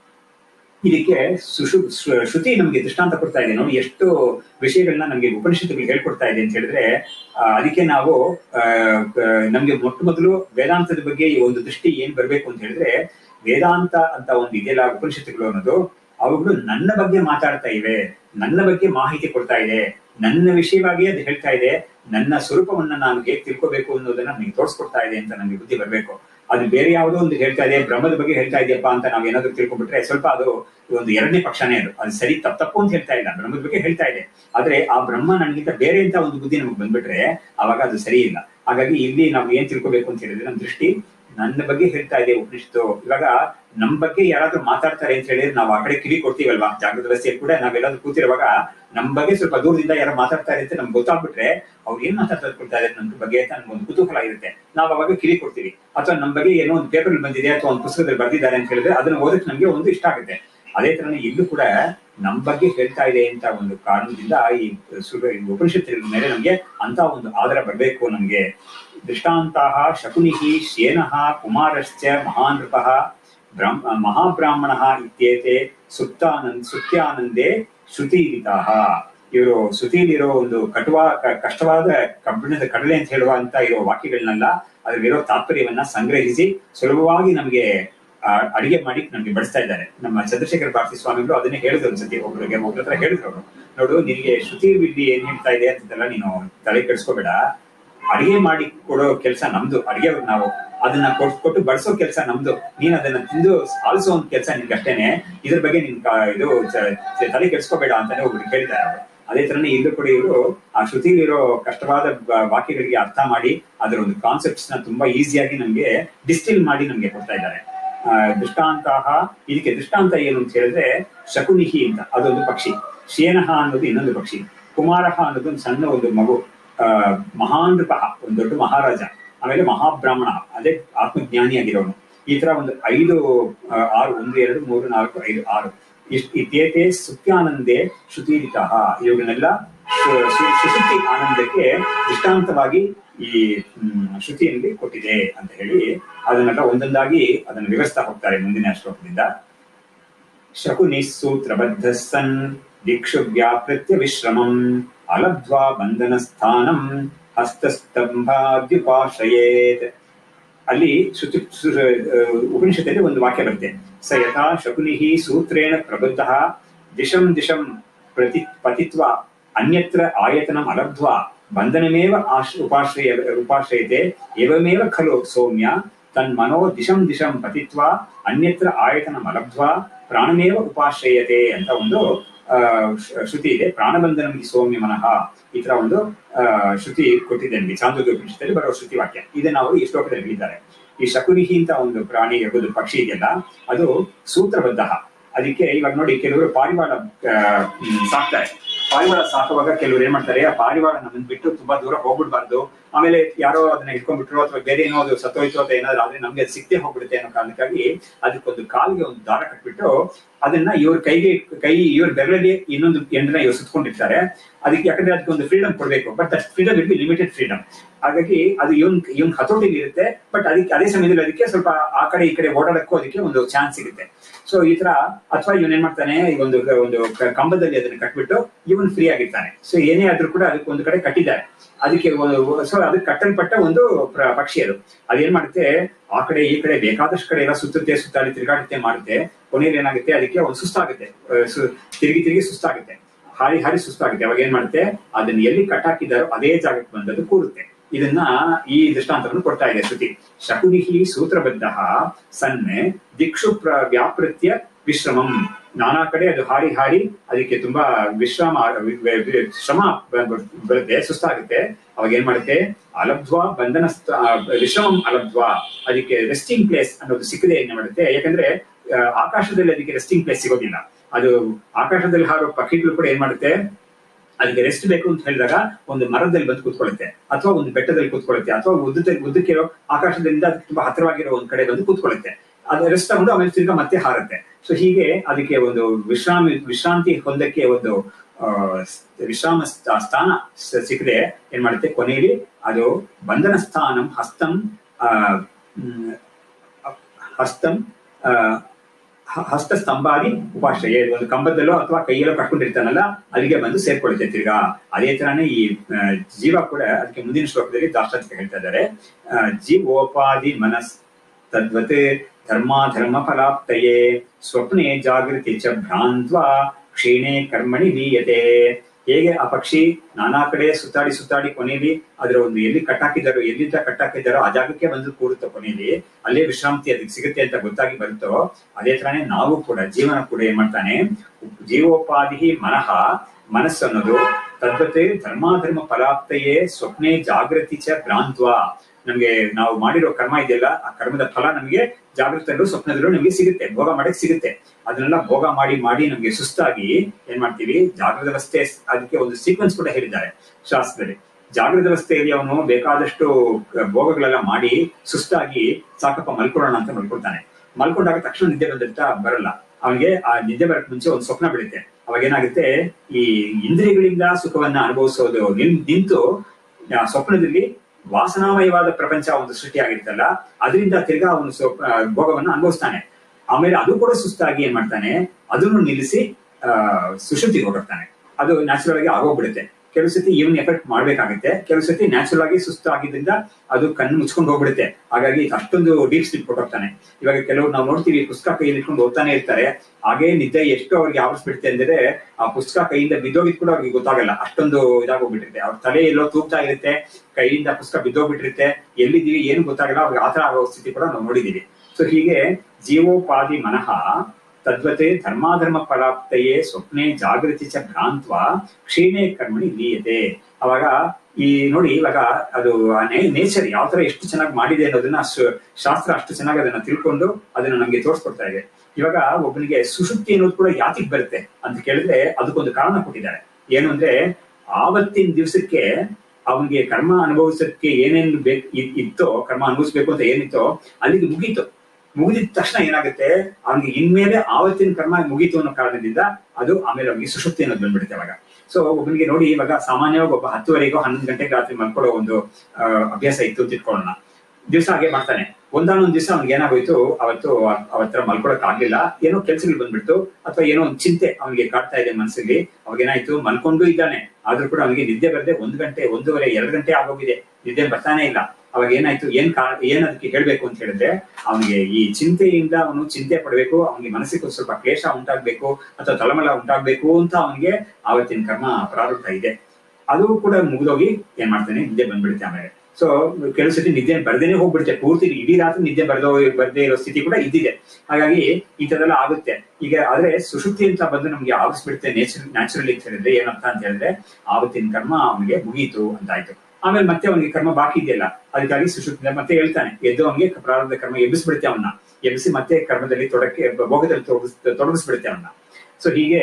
ಇದಕ್ಕೆ ಸುಶು ಶು- ಶ್ರುತಿ ನಮಗೆ ದೃಷ್ಟಾಂತ ಕೊಡ್ತಾ ಇದೆ ನೋಡಿ ಎಷ್ಟು ವಿಷಯಗಳನ್ನ ನಮಗೆ ಉಪನಿಷತ್ತುಗಳು ಹೇಳ್ಕೊಡ್ತಾ ಇದೆ ಅಂತ ಹೇಳಿದ್ರೆ ಆ, ಅದಕ್ಕೆ ನಾವು ಆ, ಕ- ನಮ್ಗೆ ಮೊಟ್ಟ ಮೊದಲು ವೇದಾಂತದ ಬಗ್ಗೆ ಈ ಒಂದು ದೃಷ್ಟಿ ಏನ್ ಬರ್ಬೇಕು ಅಂತ ಹೇಳಿದ್ರೆ ವೇದಾಂತ ಅಂತ ಒಂದು ಇದೆಯಲ್ಲ ಉಪನಿಷತ್ತುಗಳು ಅನ್ನೋದು ಅವುಗಳು ನನ್ನ ಬಗ್ಗೆ ಮಾತಾಡ್ತಾ ಇವೆ ನನ್ನ ಬಗ್ಗೆ ಮಾಹಿತಿ ಕೊಡ್ತಾ ಇದೆ ನನ್ನ ವಿಷಯವಾಗಿ ಅದು ಹೇಳ್ತಾ ಇದೆ ನನ್ನ ಸ್ವರೂಪವನ್ನ ನಾನು ಹೇಗೆ ತಿಳ್ಕೋಬೇಕು ಅನ್ನೋದನ್ನ ನನಗೆ ತೋರಿಸ್ಕೊಡ್ತಾ ಇದೆ ಅಂತ ನನಗೆ ಬುದ್ಧಿ ಬರ್ಬೇಕು ಅದು ಬೇರೆ ಯಾವುದೋ ಒಂದು ಹೇಳ್ತಾ ಇದೆ ಬ್ರಹ್ಮದ ಬಗ್ಗೆ ಹೇಳ್ತಾ ಇದೆಯಪ್ಪ ಅಂತ ನಾವ್ ಏನಾದ್ರು ತಿಳ್ಕೊಂಡ್ಬಿಟ್ರೆ ಸ್ವಲ್ಪ ಅದು ಒಂದು ಎರಡನೇ ಪಕ್ಷನೇ ಅದು ಅದು ಸರಿ ತಪ್ಪು ತಪ್ಪು ಅಂತ ಹೇಳ್ತಾ ಇಲ್ಲ ಬ್ರಹ್ಮದ ಬಗ್ಗೆ ಹೇಳ್ತಾ ಇದೆ ಆದ್ರೆ ಆ ಬ್ರಹ್ಮ ನನಗಿಂತ ಬೇರೆ ಅಂತ ಒಂದು ಬುದ್ಧಿ ನಮಗೆ ಬಂದ್ಬಿಟ್ರೆ ಅವಾಗ ಅದು ಸರಿ ಇಲ್ಲ ಹಾಗಾಗಿ ಇಲ್ಲಿ ನಾವು ಏನ್ ತಿಳ್ಕೊಬೇಕು ಅಂತ ಹೇಳಿದ್ರೆ ನಮ್ಮ ದೃಷ್ಟಿ ನನ್ನ ಬಗ್ಗೆ ಹೇಳ್ತಾ ಇದೆ ಉಪನಿಷತ್ತು ಇವಾಗ ನಮ್ ಬಗ್ಗೆ ಯಾರಾದ್ರೂ ಮಾತಾಡ್ತಾರೆ ಅಂತ ಹೇಳಿದ್ರೆ ನಾವು ಆ ಕಡೆ ಕಿವಿ ಕೊಡ್ತೀವಲ್ವಾ ಜಾಗೃತ ವ್ಯವಸ್ಥೆಯಲ್ಲಿ ಕೂಡ ನಾವೆಲ್ಲಾದ್ರೂ ಕೂತಿರುವಾಗ ನಮ್ ಬಗ್ಗೆ ಸ್ವಲ್ಪ ದೂರದಿಂದ ಯಾರೋ ಮಾತಾಡ್ತಾರೆ ಅಂತ ನಮ್ಗೆ ಗೊತ್ತಾಗ್ಬಿಟ್ರೆ ಅವ್ರು ಏನ್ ಮಾತಾಡ್ತಾ ಕೊಡ್ತಾ ಇದ್ದಾರೆ ನಮ್ ಬಗ್ಗೆ ಅಂತ ನಮ್ಗೆ ಒಂದು ಕುತೂಹಲ ಇರುತ್ತೆ ನಾವು ಅವಾಗ ಕಿವಿ ಕೊಡ್ತೀವಿ ಅಥವಾ ನಮ್ ಬಗ್ಗೆ ಏನೋ ಒಂದು ಪೇಪರ್ ಬಂದಿದೆ ಅಥವಾ ಒಂದು ಪುಸ್ತಕದಲ್ಲಿ ಬರ್ದಿದ್ದಾರೆ ಅಂತ ಹೇಳಿದ್ರೆ ಅದನ್ನ ಓದಕ್ಕೆ ನಮ್ಗೆ ಒಂದು ಇಷ್ಟ ಆಗುತ್ತೆ ಅದೇ ತರನೇ ಇಲ್ಲೂ ಕೂಡ ನಮ್ ಬಗ್ಗೆ ಹೇಳ್ತಾ ಇದೆ ಅಂತ ಒಂದು ಕಾರಣದಿಂದ ಈ ಸು- ಈ ಉಪನಿಷತ್ತುಗಳ ಮೇಲೆ ನಮ್ಗೆ ಅಂತ ಒಂದು ಆಧಾರ ಬರಬೇಕು ನಮ್ಗೆ ದೃಷ್ಟಾಂತಹ ಶಕುನಿಹಿ ಶೇನಃ ಕುಮಾರಶ್ಚ ಮಹಾನೃಪಃ ಬ್ರಹ್ಮ ಮಹಾಬ್ರಾಹ್ಮಣಃ ಇತ್ಯೇತೆ ಸುಪ್ತಾನಂದ್ ಸುತ್ಯಾನಂದೇ ಶ್ರುತಿರಿತಾಹ ಇವರು ಶ್ರುತಿಲಿರೋ ಒಂದು ಕಟುವ ಕ- ಕಷ್ಟವಾದ ಕಬ್ಬಿಣದ ಕಡಲೆ ಅಂತ ಹೇಳುವಂತ ಇರೋ ವಾಕ್ಯಗಳನ್ನೆಲ್ಲ ಅದರಲ್ಲಿರೋ ತಾತ್ಪರ್ಯವನ್ನ ಸಂಗ್ರಹಿಸಿ ಸುಲಭವಾಗಿ ನಮಗೆ ಆ, ಅಡಿಗೆ ಮಾಡಿ ನಮ್ಗೆ ಬಡಿಸ್ತಾ ಇದ್ದಾರೆ ನಮ್ಮ ಚಂದ್ರಶೇಖರ ಭಾರತಿ ಸ್ವಾಮಿಗಳು ಅದನ್ನೇ ಹೇಳಿದ್ರು ಒಂದ್ಸತಿ ಒಬ್ಬರಿಗೆ ಒಬ್ಬರ ಹತ್ರ ಹೇಳಿದ್ರು ಅವರು ನೋಡು ನಿನಗೆ ಶ್ರುತಿ ವಿದ್ಯೆ ಏನ್ ಹೇಳ್ತಾ ಇದೆ ಅಂತೆಲ್ಲ ನೀನು ತಲೆ ಕೆಡಿಸ್ಕೋಬೇಡ ಅಡಿಗೆ ಮಾಡಿ ಕೊಡೋ ಕೆಲಸ ನಮ್ದು ಅಡಿಗೆ ನಾವು ಅದನ್ನ ಕೊಟ್- ಕೊಟ್ಟು ಬಡಿಸೋ ಕೆಲಸ ನಮ್ದು ನೀನ್ ಅದನ್ನ ತಿಂದು ಆಲಿಸೋ ಒಂದು ಕೆಲಸ ನಿನ್ಗೆ ಅಷ್ಟೇನೆ ಇದ್ರ ಬಗ್ಗೆ ನಿನ್ ಕ- ಇದು ಚ- ಚ- ತಲೆ ಕೆಡಿಸ್ಕೋಬೇಡ ಅಂತಾನೆ ಒಬ್ರು ಹೇಳಿದ್ದಾರೆ ಅವರು ಅದೇ ತರನೇ ಇಲ್ಲೂ ಕೂಡ ಇವರು ಆ ಶ್ರುತಿಲಿರೋ ಕಷ್ಟವಾದ ಬ- ವಾಕ್ಯಗಳಿಗೆ ಅರ್ಥ ಮಾಡಿ ಅದರ ಒಂದು ಕಾನ್ಸೆಪ್ಟ್ಸ್ ನ ತುಂಬಾ ಈಸಿಯಾಗಿ ನಮ್ಗೆ ಡಿಸ್ಟಿಲ್ ಮಾಡಿ ನಮ್ಗೆ ಕೊಡ್ತಾ ಇದ್ದಾರೆ ಆ, ದೃಷ್ಟಾಂತಹ ಇದಕ್ಕೆ ದೃಷ್ಟಾಂತ ಏನು ಅಂತ ಹೇಳಿದ್ರೆ ಶಕುನಿಹಿ ಅಂತ ಅದೊಂದು ಪಕ್ಷಿ ಶೇನಹ ಅನ್ನೋದು ಇನ್ನೊಂದು ಪಕ್ಷಿ ಕುಮಾರಹ ಅನ್ನೋದು ಒಂದು ಸಣ್ಣ ಒಂದು ಮಗು ಆ ಮಹಾನೃಪ ಒಂದು ದೊಡ್ಡ ಮಹಾರಾಜ ಆಮೇಲೆ ಮಹಾಬ್ರಾಹ್ಮಣ ಅದೇ ಆತ್ಮಜ್ಞಾನಿಯಾಗಿರೋನು ಈ ತರ ಒಂದು ಐದು ಆ, ಆರು ಒಂದು ಎರಡು ಮೂರು ನಾಲ್ಕು ಐದು ಆರು ಇಷ್ಟು ಇತ್ಯೇತೆ ಸುತ್ಯಾನಂದೇ ಶ್ರುತಿರಿತಃ ಇವುಗಳನ್ನೆಲ್ಲ ಸು- ಸು- ಸುಶುದ್ಧಿ ಆನಂದಕ್ಕೆ ದೃಷ್ಟಾಂತವಾಗಿ ಈ ಹ್ಮ್, ಶ್ರುತಿಯಲ್ಲಿ ಕೊಟ್ಟಿದೆ ಅಂತ ಹೇಳಿ ಅದನ್ನೆಲ್ಲ ಒಂದೊಂದಾಗಿ ಅದನ್ನು ವಿವರಿಸ್ತಾ ಹೋಗ್ತಾರೆ ಮುಂದಿನ ಶ್ಲೋಕದಿಂದ ಶಕುನಿ ಸೂತ್ರಬದ್ಧ ಸನ್ ದಿಕ್ಷು ವ್ಯಾಪೃತ್ಯ ವಿಶ್ರಮಂ ಅಲಬ್ಧ್ವಾ ಬಂಧನ ಸ್ಥಾನಂ ಹಸ್ತಸ್ತಂಭಾದ್ಯುಪಾಶ್ರಯೇತ್ ಅಲ್ಲಿ ಶ್ರುತಿ ಸು- ಆ, ಉಪನಿಷತ್ತಲ್ಲಿ ಒಂದು ವಾಕ್ಯ ಬರುತ್ತೆ ಸ ಯಥಾ ಶಕುನಿಹಿ ಸೂತ್ರೇಣ ಪ್ರಬುದ್ಧ ದಿಶಂ ದಿಶಂ ಪ್ರತಿ ಪತಿತ್ವ ಅನ್ಯತ್ರ ಆಯತನಂ ಅಲಬ್ಧ್ವಾ ಬಂಧನಮೇವ ಆಶ್ ಉಪಾಶ್ರಯ ಉಪಾಶ್ರಯತೆ ಏವಮೇವ ಖಲು ಸೌಮ್ಯ ತನ್ಮನೋ ದಿಶಂ ದಿಶಂ ಪತಿತ್ವ ಅನ್ಯತ್ರ ಆಯತನಂ ಅಲಬ್ಧ್ವಾ ಪ್ರಾಣಮೇವ ಉಪಾಶ್ರಯತೆ ಅಂತ ಒಂದು ಆ, ಶ್ರು- ಶ್ರುತಿ ಇದೆ ಪ್ರಾಣಬಂಧನಂ ಹಿ ಸೌಮ್ಯ ಮನಃ ಈ ತರ ಒಂದು ಆ, ಶ್ರುತಿ ಕೊಟ್ಟಿದೆ ನಮಗೆ ಚಾಂದೋಗ್ಯ ಉಪನಿಷತ್ತಲ್ಲಿ ಬರೋ ಶ್ರುತಿ ವಾಕ್ಯ ಇದು ನಾವು ಈ ಶ್ಲೋಕದಲ್ಲಿ ಹೇಳಿದ್ದಾರೆ ಈ ಶಕುನಿಹಿ ಅಂತ ಒಂದು ಪ್ರಾಣಿ ಒಂದು ಪಕ್ಷಿ ಇದೆಯಲ್ಲ ಅದು ಸೂತ್ರಬದ್ಧ ಅದಕ್ಕೆ ಇವಾಗ ನೋಡಿ ಕೆಲವರು ಪಾರಿವಾಳ ಆ, ಹ್ಮ್, ಸಾಕ್ತಾರೆ ಪಾರಿವಾಳ ಸಾಕುವಾಗ ಕೆಲವರು ಏನ್ ಮಾಡ್ತಾರೆ ಆ ಪಾರಿವಾಳ ನಮ್ಮನ್ನ ಬಿಟ್ಟು ತುಂಬಾ ದೂರ ಹೋಗ್ಬಿಡ್ಬಾರ್ದು ಆಮೇಲೆ ಯಾರೋ ಅದನ್ನ ಇಟ್ಕೊಂಡ್ಬಿಟ್ರು ಅಥವಾ ಬೇರೆ ಏನೋ ಅದು ಸತ್ತೋಯ್ತು ಅಥವಾ ಏನಾದ್ರು ಆದ್ರೆ ನಮ್ಗೆ ಅದು ಸಿಕ್ಕದೆ ಹೋಗ್ಬಿಡುತ್ತೆ ಅನ್ನೋ ಕಾರಣಕ್ಕಾಗಿ ಅದಕ್ಕೊಂದು ಕಾಲಿಗೆ ಒಂದು ದಾರ ಕಟ್ಬಿಟ್ಟು ಅದನ್ನ ಇವ್ರ ಕೈಗೆ ಕೈ ಇವ್ರ ಬೆರಳಲ್ಲಿ ಇನ್ನೊಂದು ಎಂಡನ್ನ ಇವ್ರು ಸುತ್ಕೊಂಡಿರ್ತಾರೆ ಅದಕ್ಕೆ ಯಾಕಂದ್ರೆ ಅದಕ್ಕೆ ಒಂದು ಫ್ರೀಡಮ್ ಕೊಡ್ಬೇಕು but that freedom it be limited freedom ಹಾಗಾಗಿ ಅದು ಇವನ್ ಇವನ್ ಹತೋಟಿಲಿ ಇರುತ್ತೆ ಬಟ್ ಅದಕ್ಕೆ ಅದೇ ಸಮಯದಲ್ಲಿ ಅದಕ್ಕೆ ಸ್ವಲ್ಪ ಆ ಕಡೆ ಈ ಕಡೆ ಓಡಾಡಕ್ಕೂ ಅದಕ್ಕೆ ಒಂದು ಚಾನ್ಸ್ ಸಿಗುತ್ತೆ ಸೊ ಈ ತರ ಅಥವಾ ಇವನ್ ಏನ್ ಮಾಡ್ತಾನೆ ಈ ಒಂದು ಒಂದು ಕ- ಕಂಬದಲ್ಲಿ ಅದನ್ನ ಕಟ್ಬಿಟ್ಟು ಇವನ್ ಫ್ರೀ ಆಗಿರ್ತಾನೆ ಸೊ ಏನೇ ಆದ್ರೂ ಕೂಡ ಅದಕ್ಕೆ ಒಂದು ಕಡೆ ಕಟ್ಟಿದ್ದಾರೆ ಅದಕ್ಕೆ ಸೊ ಅದಕ್ಕೆ ಕಟ್ಟಲ್ಪಟ್ಟ ಒಂದು ಪ್ರ- ಪಕ್ಷಿ ಅದು ಅದೇನ್ ಮಾಡುತ್ತೆ ಆ ಕಡೆ ಈ ಕಡೆ ಬೇಕಾದಷ್ಟು ಕಡೆ ಎಲ್ಲ ಸುತ್ತುತ್ತೆ ಸುತ್ತಾಡಿ ತಿರುಗಾಡುತ್ತೆ ಮಾಡುತ್ತೆ ಕೊನೆಯಲ್ಲಿ ಏನಾಗುತ್ತೆ ಅದಕ್ಕೆ ಒಂದು ಸುಸ್ತಾಗುತ್ತೆ ಆ, ಸು- ತಿರುಗಿ ತಿರುಗಿ ಸುಸ್ತಾಗುತ್ತೆ ಹಾರಿ ಹಾರಿ ಸುಸ್ತಾಗುತ್ತೆ ಅವಾಗ ಏನ್ ಮಾಡುತ್ತೆ ಅದನ್ನ ಎಲ್ಲಿ ಕಟ್ಟಾಕಿದಾರೋ ಅದೇ ಜಾಗಕ್ಕೆ ಬಂದದ್ದು ಕೂರುತ್ತೆ ಇದನ್ನ ಈ ದೃಷ್ಟಾಂತವನ್ನು ಕೊಡ್ತಾ ಇದೆ ಶ್ರುತಿ ಶಕುನಿಹಿ ಸೂತ್ರಬದ್ಧ ಸನ್ನೆ ದಿಕ್ಷು ಪ್ರ ವ್ಯಾಪೃತ್ಯ ವಿಶ್ರಮಂ ನಾನಾ ಕಡೆ ಅದು ಹಾರಿ ಹಾರಿ ಅದಕ್ಕೆ ತುಂಬಾ ವಿಶ್ರಾಮ ವಿ- ವಿ- ವಿ- ಶ್ರಮ ಬ- ಬ- ಬರುತ್ತೆ ಸುಸ್ತಾಗುತ್ತೆ ಅವಾಗ ಏನ್ ಮಾಡುತ್ತೆ ಅಲಬ್ಧ್ವ ಬಂಧನ ಸ್ಥ- ಆ, ವಿಶ್ರಮಂ ಅಲಬ್ಧ್ವ ಅದಕ್ಕೆ ರೆಸ್ಟಿಂಗ್ ಪ್ಲೇಸ್ ಅನ್ನೋದು ಸಿಕ್ಕದೆ ಏನ್ ಮಾಡುತ್ತೆ ಯಾಕಂದ್ರೆ ಆ, ಆಕಾಶದಲ್ಲಿ ಅದಕ್ಕೆ ರೆಸ್ಟಿಂಗ್ ಪ್ಲೇಸ್ ಸಿಗೋದಿಲ್ಲ ಅದು ಆಕಾಶದಲ್ಲಿ ಹಾರೋ ಪಕ್ಷಿಗಳು ಕೂಡ ಏನ್ ಮಾಡುತ್ತೆ ಅದಕ್ಕೆ ರೆಸ್ಟ್ ಬೇಕು ಅಂತ ಹೇಳಿದಾಗ ಒಂದು ಮರದಲ್ಲಿ ಬಂದು ಕೂತ್ಕೊಳ್ಳುತ್ತೆ ಅಥವಾ ಒಂದು ಬೆಟ್ಟದಲ್ಲಿ ಕೂತ್ಕೊಳ್ಳುತ್ತೆ ಅಥವಾ ಉದ್ದಕ್ಕೆ ಉದ್ದಕ್ಕೆ ಇರೋ ಆಕಾಶದಿಂದ ಅದಕ್ಕೆ ತುಂಬಾ ಹತ್ತಿರವಾಗಿರೋ ಒಂದ್ ಕಡೆ ಬಂದು ಕೂತ್ಕೊಳ್ಳುತ್ತೆ ಅದು ರೆಸ್ಟ್ ತಗೊಂಡು ಆಮೇಲೆ ತಿರ್ಗಾ ಮತ್ತೆ ಹಾರುತ್ತೆ ಸೊ ಹೀಗೆ ಅದಕ್ಕೆ ಒಂದು ವಿಶ್ರಾಮಿ ವಿಶ್ರಾಂತಿ ಹೊಂದಕ್ಕೆ ಒಂದು ಆ, ವಿಶ್ರಾಮ ಸ್ಥ- ಸ್ಥಾನ ಸ- ಸಿಕ್ಕದೆ ಏನ್ ಮಾಡುತ್ತೆ ಕೊನೆಯಲ್ಲಿ ಅದು ಬಂಧನ ಸ್ಥಾನಂ ಹಸ್ತಂ ಆ, ಮ್, ಹಸ್ತಂ ಆ, ಹ- ಹಸ್ತಸ್ತಂಭಾದಿ ಉಪಾಶ್ರಯ ಇದು ಒಂದು ಕಂಬದಲ್ಲೋ ಅಥವಾ ಕೈಯಲ್ಲೋ ಕಟ್ಕೊಂಡಿರ್ತಾನಲ್ಲ ಅಲ್ಲಿಗೆ ಬಂದು ಸೇರ್ಕೊಳ್ಳುತ್ತೆ ತಿರ್ಗಾ ಅದೇ ತರಾನೇ ಈ ಆ, ಜೀವ ಕೂಡ ಅದಕ್ಕೆ ಮುಂದಿನ ಶ್ಲೋಕದಲ್ಲಿ ದಾರ್ಶನಿಕ ಹೇಳ್ತಾ ಇದ್ದಾರೆ ಆ, ಜೀವೋಪಾಧಿ ಮನಸ್ ತದ್ವತ್ ಧರ್ಮಾಧರ್ಮ ಫಲಾಪ್ತಯೇ ಸ್ವಪ್ನೆ ಜಾಗೃತಿ ಚ ಭ್ರಾಂತ್ವ ಕ್ಷೀಣೆ ಕರ್ಮಣಿ ಲೀಯತೆ ಹೇಗೆ ಆ ಪಕ್ಷಿ ನಾನಾ ಕಡೆ ಸುತ್ತಾಡಿ ಸುತ್ತಾಡಿ ಕೊನೆಯಲ್ಲಿ ಅದರ ಒಂದು ಎಲ್ಲಿ ಕಟ್ಟಾಕಿದಾರೋ ಎಲ್ಲಿಂದ ಕಟ್ಟಾಕಿದಾರೋ ಆ ಜಾಗಕ್ಕೆ ಬಂದು ಕೂರುತ್ತೋ ಕೊನೆಯಲ್ಲಿ ಅಲ್ಲೇ ವಿಶ್ರಾಂತಿ ಅದಕ್ಕೆ ಸಿಗುತ್ತೆ ಅಂತ ಗೊತ್ತಾಗಿ ಬರುತ್ತೋ ಅದೇ ತರಾನೇ ನಾವು ಕೂಡ ಜೀವನ ಕೂಡ ಏನ್ ಮಾಡ್ತಾನೆ ಜೀವೋಪಾಧಿ ಮನಃ ಮನಸ್ಸು ಅನ್ನೋದು ತದ್ವತೆ ಧರ್ಮಾಧರ್ಮ ಫಲಾಪ್ತೆಯೇ ಸ್ವಪ್ನೆ ಜಾಗೃತಿ ಚ ಭ್ರಾಂತ್ವ ನಮ್ಗೆ ನಾವು ಮಾಡಿರೋ ಕರ್ಮ ಇದೆಯಲ್ಲ ಆ ಕರ್ಮದ ಫಲ ನಮಗೆ ಜಾಗೃತಲ್ಲೂ ಸ್ವಪ್ನದಲ್ಲೂ ನಮಗೆ ಸಿಗುತ್ತೆ ಭೋಗ ಮಾಡಕ್ ಸಿಗುತ್ತೆ ಅದನ್ನೆಲ್ಲ ಭೋಗ ಮಾಡಿ ಮಾಡಿ ನಮ್ಗೆ ಸುಸ್ತಾಗಿ ಏನ್ ಮಾಡ್ತೀವಿ ಜಾಗೃತ ಅವಸ್ಥೆ ಅದಕ್ಕೆ ಒಂದು ಸೀಕ್ವೆನ್ಸ್ ಕೂಡ ಹೇಳಿದ್ದಾರೆ ಶಾಸ್ತ್ರದಲ್ಲಿ ಜಾಗೃತ ಅವಸ್ಥೆಯಲ್ಲಿ ಅವನು ಬೇಕಾದಷ್ಟು ಭೋಗಗಳೆಲ್ಲ ಮಾಡಿ ಸುಸ್ತಾಗಿ ಸಾಕಪ್ಪ ಮಲ್ಕೊಳ್ಳೋಣ ಅಂತ ಮಲ್ಕೊಳ್ತಾನೆ ಮಲ್ಕೊಂಡಾಗ ತಕ್ಷಣ ನಿದ್ದೆ ಬಂದಿರ್ತ ಬರಲ್ಲ ಅವನಿಗೆ ಆ ನಿದ್ದೆ ಬರಕ್ ಮುಂಚೆ ಒಂದು ಸ್ವಪ್ನ ಬೀಳುತ್ತೆ ಅವಾಗ ಏನಾಗುತ್ತೆ ಈ ಇಂದ್ರಿಯಗಳಿಂದ ಸುಖವನ್ನ ಅನುಭವಿಸೋದು ನಿನ್- ನಿಂತು ಆ ಸ್ವಪ್ನದಲ್ಲಿ ವಾಸನಾಮಯವಾದ ಪ್ರಪಂಚ ಒಂದು ಸೃಷ್ಟಿಯಾಗಿರ್ತಲ್ಲ ಅದರಿಂದ ತಿರ್ಗಾ ಅವನು ಸ್ವ- ಆ, ಭೋಗವನ್ನು ಅನುಭವಿಸ್ತಾನೆ ಆಮೇಲೆ ಅದು ಕೂಡ ಸುಸ್ತಾಗಿ ಏನ್ ಮಾಡ್ತಾನೆ ಅದನ್ನು ನಿಲ್ಲಿಸಿ ಆ ಸುಶುದ್ಧಿಗೆ ಹೋಗಿರ್ತಾನೆ ಅದು ನ್ಯಾಚುರಲ್ ಆಗಿ ಆಗೋಗ್ಬಿಡುತ್ತೆ ಕೆಲವು ಸತಿ ಇವನ್ ಎಫೆಕ್ಟ್ ಮಾಡ್ಬೇಕಾಗುತ್ತೆ ಕೆಲವು ಸತಿ ನ್ಯಾಚುರಲ್ ಆಗಿ ಸುಸ್ತು ಆಗಿದ್ರಿಂದ ಅದು ಕಣ್ಣು ಮುಚ್ಕೊಂಡು ಹೋಗ್ಬಿಡುತ್ತೆ ಹಾಗಾಗಿ ಅಷ್ಟೊಂದು ಡೀಪ್ ಸ್ಲೀಪ್ ಕೊಟ್ಟೋಗ್ತಾನೆ ಇವಾಗ ಕೆಲವರು ನಾವು ನೋಡ್ತೀವಿ ಪುಸ್ತಕ ಕೈಯಲ್ಲಿ ಇಟ್ಕೊಂಡು ಓದ್ತಾನೆ ಇರ್ತಾರೆ ಹಾಗೆ ನಿದ್ದೆ ಎಷ್ಟು ಅವ್ರಿಗೆ ಆವರಿಸ್ಬಿಡುತ್ತೆ ಅಂದ್ರೆ ಆ ಪುಸ್ತಕ ಕೈಯಿಂದ ಬಿದ್ದೋಗಿದ್ ಕೂಡ ಅವ್ರಿಗೆ ಗೊತ್ತಾಗಲ್ಲ ಅಷ್ಟೊಂದು ಇದಾಗೋಗ್ಬಿಟ್ಟಿರುತ್ತೆ ಅವ್ರ ತಲೆ ಎಲ್ಲೋ ತೂಗ್ತಾ ಇರುತ್ತೆ ಕೈಯಿಂದ ಪುಸ್ತಕ ಬಿದ್ದೋಗ್ಬಿಟ್ಟಿರುತ್ತೆ ಎಲ್ಲಿದ್ದೀವಿ ಏನು ಗೊತ್ತಾಗಲ್ಲ ಅವ್ರಿಗೆ ಆತರ ಆಗೋ ಸ್ಥಿತಿ ಕೂಡ ನಾವು ನೋಡಿದೀವಿ ಸೊ ಹೀಗೆ ಜೀವೋಪಾಧಿ ಮನಃ ತದ್ವತೆ ಧರ್ಮಾಧರ್ಮ ಫಲಾಪ್ತೆಯೇ ಸ್ವಪ್ನೆ ಜಾಗೃತಿ ಚ ಭ್ರಾಂತ್ವ ಕ್ಷೀಣೆ ಕರ್ಮಣಿ ಲೀಯತೆ ಅವಾಗ ಈ ನೋಡಿ ಇವಾಗ ಅದು ನೇಚರ್ ಯಾವ ತರ ಎಷ್ಟು ಚೆನ್ನಾಗಿ ಮಾಡಿದೆ ಅನ್ನೋದನ್ನ ಅಷ್ಟು ಶಾಸ್ತ್ರ ಅಷ್ಟು ಚೆನ್ನಾಗಿ ಅದನ್ನ ತಿಳ್ಕೊಂಡು ಅದನ್ನ ನಮ್ಗೆ ತೋರಿಸ್ಕೊಡ್ತಾ ಇದೆ ಇವಾಗ ಒಬ್ಬನಿಗೆ ಸುಶುಕ್ತಿ ಅನ್ನೋದು ಕೂಡ ಯಾತಿಗ್ ಬರುತ್ತೆ ಅಂತ ಕೇಳಿದ್ರೆ ಅದಕ್ಕೊಂದು ಕಾರಣ ಕೊಟ್ಟಿದ್ದಾರೆ ಏನು ಅಂದ್ರೆ ಆವತ್ತಿನ ದಿವಸಕ್ಕೆ ಅವನಿಗೆ ಕರ್ಮ ಅನುಭವಿಸಕ್ಕೆ ಏನೇನು ಬೇಕು ಇತ್ತೋ ಕರ್ಮ ಅನುಭವಿಸ್ಬೇಕು ಅಂತ ಏನಿತ್ತೋ ಅಲ್ಲಿಗೆ ಮುಗೀತು ಮುಗಿದಿದ ತಕ್ಷಣ ಏನಾಗುತ್ತೆ ಅವ್ನಿಗೆ ಇನ್ಮೇಲೆ ಆವತ್ತಿನ ಕರ್ಮ ಮುಗೀತು ಅನ್ನೋ ಕಾರಣದಿಂದ ಅದು ಆಮೇಲೆ ಅವ್ನಿಗೆ ಸುಶುಕ್ತಿ ಅನ್ನೋದು ಬಂದ್ಬಿಡುತ್ತೆ ಅವಾಗ ಸೊ ಒಬ್ಬನಿಗೆ ನೋಡಿ ಇವಾಗ ಸಾಮಾನ್ಯವಾಗಿ ಒಬ್ಬ ಹತ್ತುವರೆಗೋ ಹನ್ನೊಂದು ಗಂಟೆಗೆ ರಾತ್ರಿ ಮಲ್ಕೊಳ್ಳೋ ಒಂದು ಆ, ಅಭ್ಯಾಸ ಇತ್ತು ಅಂತ ಇಟ್ಕೊಳ್ಳೋಣ ದಿವಸ ಹಾಗೆ ಮಾಡ್ತಾನೆ ಒಂದಾನೊಂದ್ ದಿವಸ ಅವ್ನಿಗೆ ಏನಾಗೋಯ್ತು ಅವತ್ತು ಅವತ್ತರ ಮಲ್ಕೊಳಕ್ ಆಗ್ಲಿಲ್ಲ ಏನೋ ಕೆಲ್ಸಗಳು ಬಂದ್ಬಿಡ್ತು ಅಥವಾ ಏನೋ ಒಂದು ಚಿಂತೆ ಅವನಿಗೆ ಕಾಡ್ತಾ ಇದೆ ಮನಸ್ಸಲ್ಲಿ ಅವಾಗ ಏನಾಯ್ತು ಮಲ್ಕೊಂಡು ಇದ್ದಾನೆ ಆದ್ರೂ ಕೂಡ ಅವನಿಗೆ ನಿದ್ದೆ ಬರದೆ ಒಂದು ಗಂಟೆ ಒಂದೂವರೆ ಎರಡು ಗಂಟೆ ಆಗೋಗಿದೆ ನಿದ್ದೆ ಬರ್ತಾನೆ ಇಲ್ಲ ಅವಾಗ ಏನಾಯ್ತು ಏನ್ ಕಾ ಏನ್ ಅದಕ್ಕೆ ಹೇಳ್ಬೇಕು ಅಂತ ಹೇಳಿದ್ರೆ ಅವನಿಗೆ ಈ ಚಿಂತೆಯಿಂದ ಅವನು ಚಿಂತೆ ಪಡಬೇಕು ಅವನಿಗೆ ಮನಸ್ಸಿಗೆ ಒಂದ್ ಸ್ವಲ್ಪ ಕ್ಲೇಶ ಉಂಟಾಗ್ಬೇಕು ಅಥವಾ ತಳಮಳ ಉಂಟಾಗ್ಬೇಕು ಅಂತ ಅವನಿಗೆ ಆವತ್ತಿನ ಕರ್ಮ ಪ್ರಾರಂಭ ಇದೆ ಅದು ಕೂಡ ಮುಗಿದೋಗಿ ಏನ್ ಮಾಡ್ತಾನೆ ನಿದ್ದೆ ಬಂದ್ಬಿಡುತ್ತೆ ಆಮೇಲೆ ಸೊ ಕೆಲವು ಸತಿ ನಿದ್ದೆ ಬರ್ದೇನೆ ಹೋಗ್ಬಿಡುತ್ತೆ ಪೂರ್ತಿ ಇಡೀ ರಾತ್ರಿ ನಿದ್ದೆ ಬರ್ದೋ ಬರ್ದೇ ಇರೋ ಸ್ಥಿತಿ ಕೂಡ ಇದ್ದಿದೆ ಹಾಗಾಗಿ ಇಂಥದ್ದೆಲ್ಲ ಆಗುತ್ತೆ ಈಗ ಆದ್ರೆ ಸುಶುಕ್ತಿ ಅಂತ ಬಂದು ನಮ್ಗೆ ಆವರಿಸ್ಬಿಡುತ್ತೆ ನೇಚರ್ ನ್ಯಾಚುರಲಿ ಅಂತ ಹೇಳಿದ್ರೆ ಏನಂತ ಅಂತ ಹೇಳಿದ್ರೆ ಆವತ್ತಿನ ಕರ್ಮ ಅವನಿಗೆ ಮುಗೀತು ಅಂತಾಯ್ತು ಆಮೇಲೆ ಮತ್ತೆ ಅವನಿಗೆ ಕರ್ಮ ಬಾಕಿ ಇದೆಯಲ್ಲ ಅದಕ್ಕಾಗಿ ಸುಶುಕ್ತಿ ಮತ್ತೆ ಹೇಳ್ತಾನೆ ಎದ್ದು ಅವನಿಗೆ ಪ್ರಾರಂಭದ ಕರ್ಮ ಎಬ್ಬಿಸ್ಬಿಡುತ್ತೆ ಅವನ್ನ ಎಬ್ಬಿಸಿ ಮತ್ತೆ ಕರ್ಮದಲ್ಲಿ ತೊಡಕ್ಕೆ ಭೋಗದಲ್ಲಿ ತೊಡಗಿಸ್ ತೊಡಗಿಸ್ಬಿಡುತ್ತೆ ಅವನ್ನ ಸೊ ಹೀಗೆ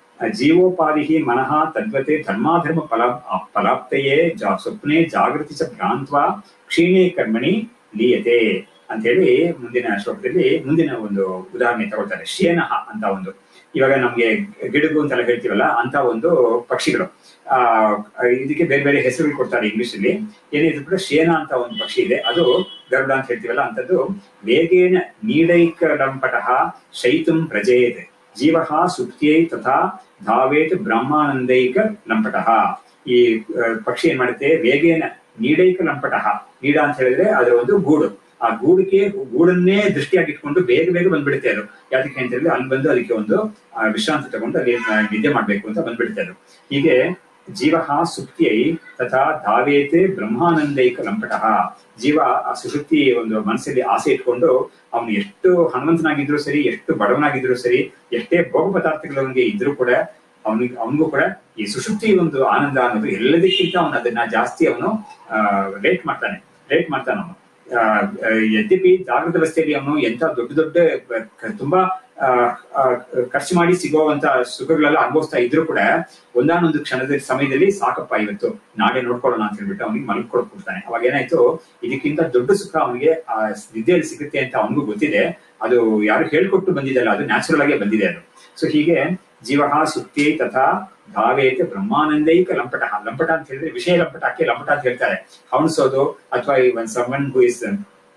ಜೀವೋಪಾಧಿ ಮನಃ ತದ್ವತೆ ಧರ್ಮಾಧರ್ಮ ಫಲ ಫಲಾಪ್ತೆಯೇ ಜಾ ಸ್ವಪ್ನೆ ಜಾಗೃತಿ ಚ ಭ್ರಾಂತ್ವ ಕ್ಷೀಣೆ ಕರ್ಮಣಿ ಲೀಯತೆ ಅಂತ ಹೇಳಿ ಮುಂದಿನ ಶ್ಲೋಕದಲ್ಲಿ ಮುಂದಿನ ಒಂದು ಉದಾಹರಣೆ ತಗೊಳ್ತಾರೆ ಶೇನಃ ಅಂತ ಒಂದು ಇವಾಗ ನಮ್ಗೆ ಗಿಡಗು ಅಂತೆಲ್ಲ ಹೇಳ್ತೀವಲ್ಲ ಅಂತ ಒಂದು ಪಕ್ಷಿಗಳು ಆ ಇದಕ್ಕೆ ಬೇರೆ ಬೇರೆ ಹೆಸರುಗಳು ಕೊಡ್ತಾರೆ ಇಂಗ್ಲಿಷ್ ಅಲ್ಲಿ ಏನಿದ್ರು ಕೂಡ ಶೇನ ಅಂತ ಒಂದು ಪಕ್ಷಿ ಇದೆ ಅದು ಗರುಡ ಅಂತ ಹೇಳ್ತೀವಲ್ಲ ಅಂತದ್ದು ವೇಗೇನ ನೀಡೈಕ ಲಂಪಟಃ ಶೈತುಂ ಪ್ರಜೇತ್ ಜೀವ ಸುಪ್ತಿಯೈ ತಥಾ ಧಾವೇತ್ ಬ್ರಹ್ಮಾನಂದೈಕ ಲಂಪಟಃ ಈ ಆ, ಪಕ್ಷಿ ಏನ್ ಮಾಡುತ್ತೆ ವೇಗೇನ ನೀಡೈಕ ಲಂಪಟಃ ನೀಡ ಅಂತ ಹೇಳಿದ್ರೆ ಅದರ ಒಂದು ಗೂಡು ಆ ಗೂಡಿಗೆ ಗೂಡನ್ನೇ ದೃಷ್ಟಿಯಾಗಿ ಇಟ್ಕೊಂಡು ಬೇಗ ಬೇಗ ಬಂದ್ಬಿಡುತ್ತೆ ಅದು ಯಾತಕ್ಕೆ ಅಂತ ಹೇಳಿದ್ರೆ ಅಲ್ಲಿ ಬಂದು ಅದಕ್ಕೆ ಒಂದು ಆ, ವಿಶ್ರಾಂತಿ ತಗೊಂಡು ಅಲ್ಲಿ ಆ, ನಿದ್ದೆ ಮಾಡ್ಬೇಕು ಅಂತ ಬಂದ್ಬಿಡುತ್ತೆ ಅದು ಹೀಗೆ ಜೀವ ಸುಪ್ತಿಯೈ ತಥಾ ಧಾವೇತೆ ಬ್ರಹ್ಮಾನಂದೈಕ ಲಂಪಟಃ ಜೀವ ಆ ಸುಷುಪ್ತಿ ಒಂದು ಮನಸ್ಸಲ್ಲಿ ಆಸೆ ಇಟ್ಕೊಂಡು ಅವನು ಎಷ್ಟು ಹನುಮಂತನಾಗಿದ್ರು ಸರಿ ಎಷ್ಟು ಬಡವನಾಗಿದ್ರು ಸರಿ ಎಷ್ಟೇ ಭೋಗ ಪದಾರ್ಥಗಳು ಅವನಿಗೆ ಇದ್ರೂ ಕೂಡ ಅವನಿಗೆ ಅವನಿಗೂ ಕೂಡ ಈ ಸುಷುಪ್ತಿ ಒಂದು ಆನಂದ ಅನ್ನೋದು ಎಲ್ಲದಕ್ಕಿಂತ ಅವನು ಅದನ್ನ ಜಾಸ್ತಿ ಅವನು ರೇಟ್ ಮಾಡ್ತಾನೆ ರೇಟ್ ಮಾಡ್ತಾನೆ ಅವನು ಆ, ಆ, ಯದ್ಯಪಿ ಜಾಗೃತ ಅವಸ್ಥೆಯಲ್ಲಿ ಅವನು ಎಂತ ದೊಡ್ಡ ದೊಡ್ಡ ಕ- ತುಂಬಾ ಆ, ಆ, ಖರ್ಚು ಮಾಡಿ ಸಿಗೋವಂತ ಸುಖಗಳೆಲ್ಲ ಅನುಭವಿಸ್ತಾ ಇದ್ರು ಕೂಡ ಒಂದಾನೊಂದು ಕ್ಷಣದ ಸಮಯದಲ್ಲಿ ಸಾಕಪ್ಪ ಇವತ್ತು ನಾಳೆ ನೋಡ್ಕೊಳ್ಳೋಣ ಅಂತ ಹೇಳ್ಬಿಟ್ಟು ಅವನಿಗೆ ಮಲ್ಕೊಡ್ಬಿಡ್ತಾನೆ ಅವಾಗ ಏನಾಯ್ತು ಇದಕ್ಕಿಂತ ದೊಡ್ಡ ಸುಖ ಅವನಿಗೆ ಆ ನಿದ್ದೆಯಲ್ಲಿ ಸಿಗುತ್ತೆ ಅಂತ ಅವನಿಗೂ ಗೊತ್ತಿದೆ ಅದು ಯಾರು ಹೇಳ್ಕೊಟ್ಟು ಬಂದಿದೆಲ್ಲ ಅದು ನ್ಯಾಚುರಲ್ ಆಗೇ ಬಂದಿದೆ ಅದು ಸೊ ಹೀಗೆ ಜೀವ ಸುತ್ತಿ ತಥಾ ಧಾವೇತ ಬ್ರಹ್ಮಾನಂದೈಕ ಲಂಪಟ ಲಂಪಟ ಅಂತ ಹೇಳಿದ್ರೆ ವಿಷಯ ಲಂಪಟಕ್ಕೆ ಲಂಪಟ ಅಂತ ಹೇಳ್ತಾರೆ ಹವಣಿಸೋದು ಅಥವಾ one someone who is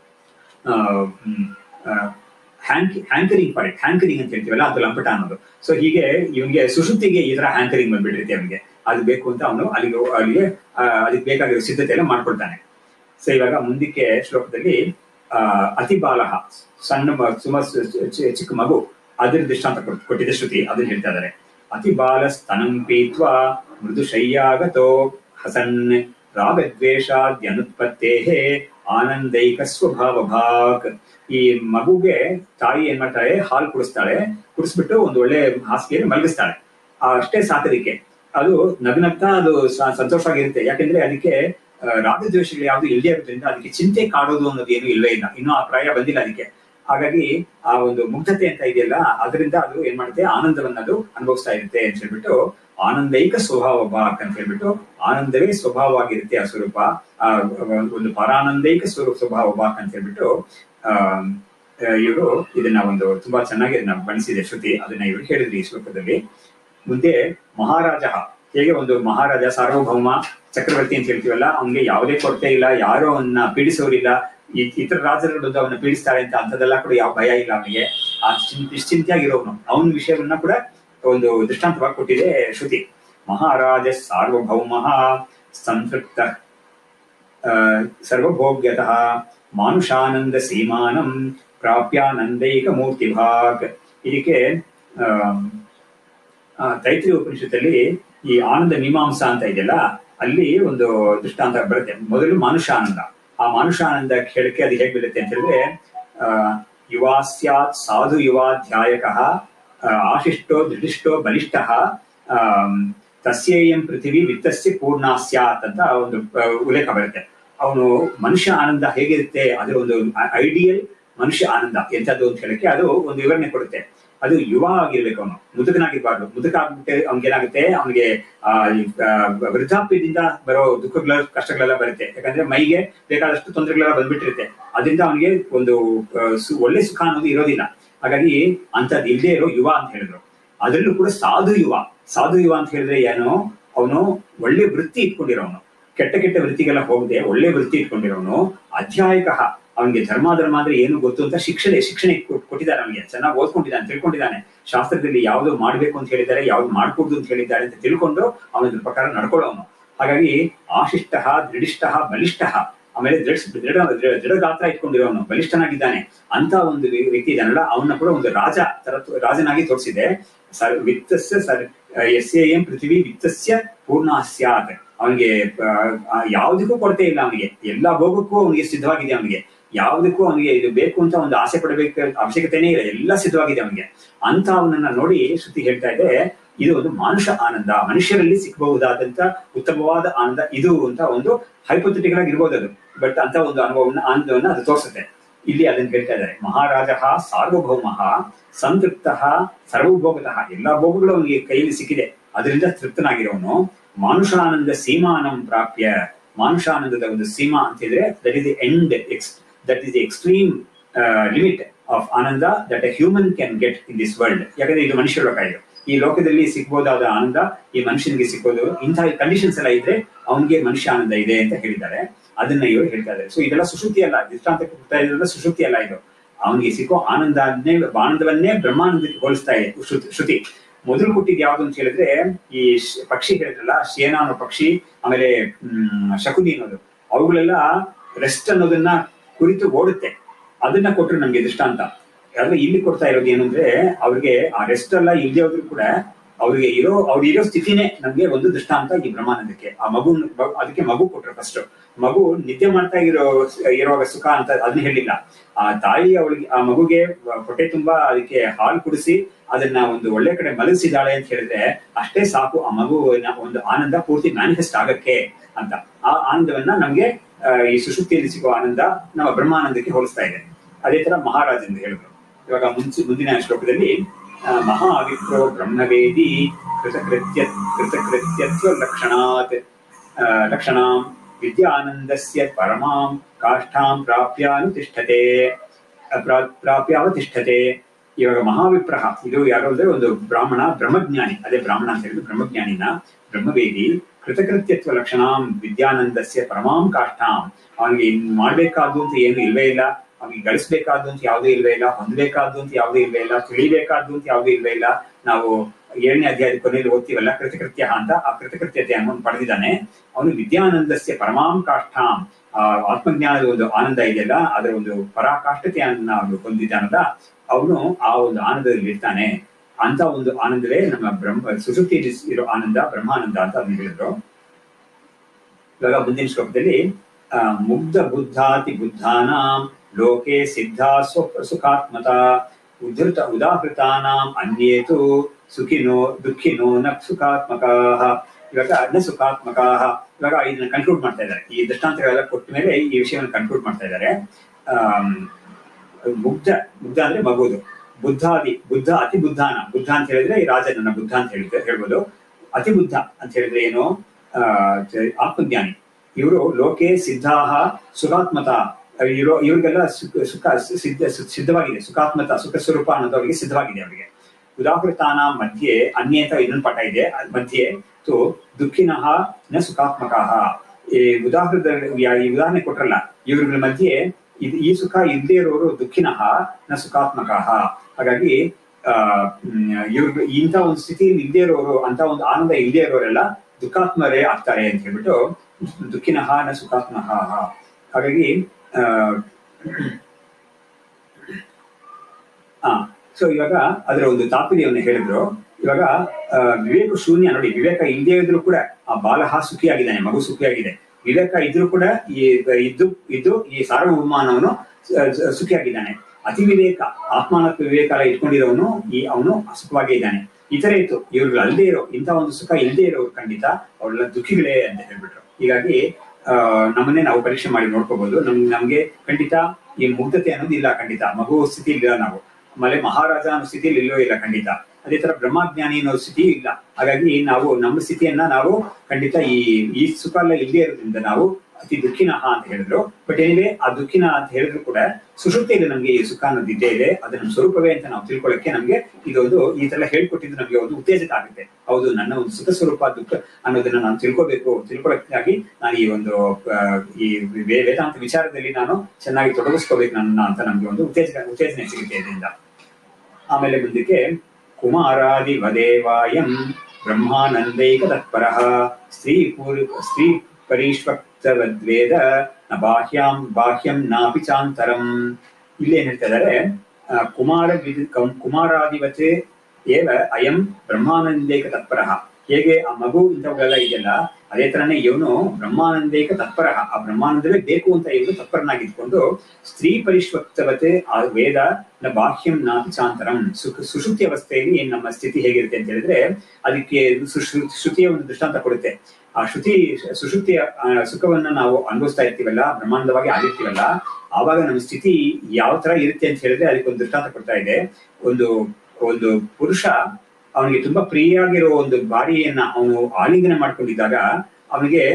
hankering for it hankering ಅಂತ ಹೇಳ್ತೀವಲ್ಲ ಅದು ಲಂಪಟ ಅನ್ನೋದು ಸೊ ಹೀಗೆ ಇವನಿಗೆ ಸುಶುದ್ಧಿಗೆ ಈ ತರ ಹ್ಯಾಂಕರಿಂಗ್ ಬಂದ್ಬಿಟ್ಟಿರುತ್ತೆ ಅವನಿಗೆ ಅದು ಬೇಕು ಅಂತ ಅವನು ಅಲ್ಲಿಗೆ ಹೋ- ಅಲ್ಲಿಗೆ ಆ, ಅದಕ್ಕೆ ಬೇಕಾಗಿರೋ ಸಿದ್ಧತೆ ಎಲ್ಲ ಮಾಡ್ಕೊಳ್ತಾನೆ ಸೊ ಇವಾಗ ಮುಂದಕ್ಕೆ ಶ್ಲೋಕದಲ್ಲಿ ಆ ಅತಿ ಬಾಲಹ ಸಣ್ಣ ಮ- ಸುಮಾರು ಚಿ- ಚಿ- ಚಿಕ್ಕ ಮಗು ಅದ್ರ ದೃಷ್ಟಾಂತ ಕೊಟ್- ಕೊಟ್ಟಿದೆ ಶ್ರುತಿ ಅದನ್ನ ಹೇಳ್ತಾ ಇದಾರೆ ಅತಿ ಬಾಲ ಸ್ತನಂ ಪೀತ್ವಾ ಮೃದು ಶಯ್ಯಾಗತೋ ಹಸನ್ ರಾಗದ್ವೇಷಾದ್ಯನುತ್ಪತ್ತೇ ಆನಂದೈಕ ಸ್ವಭಾವ ಭಾಕ್ ಈ ಮಗುಗೆ ತಾಯಿ ಏನ್ ಮಾಡ್ತಾಳೆ ಹಾಲು ಕುಡಿಸ್ತಾಳೆ ಕುಡಿಸ್ಬಿಟ್ಟು ಒಂದು ಒಳ್ಳೆ ಹಾಸಿಗೆಯಲ್ಲಿ ಮಲಗಿಸ್ತಾಳೆ ಆ ಅಷ್ಟೇ ಸಾಕೋದಿಕ್ಕೆ ಅದು ನಗ್ನಗ್ತಾ ಅದು ಸ- ಸಂತೋಷವಾಗಿರುತ್ತೆ ಯಾಕಂದ್ರೆ ಅದಕ್ಕೆ ಆ, ರಾಗದ್ವೇಷಗಳು ಯಾವ್ದು ಇಲ್ಲದೆ ಇರೋದ್ರಿಂದ ಅದಕ್ಕೆ ಚಿಂತೆ ಕಾಡೋದು ಅನ್ನೋದು ಏನು ಇಲ್ಲವೇ ಇಲ್ಲ ಇನ್ನೂ ಆ ಪ್ರಾಯ ಬಂದಿಲ್ಲ ಅದಕ್ಕೆ ಹಾಗಾಗಿ ಆ ಒಂದು ಮುಗ್ಧತೆ ಅಂತ ಇದೆಯಲ್ಲ ಅದರಿಂದ ಅದು ಏನ್ ಮಾಡುತ್ತೆ ಆನಂದವನ್ನ ಅದು ಅನುಭವಿಸ್ತಾ ಇರುತ್ತೆ ಅಂತ ಹೇಳ್ಬಿಟ್ಟು ಆನಂದೈಕ ಸ್ವಭಾವ ಭಾಕ್ ಅಂತ ಹೇಳ್ಬಿಟ್ಟು ಆನಂದವೇ ಸ್ವಭಾವವಾಗಿರುತ್ತೆ ಆ ಸ್ವರೂಪ ಆ ಒಂದು ಪರಾನಂದೈಕ ಸ್ವರೂಪ ಸ್ವಭಾವ ಭಾಕ್ ಅಂತ ಹೇಳ್ಬಿಟ್ಟು ಆ ಇವರು ಇದನ್ನ ಒಂದು ತುಂಬಾ ಚೆನ್ನಾಗಿ ಇದನ್ನ ಬಣಿಸಿದೆ ಶ್ರುತಿ ಅದನ್ನ ಇವರು ಹೇಳಿದ್ರು ಈ ಶ್ಲೋಕದಲ್ಲಿ ಮುಂದೆ ಮಹಾರಾಜ ಹೇಗೆ ಒಂದು ಮಹಾರಾಜ ಸಾರ್ವಭೌಮ ಚಕ್ರವರ್ತಿ ಅಂತ ಹೇಳ್ತೀವಲ್ಲ ಅವನಿಗೆ ಯಾವುದೇ ಕೊರತೆ ಇಲ್ಲ ಯಾರು ಅವನ್ನ ಪೀಡಿಸೋರಿಲ್ಲ ಈ- ಇತರ ರಾಜರು ಬಂದು ಅವನ್ನ ಪೀಡಿಸ್ತಾರೆ ಅಂತ ಅಂತದೆಲ್ಲ ಕೂಡ ಯಾವ ಭಯ ಇಲ್ಲ ಅವನಿಗೆ ಆ ಚಿಂ- ನಿಶ್ಚಿಂತೆಯಾಗಿರೋನು ಅವನ ವಿಷಯವನ್ನ ಕೂಡ ಒಂದು ದೃಷ್ಟಾಂತವಾಗಿ ಕೊಟ್ಟಿದೆ ಶ್ರುತಿ ಮಹಾರಾಜ ಸಾರ್ವಭೌಮ ಸಂತೃಪ್ತ ಆ, ಸರ್ವಭೋಗ್ಯತಃ ಮಾನುಷಾನಂದ ಸೀಮಾನಂ ಪ್ರಾಪ್ಯಾನಂದೈಕ ಮೂರ್ತಿಭಾಗ್ ಇದಕ್ಕೆ ಆಮ್, ಆ, ತೈತ್ರಿ ಉಪನಿಷತ್ತಲ್ಲಿ ಈ ಆನಂದ ಮೀಮಾಂಸಾ ಅಂತ ಇದೆಯಲ್ಲ ಅಲ್ಲಿ ಒಂದು ದೃಷ್ಟಾಂತ ಬರುತ್ತೆ ಮೊದಲು ಮಾನುಷಾನಂದ ಆ ಮಾನುಷಾನಂದ ಹೇಳಕ್ಕೆ ಅದು ಹೇಗೆ ಬೀಳುತ್ತೆ ಅಂತ ಹೇಳಿದ್ರೆ ಆ, ಯುವಾ ಸ್ಯಾತ್ ಸಾಧು ಯುವಾಧ್ಯಾಯಕ ಆಶಿಷ್ಟೋ ದೃಢಿಷ್ಟೋ ಬಲಿಷ್ಠ ತಸ್ಯೇಯಂ ಪೃಥಿವಿ ವಿತ್ತಸ್ಯ ಪೂರ್ಣ ಸ್ಯಾತ್ ಅಂತ ಒಂದು ಆ, ಉಲ್ಲೇಖ ಬರುತ್ತೆ ಅವನು ಮನುಷ್ಯ ಆನಂದ ಹೇಗಿರುತ್ತೆ ಅದರ ಒಂದು ಐಡಿಯಲ್ ಮನುಷ್ಯ ಆನಂದ ಎಂತದ್ದು ಅಂತ ಹೇಳಕ್ಕೆ ಅದು ಒಂದು ವಿವರಣೆ ಕೊಡುತ್ತೆ ಅದು ಯುವ ಆಗಿರ್ಬೇಕು ಅವನು ಮುದುಕನಾಗಿರ್ಬಾರ್ದು ಮುದುಕ ಆಗ್ಬಿಟ್ಟೆ ಅವ್ನಿಗೇನಾಗುತ್ತೆ ಅವನಿಗೆ ಆ ಈ, ಆ, ವೃದ್ಧಾಪ್ಯದಿಂದ ಬರೋ ದುಃಖಗಳ ಕಷ್ಟಗಳೆಲ್ಲ ಬರುತ್ತೆ ಯಾಕಂದ್ರೆ ಮೈಗೆ ಬೇಕಾದಷ್ಟು ತೊಂದರೆಗಳೆಲ್ಲ ಬಂದ್ಬಿಟ್ಟಿರುತ್ತೆ ಅದರಿಂದ ಅವನಿಗೆ ಒಂದು ಆ, ಸು- ಒಳ್ಳೆ ಸುಖ ಅನ್ನೋದು ಇರೋದಿಲ್ಲ ಹಾಗಾಗಿ ಅಂತದ್ ಇಲ್ಲದೆ ಇರೋ ಯುವ ಅಂತ ಹೇಳಿದ್ರು ಅದರಲ್ಲೂ ಕೂಡ ಸಾಧು ಯುವ ಸಾಧು ಯುವ ಅಂತ ಹೇಳಿದ್ರೆ ಏನು ಅವನು ಒಳ್ಳೆ ವೃತ್ತಿ ಇಟ್ಕೊಂಡಿರೋನು ಕೆಟ್ಟ ಕೆಟ್ಟ ವೃತ್ತಿಗೆಲ್ಲ ಹೋಗದೆ ಒಳ್ಳೆ ವೃತ್ತಿ ಇಟ್ಕೊಂಡಿರೋನು ಅಧ್ಯಾಯಕ ಅವನಿಗೆ ಧರ್ಮ ಧರ್ಮ ಅಂದ್ರೆ ಏನು ಗೊತ್ತು ಅಂತ ಶಿಕ್ಷಣೆ ಶಿಕ್ಷಣೆ ಕೊಟ್- ಕೊಟ್ಟಿದ್ದಾರೆ ಅವನಿಗೆ ಚೆನ್ನಾಗಿ ಓದ್ಕೊಂಡಿದ್ದಾನೆ ತಿಳ್ಕೊಂಡಿದ್ದಾನೆ ಶಾಸ್ತ್ರದಲ್ಲಿ ಯಾವ್ದು ಮಾಡ್ಬೇಕು ಅಂತ ಹೇಳಿದ್ದಾರೆ ಯಾವ್ದು ಮಾಡ್ಕೂಡ್ದು ಅಂತ ಹೇಳಿದ್ದಾರೆ ಅಂತ ತಿಳ್ಕೊಂಡು ಅವನ ಇದ್ರ ಪ್ರಕಾರ ನಡ್ಕೊಳ್ಳೋನು ಹಾಗಾಗಿ ಆಶಿಷ್ಟ ದೃಢಿಷ್ಟ ಬಲಿಷ್ಠ ಆಮೇಲೆ ದೃಢ ದೃಢ ದೃಢ ದೃಢ ಗಾತ್ರ ಇಟ್ಕೊಂಡಿರೋನು ಬಲಿಷ್ಠನಾಗಿದ್ದಾನೆ ಅಂತ ಒಂದು ವ್ಯ- ವ್ಯಕ್ತಿ ಇದ್ದಾನಲ್ಲ ಅವನ್ನ ಕೂಡ ಒಂದು ರಾಜ ತರ ತೋ- ರಾಜನಾಗಿ ತೋರಿಸಿದೆ ಸರ್ ವಿತ್ತಸ್ಯ ಸರ್ ಎಸ್ ಎಂ ಪೃಥ್ವಿ ವಿತ್ತಸ್ಯ ಪೂರ್ಣ ಸ್ಯಾತ್ ಅವನಿಗೆ ಯಾವುದಕ್ಕೂ ಕೊರತೆ ಇಲ್ಲ ಅವನಿಗೆ ಎಲ್ಲಾ ಭೋಗಕ್ಕೂ ಅವನಿಗೆ ಸಿದ್ಧವಾಗಿದೆ ಅವನಿಗೆ ಯಾವುದಕ್ಕೂ ಅವನಿಗೆ ಇದು ಬೇಕು ಅಂತ ಒಂದು ಆಸೆ ಪಡಬೇಕು ಅವಶ್ಯಕತೆನೇ ಇಲ್ಲ ಎಲ್ಲ ಸಿದ್ಧವಾಗಿದೆ ಅವನಿಗೆ ಅಂತ ಅವನನ್ನ ನೋಡಿ ಶ್ರುತಿ ಹೇಳ್ತಾ ಇದೆ ಇದು ಒಂದು ಮಾನುಷ ಆನಂದ ಮನುಷ್ಯರಲ್ಲಿ ಸಿಕ್ಕಬಹುದಾದಂತ ಉತ್ತಮವಾದ ಆನಂದ ಇದು ಅಂತ ಒಂದು ಹೈಪೋಥೆಟಿಕಲ್ ಆಗಿ ಇರ್ಬೋದು ಅದು ಬಟ್ ಅಂತ ಒಂದು ಅನುಭವನ ಆನಂದವನ್ನ ಅದು ತೋರಿಸುತ್ತೆ ಇಲ್ಲಿ ಅದನ್ನ ಹೇಳ್ತಾ ಇದ್ದಾರೆ ಮಹಾರಾಜ ಸಾರ್ವಭೌಮ ಸಂತೃಪ್ತ ಸರ್ವಭೋಗತಃ ಎಲ್ಲಾ ಭೋಗಗಳು ಅವನಿಗೆ ಕೈಯಲ್ಲಿ ಸಿಕ್ಕಿದೆ ಅದರಿಂದ ತೃಪ್ತನಾಗಿರೋನು ಮಾನುಷಾನಂದ ಸೀಮಾನಂ ಪ್ರಾಪ್ಯ ಮಾನುಷಾನಂದದ ಒಂದು ಸೀಮಾ ಅಂತಿದ್ರೆ that is the end ex that is the extreme limit of ananda that a human can get in this world ಯಾಕಂದ್ರೆ ಇದು ಮನುಷ್ಯ ಲೋಕ ಇದು ಈ ಲೋಕದಲ್ಲಿ ಸಿಗ್ಬೋದಾದ ಆನಂದ ಈ ಮನುಷ್ಯನಿಗೆ ಸಿಕ್ಕೋದು ಇಂತಹ ಕಂಡೀಷನ್ಸ್ ಎಲ್ಲ ಇದ್ರೆ ಅವನಿಗೆ ಮನುಷ್ಯ ಆನಂದ ಇದೆ ಅಂತ ಹೇಳಿದ್ದಾರೆ ಅದನ್ನ ಇವರು ಹೇಳ್ತಾ ಇದ್ದಾರೆ ಸೊ ಇದೆಲ್ಲ ಸುಶ್ರುತಿ ಅಲ್ಲ ದೃಷ್ಟಾಂತ ಕೊಡ್ತಾ ಇರೋದ್ರಿಂದ ಸುಶ್ರುತಿ ಅಲ್ಲ ಇದು ಅವನಿಗೆ ಸಿಕ್ಕೋ ಆನಂದನೇ ಆನಂದವನ್ನೇ ಬ್ರಹ್ಮಾನಂದಕ್ಕೆ ಹೋಲಿಸ್ತಾ ಇದೆ ಶ್ರುತಿ ಶ್ರುತಿ ಮೊದಲು ಹುಟ್ಟಿದ್ ಯಾವ್ದು ಅಂತ ಹೇಳಿದ್ರೆ ಈ ಶ್- ಪಕ್ಷಿ ಹೇಳಿದ್ರಲ್ಲ ಶೇನ ಅನ್ನೋ ಪಕ್ಷಿ ಆಮೇಲೆ ಹ್ಮ್ ಶಕುನಿ ಅನ್ನೋದು ಅವುಗಳೆಲ್ಲ ರೆಸ್ಟ್ ಅನ್ನೋದನ್ನ ಕುರಿತು ಓಡುತ್ತೆ ಅದನ್ನ ಕೊಟ್ರು ನಮ್ಗೆ ದೃಷ್ಟಾಂತ ಆದ್ರೆ ಇಲ್ಲಿ ಕೊಡ್ತಾ ಇರೋದು ಏನು ಅಂದ್ರೆ ಅವ್ರಿಗೆ ಆ ರೆಸ್ಟ್ ಎಲ್ಲ ಇಲ್ಲದೆ ಹೋದ್ರು ಕೂಡ ಅವ್ರಿಗೆ ಇರೋ ಅವ್ರು ಇರೋ ಸ್ಥಿತಿನೇ ನಮ್ಗೆ ಒಂದು ದೃಷ್ಟಾಂತ ಈ ಬ್ರಹ್ಮಾನಂದಕ್ಕೆ ಆ ಮಗು ಅದಕ್ಕೆ ಮಗು ಕೊಟ್ರು ಫಸ್ಟ್ ಮಗು ನಿದ್ದೆ ಮಾಡ್ತಾ ಇರೋ ಇರುವಾಗ ಸುಖ ಅಂತ ಅದನ್ನ ಹೇಳಿಲ್ಲ ಆ ತಾಯಿ ಅವಳಿಗೆ ಆ ಮಗುಗೆ ಹೊಟ್ಟೆ ತುಂಬಾ ಅದಕ್ಕೆ ಹಾಲು ಕುಡಿಸಿ ಅದನ್ನ ಒಂದು ಒಳ್ಳೆ ಕಡೆ ಮಲಗಿಸಿದಾಳೆ ಅಂತ ಹೇಳಿದ್ರೆ ಅಷ್ಟೇ ಸಾಕು ಆ ಮಗುವಿನ ಒಂದು ಆನಂದ ಪೂರ್ತಿ ಮ್ಯಾನಿಫೆಸ್ಟ್ ಆಗಕ್ಕೆ ಅಂತ ಆ ಆನಂದವನ್ನ ನಮ್ಗೆ ಆ, ಈ ಸುಶುಪ್ತಿಯಲ್ಲಿ ಸಿಗುವ ಆನಂದ ನಮ್ಮ ಬ್ರಹ್ಮಾನಂದಕ್ಕೆ ಹೋಲಿಸ್ತಾ ಇದೆ ಅದೇ ತರ ಮಹಾರಾಜ್ ಎಂದು ಹೇಳಿದ್ರು ಇವಾಗ ಮುಂಚೆ ಮುಂದಿನ ಶ್ಲೋಕದಲ್ಲಿ ಆ, ಮಹಾವಿಪ್ರೋ ಬ್ರಹ್ಮವೇದಿ ಕೃತಕೃತ್ಯ ಕೃತಕೃತ್ಯತ್ವ ಲಕ್ಷಣಾತ್ ಆ, ಲಕ್ಷಣಾಂ ವಿದ್ಯಾನಂದಸ್ಯ ಪರಮಾಂ ಕಾಷ್ಠಾಂ ಪ್ರಾಪ್ಯಾನುತಿಷ್ಠತೆ ಪ್ರಾ- ಪ್ರಾಪ್ಯಾವತಿಷ್ಠತೆ ಇವಾಗ ಮಹಾವಿಪ್ರಹ ಇದು ಯಾರು ಅಂದ್ರೆ ಒಂದು ಬ್ರಾಹ್ಮಣ ಬ್ರಹ್ಮಜ್ಞಾನಿ ಅದೇ ಬ್ರಾಹ್ಮಣ ಅಂತ ಹೇಳಿದ್ರು ಬ್ರಹ್ಮಜ್ಞಾನಿನ ಬ್ರಹ್ಮವೇದಿ ಕೃತಕೃತ್ಯತ್ವ ಲಕ್ಷಣಾಂ ವಿದ್ಯಾನಂದಸ್ಯ ಪರಮಾಂ ಕಾಷ್ಠಾಂ ಅವನಿಗೆ ಇನ್ ಮಾಡ್ಬೇಕಾದ್ದು ಅಂತ ಏನು ಇಲ್ವೇ ಇಲ್ಲ ಅವನಿಗೆ ಗಳಿಸ್ಬೇಕಾದ್ದು ಅಂತ ಯಾವುದೂ ಇಲ್ವೇ ಇಲ್ಲ ಹೊಂದಬೇಕಾದ್ದು ಅಂತ ಯಾವುದೂ ಇಲ್ವೇ ಇಲ್ಲ ತಿಳಿಬೇಕಾದ್ದು ಅಂತ ಯಾವುದೂ ಇಲ್ವೇ ಇಲ್ಲ ನಾವು ಏಳನೇ ಅಧ್ಯಾಯದ ಕೊನೆಯಲ್ಲಿ ಓದ್ತೀವಲ್ಲ ಕೃತಕೃತ್ಯ ಅಂತ ಆ ಕೃತಕೃತ್ಯತೆ ಅನ್ನೋದು ಪಡೆದಿದ್ದಾನೆ ಅವನು ವಿದ್ಯಾನಂದಸ್ಯ ಪರಮಾಂ ಕಾಷ್ಠಾಂ ಆ ಆತ್ಮಜ್ಞಾನದ ಒಂದು ಆನಂದ ಇದೆಯಲ್ಲ ಅದರ ಒಂದು ಪರಾಕಾಷ್ಠತೆಯನ್ನ ಅವನು ಹೊಂದಿದ್ದಾನಲ್ಲ ಅವನು ಆ ಒಂದು ಆನಂದದಲ್ಲಿ ಇರ್ತಾನೆ ಅಂತ ಒಂದು ಆನಂದವೇ ನಮ್ಮ ಬ್ರಹ್ಮ ಸುಶುಕ್ತಿಯಲ್ಲಿ ಇರೋ ಆನಂದ ಬ್ರಹ್ಮಾನಂದ ಅಂತ ಅದನ್ನ ಹೇಳಿದ್ರು ಇವಾಗ ಮುಂದಿನ ಶ್ಲೋಕದಲ್ಲಿ ಆ, ಮುಗ್ಧ ಬುದ್ಧಾತಿ ಬುದ್ಧಾನಾಂ ಲೋಕೆ ಸಿದ್ಧಾ ಸ್ವ ಸುಖಾತ್ಮತ ಉದ್ಧೃತ ಉದಾಹೃತಾನಾಂ ಅನ್ಯೇತು ಸುಖಿನೋ ದುಃಖಿನೋ ನ ಸುಖಾತ್ಮಕಾಹ ಇವಾಗ ನ ಸುಖಾತ್ಮಕಾಹ ಇವಾಗ ಇದನ್ನ ಕನ್ಕ್ಲೂಡ್ ಮಾಡ್ತಾ ಇದ್ದಾರೆ ಈ ದೃಷ್ಟಾಂತಗಳೆಲ್ಲ ಕೊಟ್ಟ ಮೇಲೆ ಈ ವಿಷಯವನ್ನು ಕನ್ಕ್ಲೂಡ್ ಮಾಡ್ತಾ ಇದ್ದಾರೆ ಆಮ್, ಮುಗ್ಧ ಮುಗ್ಧ ಅಂದ್ರೆ ಮಗುದು ಬುದ್ಧಾದಿ ಬುದ್ಧ ಅತಿ ಬುದ್ಧಾನ ಬುದ್ಧ ಅಂತ ಹೇಳಿದ್ರೆ ಈ ರಾಜನನ್ನ ಬುದ್ಧ ಅಂತ ಹೇಳಿದ್ರೆ ಹೇಳ್ಬೋದು ಅತಿ ಬುದ್ಧ ಅಂತ ಹೇಳಿದ್ರೆ ಏನು ಆ, ಜ- ಆತ್ಮಜ್ಞಾನಿ ಇವರು ಲೋಕೆ ಸಿದ್ಧಾಹ ಸುಖಾತ್ಮತ ಇರೋ ಇವ್ರಿಗೆಲ್ಲ ಸುಖ ಸುಖ ಸಿದ್ಧ ಸು- ಸಿದ್ಧವಾಗಿದೆ ಸುಖಾತ್ಮತ ಸುಖ ಸ್ವರೂಪ ಅನ್ನೋದು ಅವರಿಗೆ ಸಿದ್ಧವಾಗಿದೆ ಅವರಿಗೆ ಉದಾಹೃತಾನ ಮಧ್ಯೆ ಅನ್ಯ ಅಂತ ಇನ್ನೊಂದು ಪಟ ಇದೆ ಅದ್ ಮಧ್ಯೆ ತು ದುಃಖಿನಃ ನ ಸುಖಾತ್ಮಕಃ ಈ ಉದಾಹರಣೆ ಈ ಉದಾಹರಣೆ ಕೊಟ್ರಲ್ಲ ಇವ್ರ ಮಧ್ಯೆ ಇದು ಈ ಸುಖ ಇಲ್ಲದೆ ಇರೋರು ದುಃಖಿನಃ ನ ಸುಖಾತ್ಮಕಃ ಹಾಗಾಗಿ ಆ ಇವ್ರಿಗೆ ಇಂಥ ಒಂದು ಸ್ಥಿತಿಯಲ್ಲಿ ಇಲ್ಲದೆ ಇರೋರು ಅಂತ ಒಂದು ಆನಂದ ಇಲ್ಲದೆ ಇರೋರೆಲ್ಲ ದುಃಖಾತ್ಮರೇ ಆಗ್ತಾರೆ ಅಂತ ಹೇಳ್ಬಿಟ್ಟು ದುಃಖಿನಃ ನ ಸುಖಾತ್ಮಃ ಹಾಗಾಗಿ ಆ ಆ ಸೊ ಇವಾಗ ಅದರ ಒಂದು ತಾತ್ಪರ್ಯವನ್ನು ಹೇಳಿದ್ರು ಇವಾಗ ಆ, ವಿವೇಕ ಶೂನ್ಯ ನೋಡಿ ವಿವೇಕ ಇಲ್ಲದೆ ಇದ್ರೂ ಕೂಡ ಆ ಬಾಲಹ ಸುಖಿಯಾಗಿದ್ದಾನೆ ಮಗು ಸುಖಿಯಾಗಿದೆ ವಿವೇಕ ಇದ್ರೂ ಕೂಡ ಈ ಇದ್ದು ಇದ್ದು ಈ ಸಾರ್ವಭೌಮಾನವನು ಸ- ಸುಖಿಯಾಗಿದ್ದಾನೆ ಅತಿ ವಿವೇಕ ಆತ್ಮಾನತ್ವ ವಿವೇಕ ಎಲ್ಲ ಇಟ್ಕೊಂಡಿರೋನು ಈ ಅವನು ಸುಖವಾಗೇ ಇದ್ದಾನೆ ಇತರೆ ಇತ್ತು ಇವ್ರಿಗೆ ಅಲ್ಲದೆ ಇರೋ ಇಂಥ ಒಂದು ಸುಖ ಇಲ್ಲದೆ ಇರೋರು ಖಂಡಿತ ಅವರೆಲ್ಲ ದುಃಖಿಗಳೇ ಅಂತ ಹೇಳ್ಬಿಟ್ರು ಹೀಗಾಗಿ ಆ ನಮ್ಮನ್ನೇ ನಾವು ಪರೀಕ್ಷೆ ಮಾಡಿ ನೋಡ್ಕೋಬಹುದು ನಮ್ ನಮ್ಗೆ ಖಂಡಿತ ಈ ಮುಗ್ಧತೆ ಅನ್ನೋದು ಇಲ್ಲ ಖಂಡಿತ ಮಗು ಸ್ಥಿತಿ ಇಲ್ಲ ನಾವು ಆಮೇಲೆ ಮಹಾರಾಜ ಅನ್ನೋ ಸ್ಥಿತಿಯಲ್ಲಿ ಇಲ್ಲೋ ಇಲ್ಲ ಖಂಡಿತ ಅದೇ ತರ ಬ್ರಹ್ಮಜ್ಞಾನಿ ಅನ್ನೋ ಸ್ಥಿತಿ ಇಲ್ಲ ಹಾಗಾಗಿ ನಾವು ನಮ್ಮ ಸ್ಥಿತಿಯನ್ನ ನಾವು ಖಂಡಿತ ಈ ಈ ಸುಖ ಎಲ್ಲ ಇಲ್ಲದೆ ಇರೋದ್ರಿಂದ ನಾವು ಅತಿ ದುಃಖಿನಃ ಅಂತ ಹೇಳಿದ್ರು ಬಟ್ ಏನಿದೆ ಆ ದುಃಖಿನ ಅಂತ ಹೇಳಿದ್ರು ಕೂಡ ಸುಷುಪ್ತಿಯಲ್ಲಿ ನಮ್ಗೆ ಈ ಸುಖ ಅನ್ನೋದು ಇದ್ದೇ ಇದೆ ಅದು ನಮ್ಮ ಸ್ವರೂಪವೇ ಅಂತ ನಾವು ತಿಳ್ಕೊಳ್ಳಕ್ಕೆ ನಮ್ಗೆ ಇದೊಂದು ಈ ತರ ಹೇಳ್ಕೊಟ್ಟಿದ್ದು ನಮ್ಗೆ ಒಂದು ಉತ್ತೇಜಕ ಆಗುತ್ತೆ ಹೌದು ನನ್ನ ಒಂದು ಸುಖ ಸ್ವರೂಪ ದುಃಖ ಅನ್ನೋದನ್ನ ನಾನು ತಿಳ್ಕೋಬೇಕು ತಿಳ್ಕೊಳ್ಳೋಕ್ಕಾಗಿ ನಾನು ಈ ಒಂದು ಆ, ಈ ವೇ- ವೇದಾಂತ ವಿಚಾರದಲ್ಲಿ ನಾನು ಚೆನ್ನಾಗಿ ತೊಡಗಿಸ್ಕೋಬೇಕು ನನ್ನ ಅಂತ ನಮ್ಗೆ ಒಂದು ಉತ್ತೇಜಕ ಉತ್ತೇಜನೆ ಸಿಗುತ್ತೆ ಇದರಿಂದ ಆಮೇಲೆ ಮುಂದಕ್ಕೆ ಕುಮಾರಾದಿ ವದೇವಾಯಂ ಬ್ರಹ್ಮಾನಂದೈಕ ತತ್ಪರಃ ಸ್ತ್ರೀ ಪೂರ್ವ ಸ್ತ್ರೀ ಪರಿಷ್ವಕ್ತವದ್ವೇದ ನ ಬಾಹ್ಯಾಂ ಬಾಹ್ಯಂ ನಾಪಿ ಚಾಂತರಂ ಇಲ್ಲಿ ಏನ್ ಹೇಳ್ತಾ ಇದ್ದಾರೆ ಆ, ಕುಮಾರ ವಿದ್- ಕಂ- ಕುಮಾರಾದಿವತ್ ಏವ ಅಯಂ ಬ್ರಹ್ಮಾನಂದೈಕ ತತ್ಪರಃ ಹೇಗೆ ಆ ಮಗು ಇಂಥವುಗಳೆಲ್ಲ ಇದೆಯಲ್ಲ ಅದೇ ತರನೇ ಇವನು ಬ್ರಹ್ಮಾನಂದೈಕ ತತ್ಪರ ಆ ಬ್ರಹ್ಮಾನಂದವೇ ಬೇಕು ಅಂತ ಇವನು ತತ್ಪರನಾಗಿದ್ಕೊಂಡು ಸ್ತ್ರೀ ಪರಿಷ್ವಕ್ತವತೆ ಆ ವೇದ ನ ಬಾಹ್ಯಂ ನಾಪಿ ಚಾಂತರಂ ಸುಖ ಸುಶುದ್ಧಿ ಅವಸ್ಥೆಯಲ್ಲಿ ಏನ್ ನಮ್ಮ ಸ್ಥಿತಿ ಹೇಗಿರುತ್ತೆ ಅಂತ ಹೇಳಿದ್ರೆ ಅದಕ್ಕೆ ಸುಶ್ರು- ಶ್ರುತಿಯ ಒಂದು ದೃಷ್ಟಾಂತ ಕೊಡುತ್ತೆ ಆ ಶ್ರುತಿ ಸುಶುದ್ಧಿಯ ಆ, ಸುಖವನ್ನ ನಾವು ಅನುಭವಿಸ್ತಾ ಇರ್ತೀವಲ್ಲ ಬ್ರಹ್ಮಾಂಡವಾಗಿ ಆಗಿರ್ತೀವಲ್ಲ ಆವಾಗ ನಮ್ಮ ಸ್ಥಿತಿ ಯಾವ ತರ ಇರುತ್ತೆ ಅಂತ ಹೇಳಿದ್ರೆ ಅದಕ್ಕೆ ಒಂದು ದೃಷ್ಟಾಂತ ಕೊಡ್ತಾ ಇದೆ ಒಂದು ಒಂದು ಪುರುಷ ಅವನಿಗೆ ತುಂಬಾ ಪ್ರಿಯಾಗಿರೋ ಒಂದು ಬಾಡಿಯನ್ನ ಅವನು ಆಲಿಂಗನ ಮಾಡ್ಕೊಂಡಿದ್ದಾಗ ಅವನಿಗೆ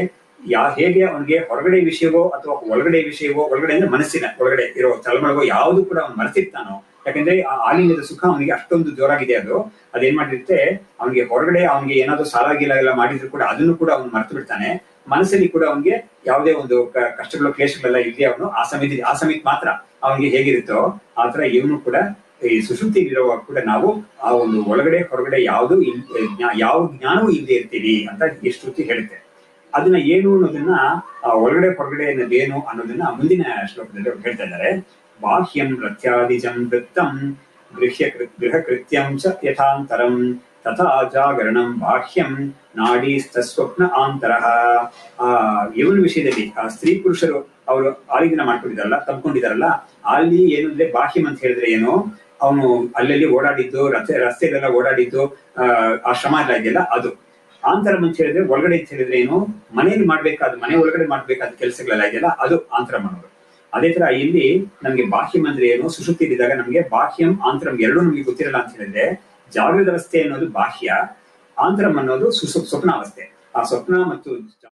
ಯಾ ಹೇಗೆ ಅವನಿಗೆ ಹೊರಗಡೆ ವಿಷಯವೋ ಅಥವಾ ಒಳಗಡೆ ವಿಷಯವೋ ಒಳಗಡೆ ಅಂದ್ರೆ ಮನಸ್ಸಿನ ಒಳಗಡೆ ಇರೋ ತಳಮಳಗೋ ಯಾವುದು ಕೂಡ ಅವ್ನು ಮರೆತಿರ್ತಾನೋ ಯಾಕಂದ್ರೆ ಆ ಆಲಿಂಗದ ಸುಖ ಅವನಿಗೆ ಅಷ್ಟೊಂದು ಜೋರಾಗಿದೆ ಅದು ಅದೇನ್ ಮಾಡಿರುತ್ತೆ ಅವನಿಗೆ ಹೊರಗಡೆ ಅವನಿಗೆ ಏನಾದ್ರು ಸಾಲ ಗೀಲ ಎಲ್ಲ ಮಾಡಿದ್ರು ಕೂಡ ಅದನ್ನು ಕೂಡ ಅವನು ಮರ್ತು ಬಿಡ್ತಾನೆ ಮನಸ್ಸಲ್ಲಿ ಕೂಡ ಅವನಿಗೆ ಯಾವುದೇ ಒಂದು ಕ- ಕಷ್ಟಗಳು ಕ್ಲೇಶಗಳೆಲ್ಲ ಇಲ್ಲಿ ಅವನು ಆ ಸಮಯದಲ್ಲಿ ಆ ಸಮಯಕ್ಕೆ ಮಾತ್ರ ಅವನಿಗೆ ಹೇಗಿರುತ್ತೋ ಆ ತರ ಇವನು ಕೂಡ ಈ ಸುಶುದ್ಧಿ ಇರುವಾಗ ಕೂಡ ನಾವು ಆ ಒಂದು ಒಳಗಡೆ ಹೊರಗಡೆ ಯಾವುದು ಯಾವ ಜ್ಞಾನವೂ ಇಲ್ಲದೆ ಇರ್ತೀವಿ ಅಂತ ಈ ಶ್ರುತಿ ಹೇಳುತ್ತೆ ಅದನ್ನ ಏನು ಅನ್ನೋದನ್ನ ಆ ಒಳಗಡೆ ಹೊರಗಡೆ ಅನ್ನೋದು ಏನು ಅನ್ನೋದನ್ನ ಮುಂದಿನ ಶ್ಲೋಕದಲ್ಲಿ ಅವ್ರು ಹೇಳ್ತಾ ಇದ್ದಾರೆ ಬಾಹ್ಯಂ ಪ್ರತ್ಯಾದಿಜಂ ವೃತ್ತಂ ಗೃಹ್ಯ ಗೃಹ ಕೃತ್ಯಂ ಚ ಯಥಾಂತರಂ ತಥಾ ಜಾಗರಣಂ ಬಾಹ್ಯಂ ನಾಡೀಸ್ತಸ್ವಪ್ನ ಆಂತರಃ ಆ ಇವನ ವಿಷಯದಲ್ಲಿ ಆ ಸ್ತ್ರೀ ಪುರುಷರು ಅವರು ಆಲಿಂಗನ ಮಾಡ್ಕೊಂಡಿದಾರಲ್ಲ ತಪ್ಕೊಂಡಿದಾರಲ್ಲ ಅಲ್ಲಿ ಏನು ಅಂದ್ರೆ ಬಾಹ್ಯಂ ಅಂತ ಹೇಳಿದ್ರೆ ಏನು ಅವನು ಅಲ್ಲಲ್ಲಿ ಓಡಾಡಿದ್ದು ರಸ್ತೆ ರಸ್ತೆಲೆಲ್ಲ ಓಡಾಡಿದ್ದು ಆ ಆ ಶ್ರಮ ಎಲ್ಲ ಇದೆಯಲ್ಲ ಅದು ಆಂತರಂ ಅಂತ ಹೇಳಿದ್ರೆ ಒಳಗಡೆ ಅಂತ ಹೇಳಿದ್ರೆ ಏನು ಮನೆಯಲ್ಲಿ ಮಾಡ್ಬೇಕಾದ ಮನೆ ಒಳಗಡೆ ಮಾಡ್ಬೇಕಾದ ಕೆಲಸಗಳೆಲ್ಲ ಇದೆಯಲ್ಲ ಅದು ಆಂತರಂ ಅನ್ನೋದು ಅದೇ ತರ ಇಲ್ಲಿ ನಮ್ಗೆ ಬಾಹ್ಯಂ ಅಂದ್ರೆ ಏನು ಸುಶುದ್ಧಿಲಿದ್ದಾಗ ನಮ್ಗೆ ಬಾಹ್ಯಂ ಆಂತರಂ ಎರಡೂ ನಮ್ಗೆ ಗೊತ್ತಿರಲ್ಲ ಅಂತ ಹೇಳಿದ್ರೆ ಜಾಗೃತ ಅವಸ್ಥೆ ಅನ್ನೋದು ಬಾಹ್ಯ ಆಂತರಂ ಅನ್ನೋದು ಸುಸು ಸ್ವಪ್ನಾವಸ್ಥೆ ಆ ಸ್ವಪ್ನ ಮತ್ತು